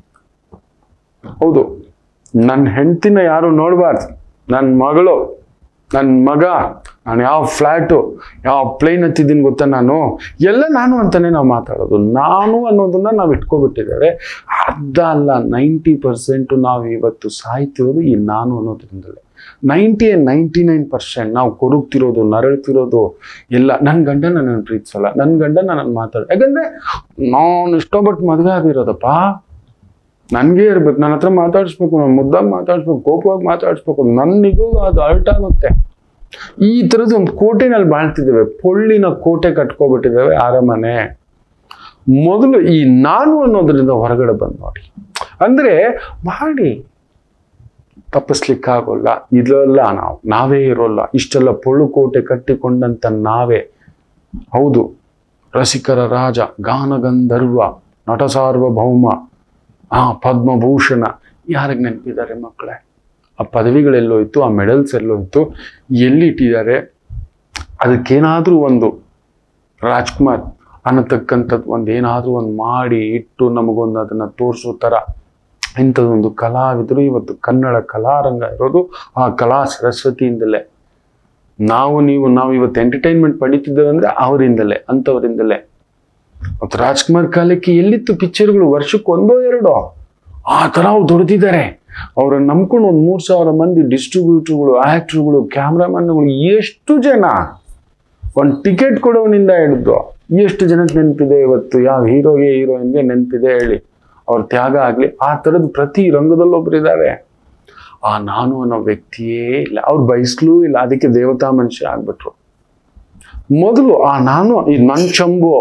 [SPEAKER 1] ಹೌದು ನನ್ನ ಹೆಂಡತಿನ ಯಾರು ನೋಡಬಾರ್ದು ನನ್ನ ಮಗಳು ನನ್ನ ಮಗ ನಾನು ಯಾವ ಫ್ಲ್ಯಾಟು ಯಾವ ಪ್ಲೇನ್ ಹತ್ತಿದ್ದೀನಿ ಗೊತ್ತಾ ನಾನು ಎಲ್ಲ ನಾನು ಅಂತಾನೆ ನಾವು ಮಾತಾಡೋದು ನಾನು ಅನ್ನೋದನ್ನ ನಾವು ಇಟ್ಕೊಬಿಟ್ಟಿದ್ದೇವೆ ಅರ್ಧ ಅಲ್ಲ ನೈಂಟಿ ಪರ್ಸೆಂಟು ನಾವು ಇವತ್ತು ಸಾಯ್ತಿರೋದು ಈ ನಾನು ಅನ್ನೋದ್ರಿಂದಲೇ ninety and ninety nine percent ನಾವು ಕೊರುಗ್ತಿರೋದು ನರಳ್ತಿರೋದು ಎಲ್ಲ ನನ್ನ ಗಂಡ ನನ್ನನ್ನು ಪ್ರೀತಿಸಲ್ಲ ನನ್ನ ಗಂಡ ನನ್ನನ್ನು ಮಾತಾಡ ಯಾಕಂದ್ರೆ ನಾನು ಇಷ್ಟಪಟ್ಟು ಮದುವೆ ಆಗಿರೋದಪ್ಪ ನನಗೆ ಇರ್ಬೇಕು ನನ್ನ ಹತ್ರ ಮಾತಾಡಿಸ್ಬೇಕು ನಾನು ಮುದ್ದಾಗಿ ಮಾತಾಡಿಸ್ಬೇಕು ಕೋಪವಾಗಿ ಮಾತಾಡಿಸ್ಬೇಕು ನನ್ನಿಗೂ ಅದು ಅರ್ಟ್ ಆಗುತ್ತೆ ಈ ಥರದ್ದು ಒಂದು ಕೋಟೆನಲ್ಲಿ ಬಾಳ್ತಿದ್ದೇವೆ ಪೊಳ್ಳಿನ ಕೋಟೆ ಕಟ್ಕೊಬಿಟ್ಟಿದ್ದೇವೆ ಅರಮನೆ ಮೊದಲು ಈ ನಾನು ಅನ್ನೋದ್ರಿಂದ ಹೊರಗಡೆ ಬಂದು ನೋಡಿ ಅಂದ್ರೆ ಮಾಡಿ ತಪ್ಪಿಸ್ಲಿಕ್ಕಾಗೋಲ್ಲ ಇದೆಲ್ಲ ನಾವು ನಾವೇ ಇರೋಲ್ಲ ಇಷ್ಟೆಲ್ಲ ಪೊಳ್ಳು ಕೋಟೆ ಕಟ್ಟಿಕೊಂಡಂತ ನಾವೇ ಹೌದು ರಸಿಕರ ರಾಜ ಗಾನಗಂಧರ್ವ ನಟ ಸಾರ್ವಭೌಮ ಆ ಪದ್ಮಭೂಷಣ ಯಾರಿಗೆ ನೆನಪಿದ್ದಾರೆ ಮಕ್ಕಳೇ ಆ ಪದವಿಗಳೆಲ್ಲೋಯ್ತು ಆ ಮೆಡಲ್ಸ್ ಎಲ್ಲೋಯ್ತು ಎಲ್ಲಿ ಇಟ್ಟಿದ್ದಾರೆ ಅದಕ್ಕೇನಾದ್ರೂ ಒಂದು ರಾಜ್ಕುಮಾರ್ ಅನ್ನತಕ್ಕಂಥದ್ದು ಒಂದು ಏನಾದ್ರೂ ಒಂದು ಮಾಡಿ ಇಟ್ಟು ನಮಗೊಂದು ಅದನ್ನ ತೋರಿಸೋ ಥರ ಇಂಥದ್ದೊಂದು ಕಲಾವಿದರು ಇವತ್ತು ಕನ್ನಡ ಕಲಾರಂಗ ಇರೋದು ಆ ಕಲಾ ಸರಸ್ವತಿಯಿಂದಲೇ ನಾವು ನೀವು ನಾವು ಇವತ್ತು ಎಂಟರ್ಟೈನ್ಮೆಂಟ್ ಪಡಿತಿದ್ದೇವೆ ಅಂದ್ರೆ ಅವರಿಂದಲೇ ಅಂಥವರಿಂದಲೇ ಮತ್ತು ರಾಜ್ಕುಮಾರ್ ಕಾಲಕ್ಕೆ ಎಲ್ಲಿತ್ತು ಪಿಕ್ಚರ್ಗಳು ವರ್ಷಕ್ಕೆ ಒಂದೋ ಎರಡೋ ಆ ಥರ ಅವ್ರು ದುಡ್ದಿದ್ದಾರೆ ಅವ್ರನ್ನ ನಂಬ್ಕೊಂಡು ಒಂದು ಮೂರು ಸಾವಿರ ಮಂದಿ ಡಿಸ್ಟ್ರಿಬ್ಯೂಟರ್ಗಳು ಆ್ಯಕ್ಟ್ರುಗಳು ಕ್ಯಾಮ್ರಾಮನ್ಗಳು ಎಷ್ಟು ಜನ ಒಂದು ಟಿಕೆಟ್ ಕೊಡೋನಿಂದ ಹಿಡಿದು ಎಷ್ಟು ಜನಕ್ಕೆ ನೆನಪಿದೆ ಇವತ್ತು ಯಾವ ಹೀರೋಗೆ ಹೀರೋಯಿನ್ಗೆ ನೆನಪಿದೆ ಹೇಳಿ ಅವ್ರ ತ್ಯಾಗ ಆಗಲಿ ಆ ಥರದ್ದು ಪ್ರತಿ ರಂಗದಲ್ಲೂ ಒಬ್ಬರಿದ್ದಾರೆ ಆ ನಾನು ಅನ್ನೋ ವ್ಯಕ್ತಿಯೇ ಇಲ್ಲ ಅವ್ರು ಬಯಸ್ಲೂ ಇಲ್ಲ ಅದಕ್ಕೆ ದೇವತಾ ಮನುಷ್ಯ ಆಗ್ಬಿಟ್ರು ಮೊದಲು ಆ ನಾನು ಈ ನನ್ನ ಚಂಬು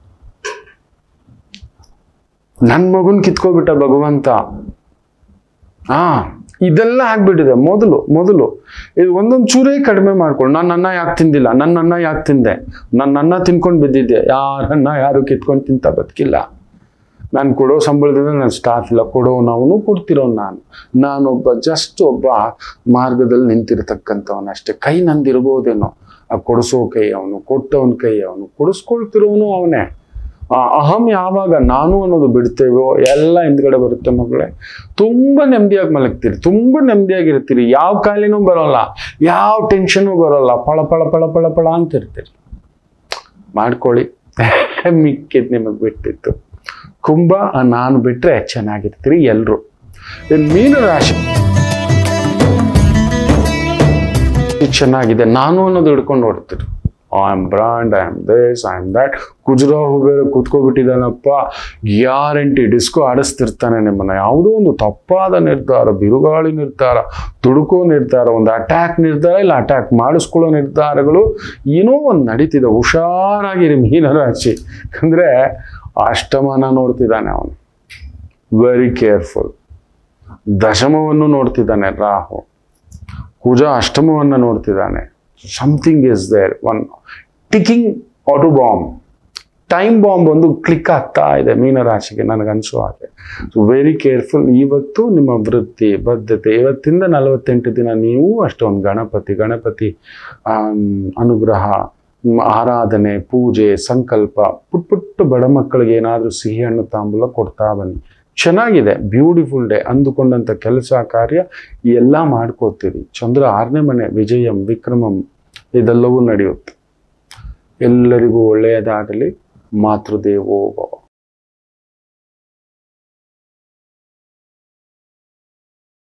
[SPEAKER 1] ನನ್ನ ಮಗುನ್ ಕಿತ್ಕೊಬಿಟ್ಟ ಭಗವಂತ ಹಾ ಇದೆಲ್ಲ ಆಗ್ಬಿಟ್ಟಿದೆ ಮೊದಲು ಮೊದಲು ಇದು ಒಂದೊಂದು ಚೂರೇ ಕಡಿಮೆ ಮಾಡ್ಕೊಂಡು ನಾನು ಅನ್ನ ಯಾಕೆ ತಿಂದಿಲ್ಲ ನನ್ನ ಅನ್ನ ಯಾಕೆ ತಿಂದೆ ನನ್ನ ಅನ್ನ ತಿನ್ಕೊಂಡು ಬಿದ್ದಿದ್ದೆ ಯಾರನ್ನ ಯಾರು ಕಿತ್ಕೊಂಡು ತಿಂತ ಬದುಕಿಲ್ಲ ನಾನು ಕೊಡೋ ಸಂಬಳದಿಂದ ನನ್ನ ಸ್ಟಾಫ್ ಇಲ್ಲ ಕೊಡೋನವನು ಕೊಡ್ತಿರೋ ನಾನು ನಾನೊಬ್ಬ ಜಸ್ಟ್ ಒಬ್ಬ ಮಾರ್ಗದಲ್ಲಿ ನಿಂತಿರ್ತಕ್ಕಂಥವನು ಅಷ್ಟೇ ಕೈ ನಂದಿರ್ಬೋದೇನೋ ಆ ಕೊಡಿಸೋ ಕೈ ಅವನು ಕೊಟ್ಟವನ ಕೈ ಅವನು ಕೊಡಿಸ್ಕೊಳ್ತಿರೋನು ಅವನೇ ಆ ಅಹಂ ಯಾವಾಗ ನಾನು ಅನ್ನೋದು ಬಿಡ್ತೇವೋ ಎಲ್ಲ ಹಿಂದ್ಗಡೆ ಬರುತ್ತೆ ಮಗಳೇ ತುಂಬ ನೆಮ್ಮದಿಯಾಗಿ ಮಲಗ್ತೀರಿ ತುಂಬ ನೆಮ್ಮದಿಯಾಗಿರ್ತೀರಿ ಯಾವ ಕಾಯಿಲೆನೂ ಬರೋಲ್ಲ ಯಾವ ಟೆನ್ಷನು ಬರೋಲ್ಲ ಪಳ ಪಳ ಪಳ ಪಳ ಪಳ ಅಂತ ಇರ್ತೀರಿ ಮಾಡ್ಕೊಳ್ಳಿ ಮಿಕ್ಕಿದ್ ನಿಮಗೆ ಬಿಟ್ಟಿತ್ತು ಕುಂಭ ಆ ನಾನು ಬಿಟ್ರೆ ಚೆನ್ನಾಗಿರ್ತೀರಿ ಎಲ್ರು ಇನ್ನು ಮೀನ ರಾಶಿ ಚೆನ್ನಾಗಿದೆ ನಾನು ಅನ್ನೋದು ಹಿಡ್ಕೊಂಡು ಓಡ್ತೀರಿ I am brand I am this I am that ಕುಜುರಾಹು ಬೇರೆ ಕೂತ್ಕೊಬಿಟ್ಟಿದ್ದಾನಪ್ಪ ಗ್ಯಾರಂಟಿ ಡಿಸ್ಕೋ ಆಡಿಸ್ತಿರ್ತಾನೆ ನಿಮ್ಮನ್ನ ಯಾವುದೋ ಒಂದು ತಪ್ಪಾದ ನಿರ್ಧಾರ ಬಿರುಗಾಳಿ ನಿರ್ಧಾರ ತುಡುಕೋ ನಿರ್ಧಾರ ಒಂದು ಅಟ್ಯಾಕ್ ನಿರ್ಧಾರ ಇಲ್ಲ ಅಟ್ಯಾಕ್ ಮಾಡಿಸ್ಕೊಳ್ಳೋ ನಿರ್ಧಾರಗಳು ಏನೋ ಒಂದು ನಡೀತಿದೆ ಹುಷಾರಾಗಿರಿ ಮೀನರಾಶಿ ಅಂದರೆ ಅಷ್ಟಮನ ನೋಡ್ತಿದ್ದಾನೆ ಅವನು ವೆರಿ ಕೇರ್ಫುಲ್ ದಶಮವನ್ನು ನೋಡ್ತಿದ್ದಾನೆ ರಾಹು ಕುಜ ಅಷ್ಟಮವನ್ನು ನೋಡ್ತಿದ್ದಾನೆ something is there one ticking auto bomb time bomb ಒಂದು ಕ್ಲಿಕ್ ಆಗ್ತಾ ಇದೆ ಮೀನರಾಶಿಗೆ ನನಗನ್ಸೋ ಹಾಗೆ ಸೊ ವೆರಿ ಕೇರ್ಫುಲ್ ಇವತ್ತು ನಿಮ್ಮ ವೃತ್ತಿ ಬದ್ಧತೆ ಇವತ್ತಿಂದ ನಲವತ್ತೆಂಟು ದಿನ ನೀವು ಅಷ್ಟೊಂದು ಗಣಪತಿ ಗಣಪತಿ ಆಮ್, ಅನುಗ್ರಹ ಮ್, ಆರಾಧನೆ ಪೂಜೆ ಸಂಕಲ್ಪ ಪುಟ್ ಪುಟ್ಟ ಬಡ ಮಕ್ಕಳಿಗೆ ಏನಾದರೂ ಸಿಹಿ ಹಣ್ಣು ತಾಂಬೂಲ ಕೊಡ್ತಾ ಬನ್ನಿ ಚೆನ್ನಾಗಿದೆ ಬ್ಯೂಟಿಫುಲ್ ಡೇ ಅಂದುಕೊಂಡಂಥ ಕೆಲಸ ಕಾರ್ಯ ಎಲ್ಲ ಮಾಡ್ಕೋತೀರಿ ಚಂದ್ರ ಆರನೇ ಮನೆ ವಿಜಯಂ ವಿಕ್ರಮಂ ಇದೆಲ್ಲವೂ ನಡೆಯುತ್ತೆ ಎಲ್ಲರಿಗೂ ಒಳ್ಳೆಯದಾಗಲಿ ಮಾತೃದೇವೋ ಭವ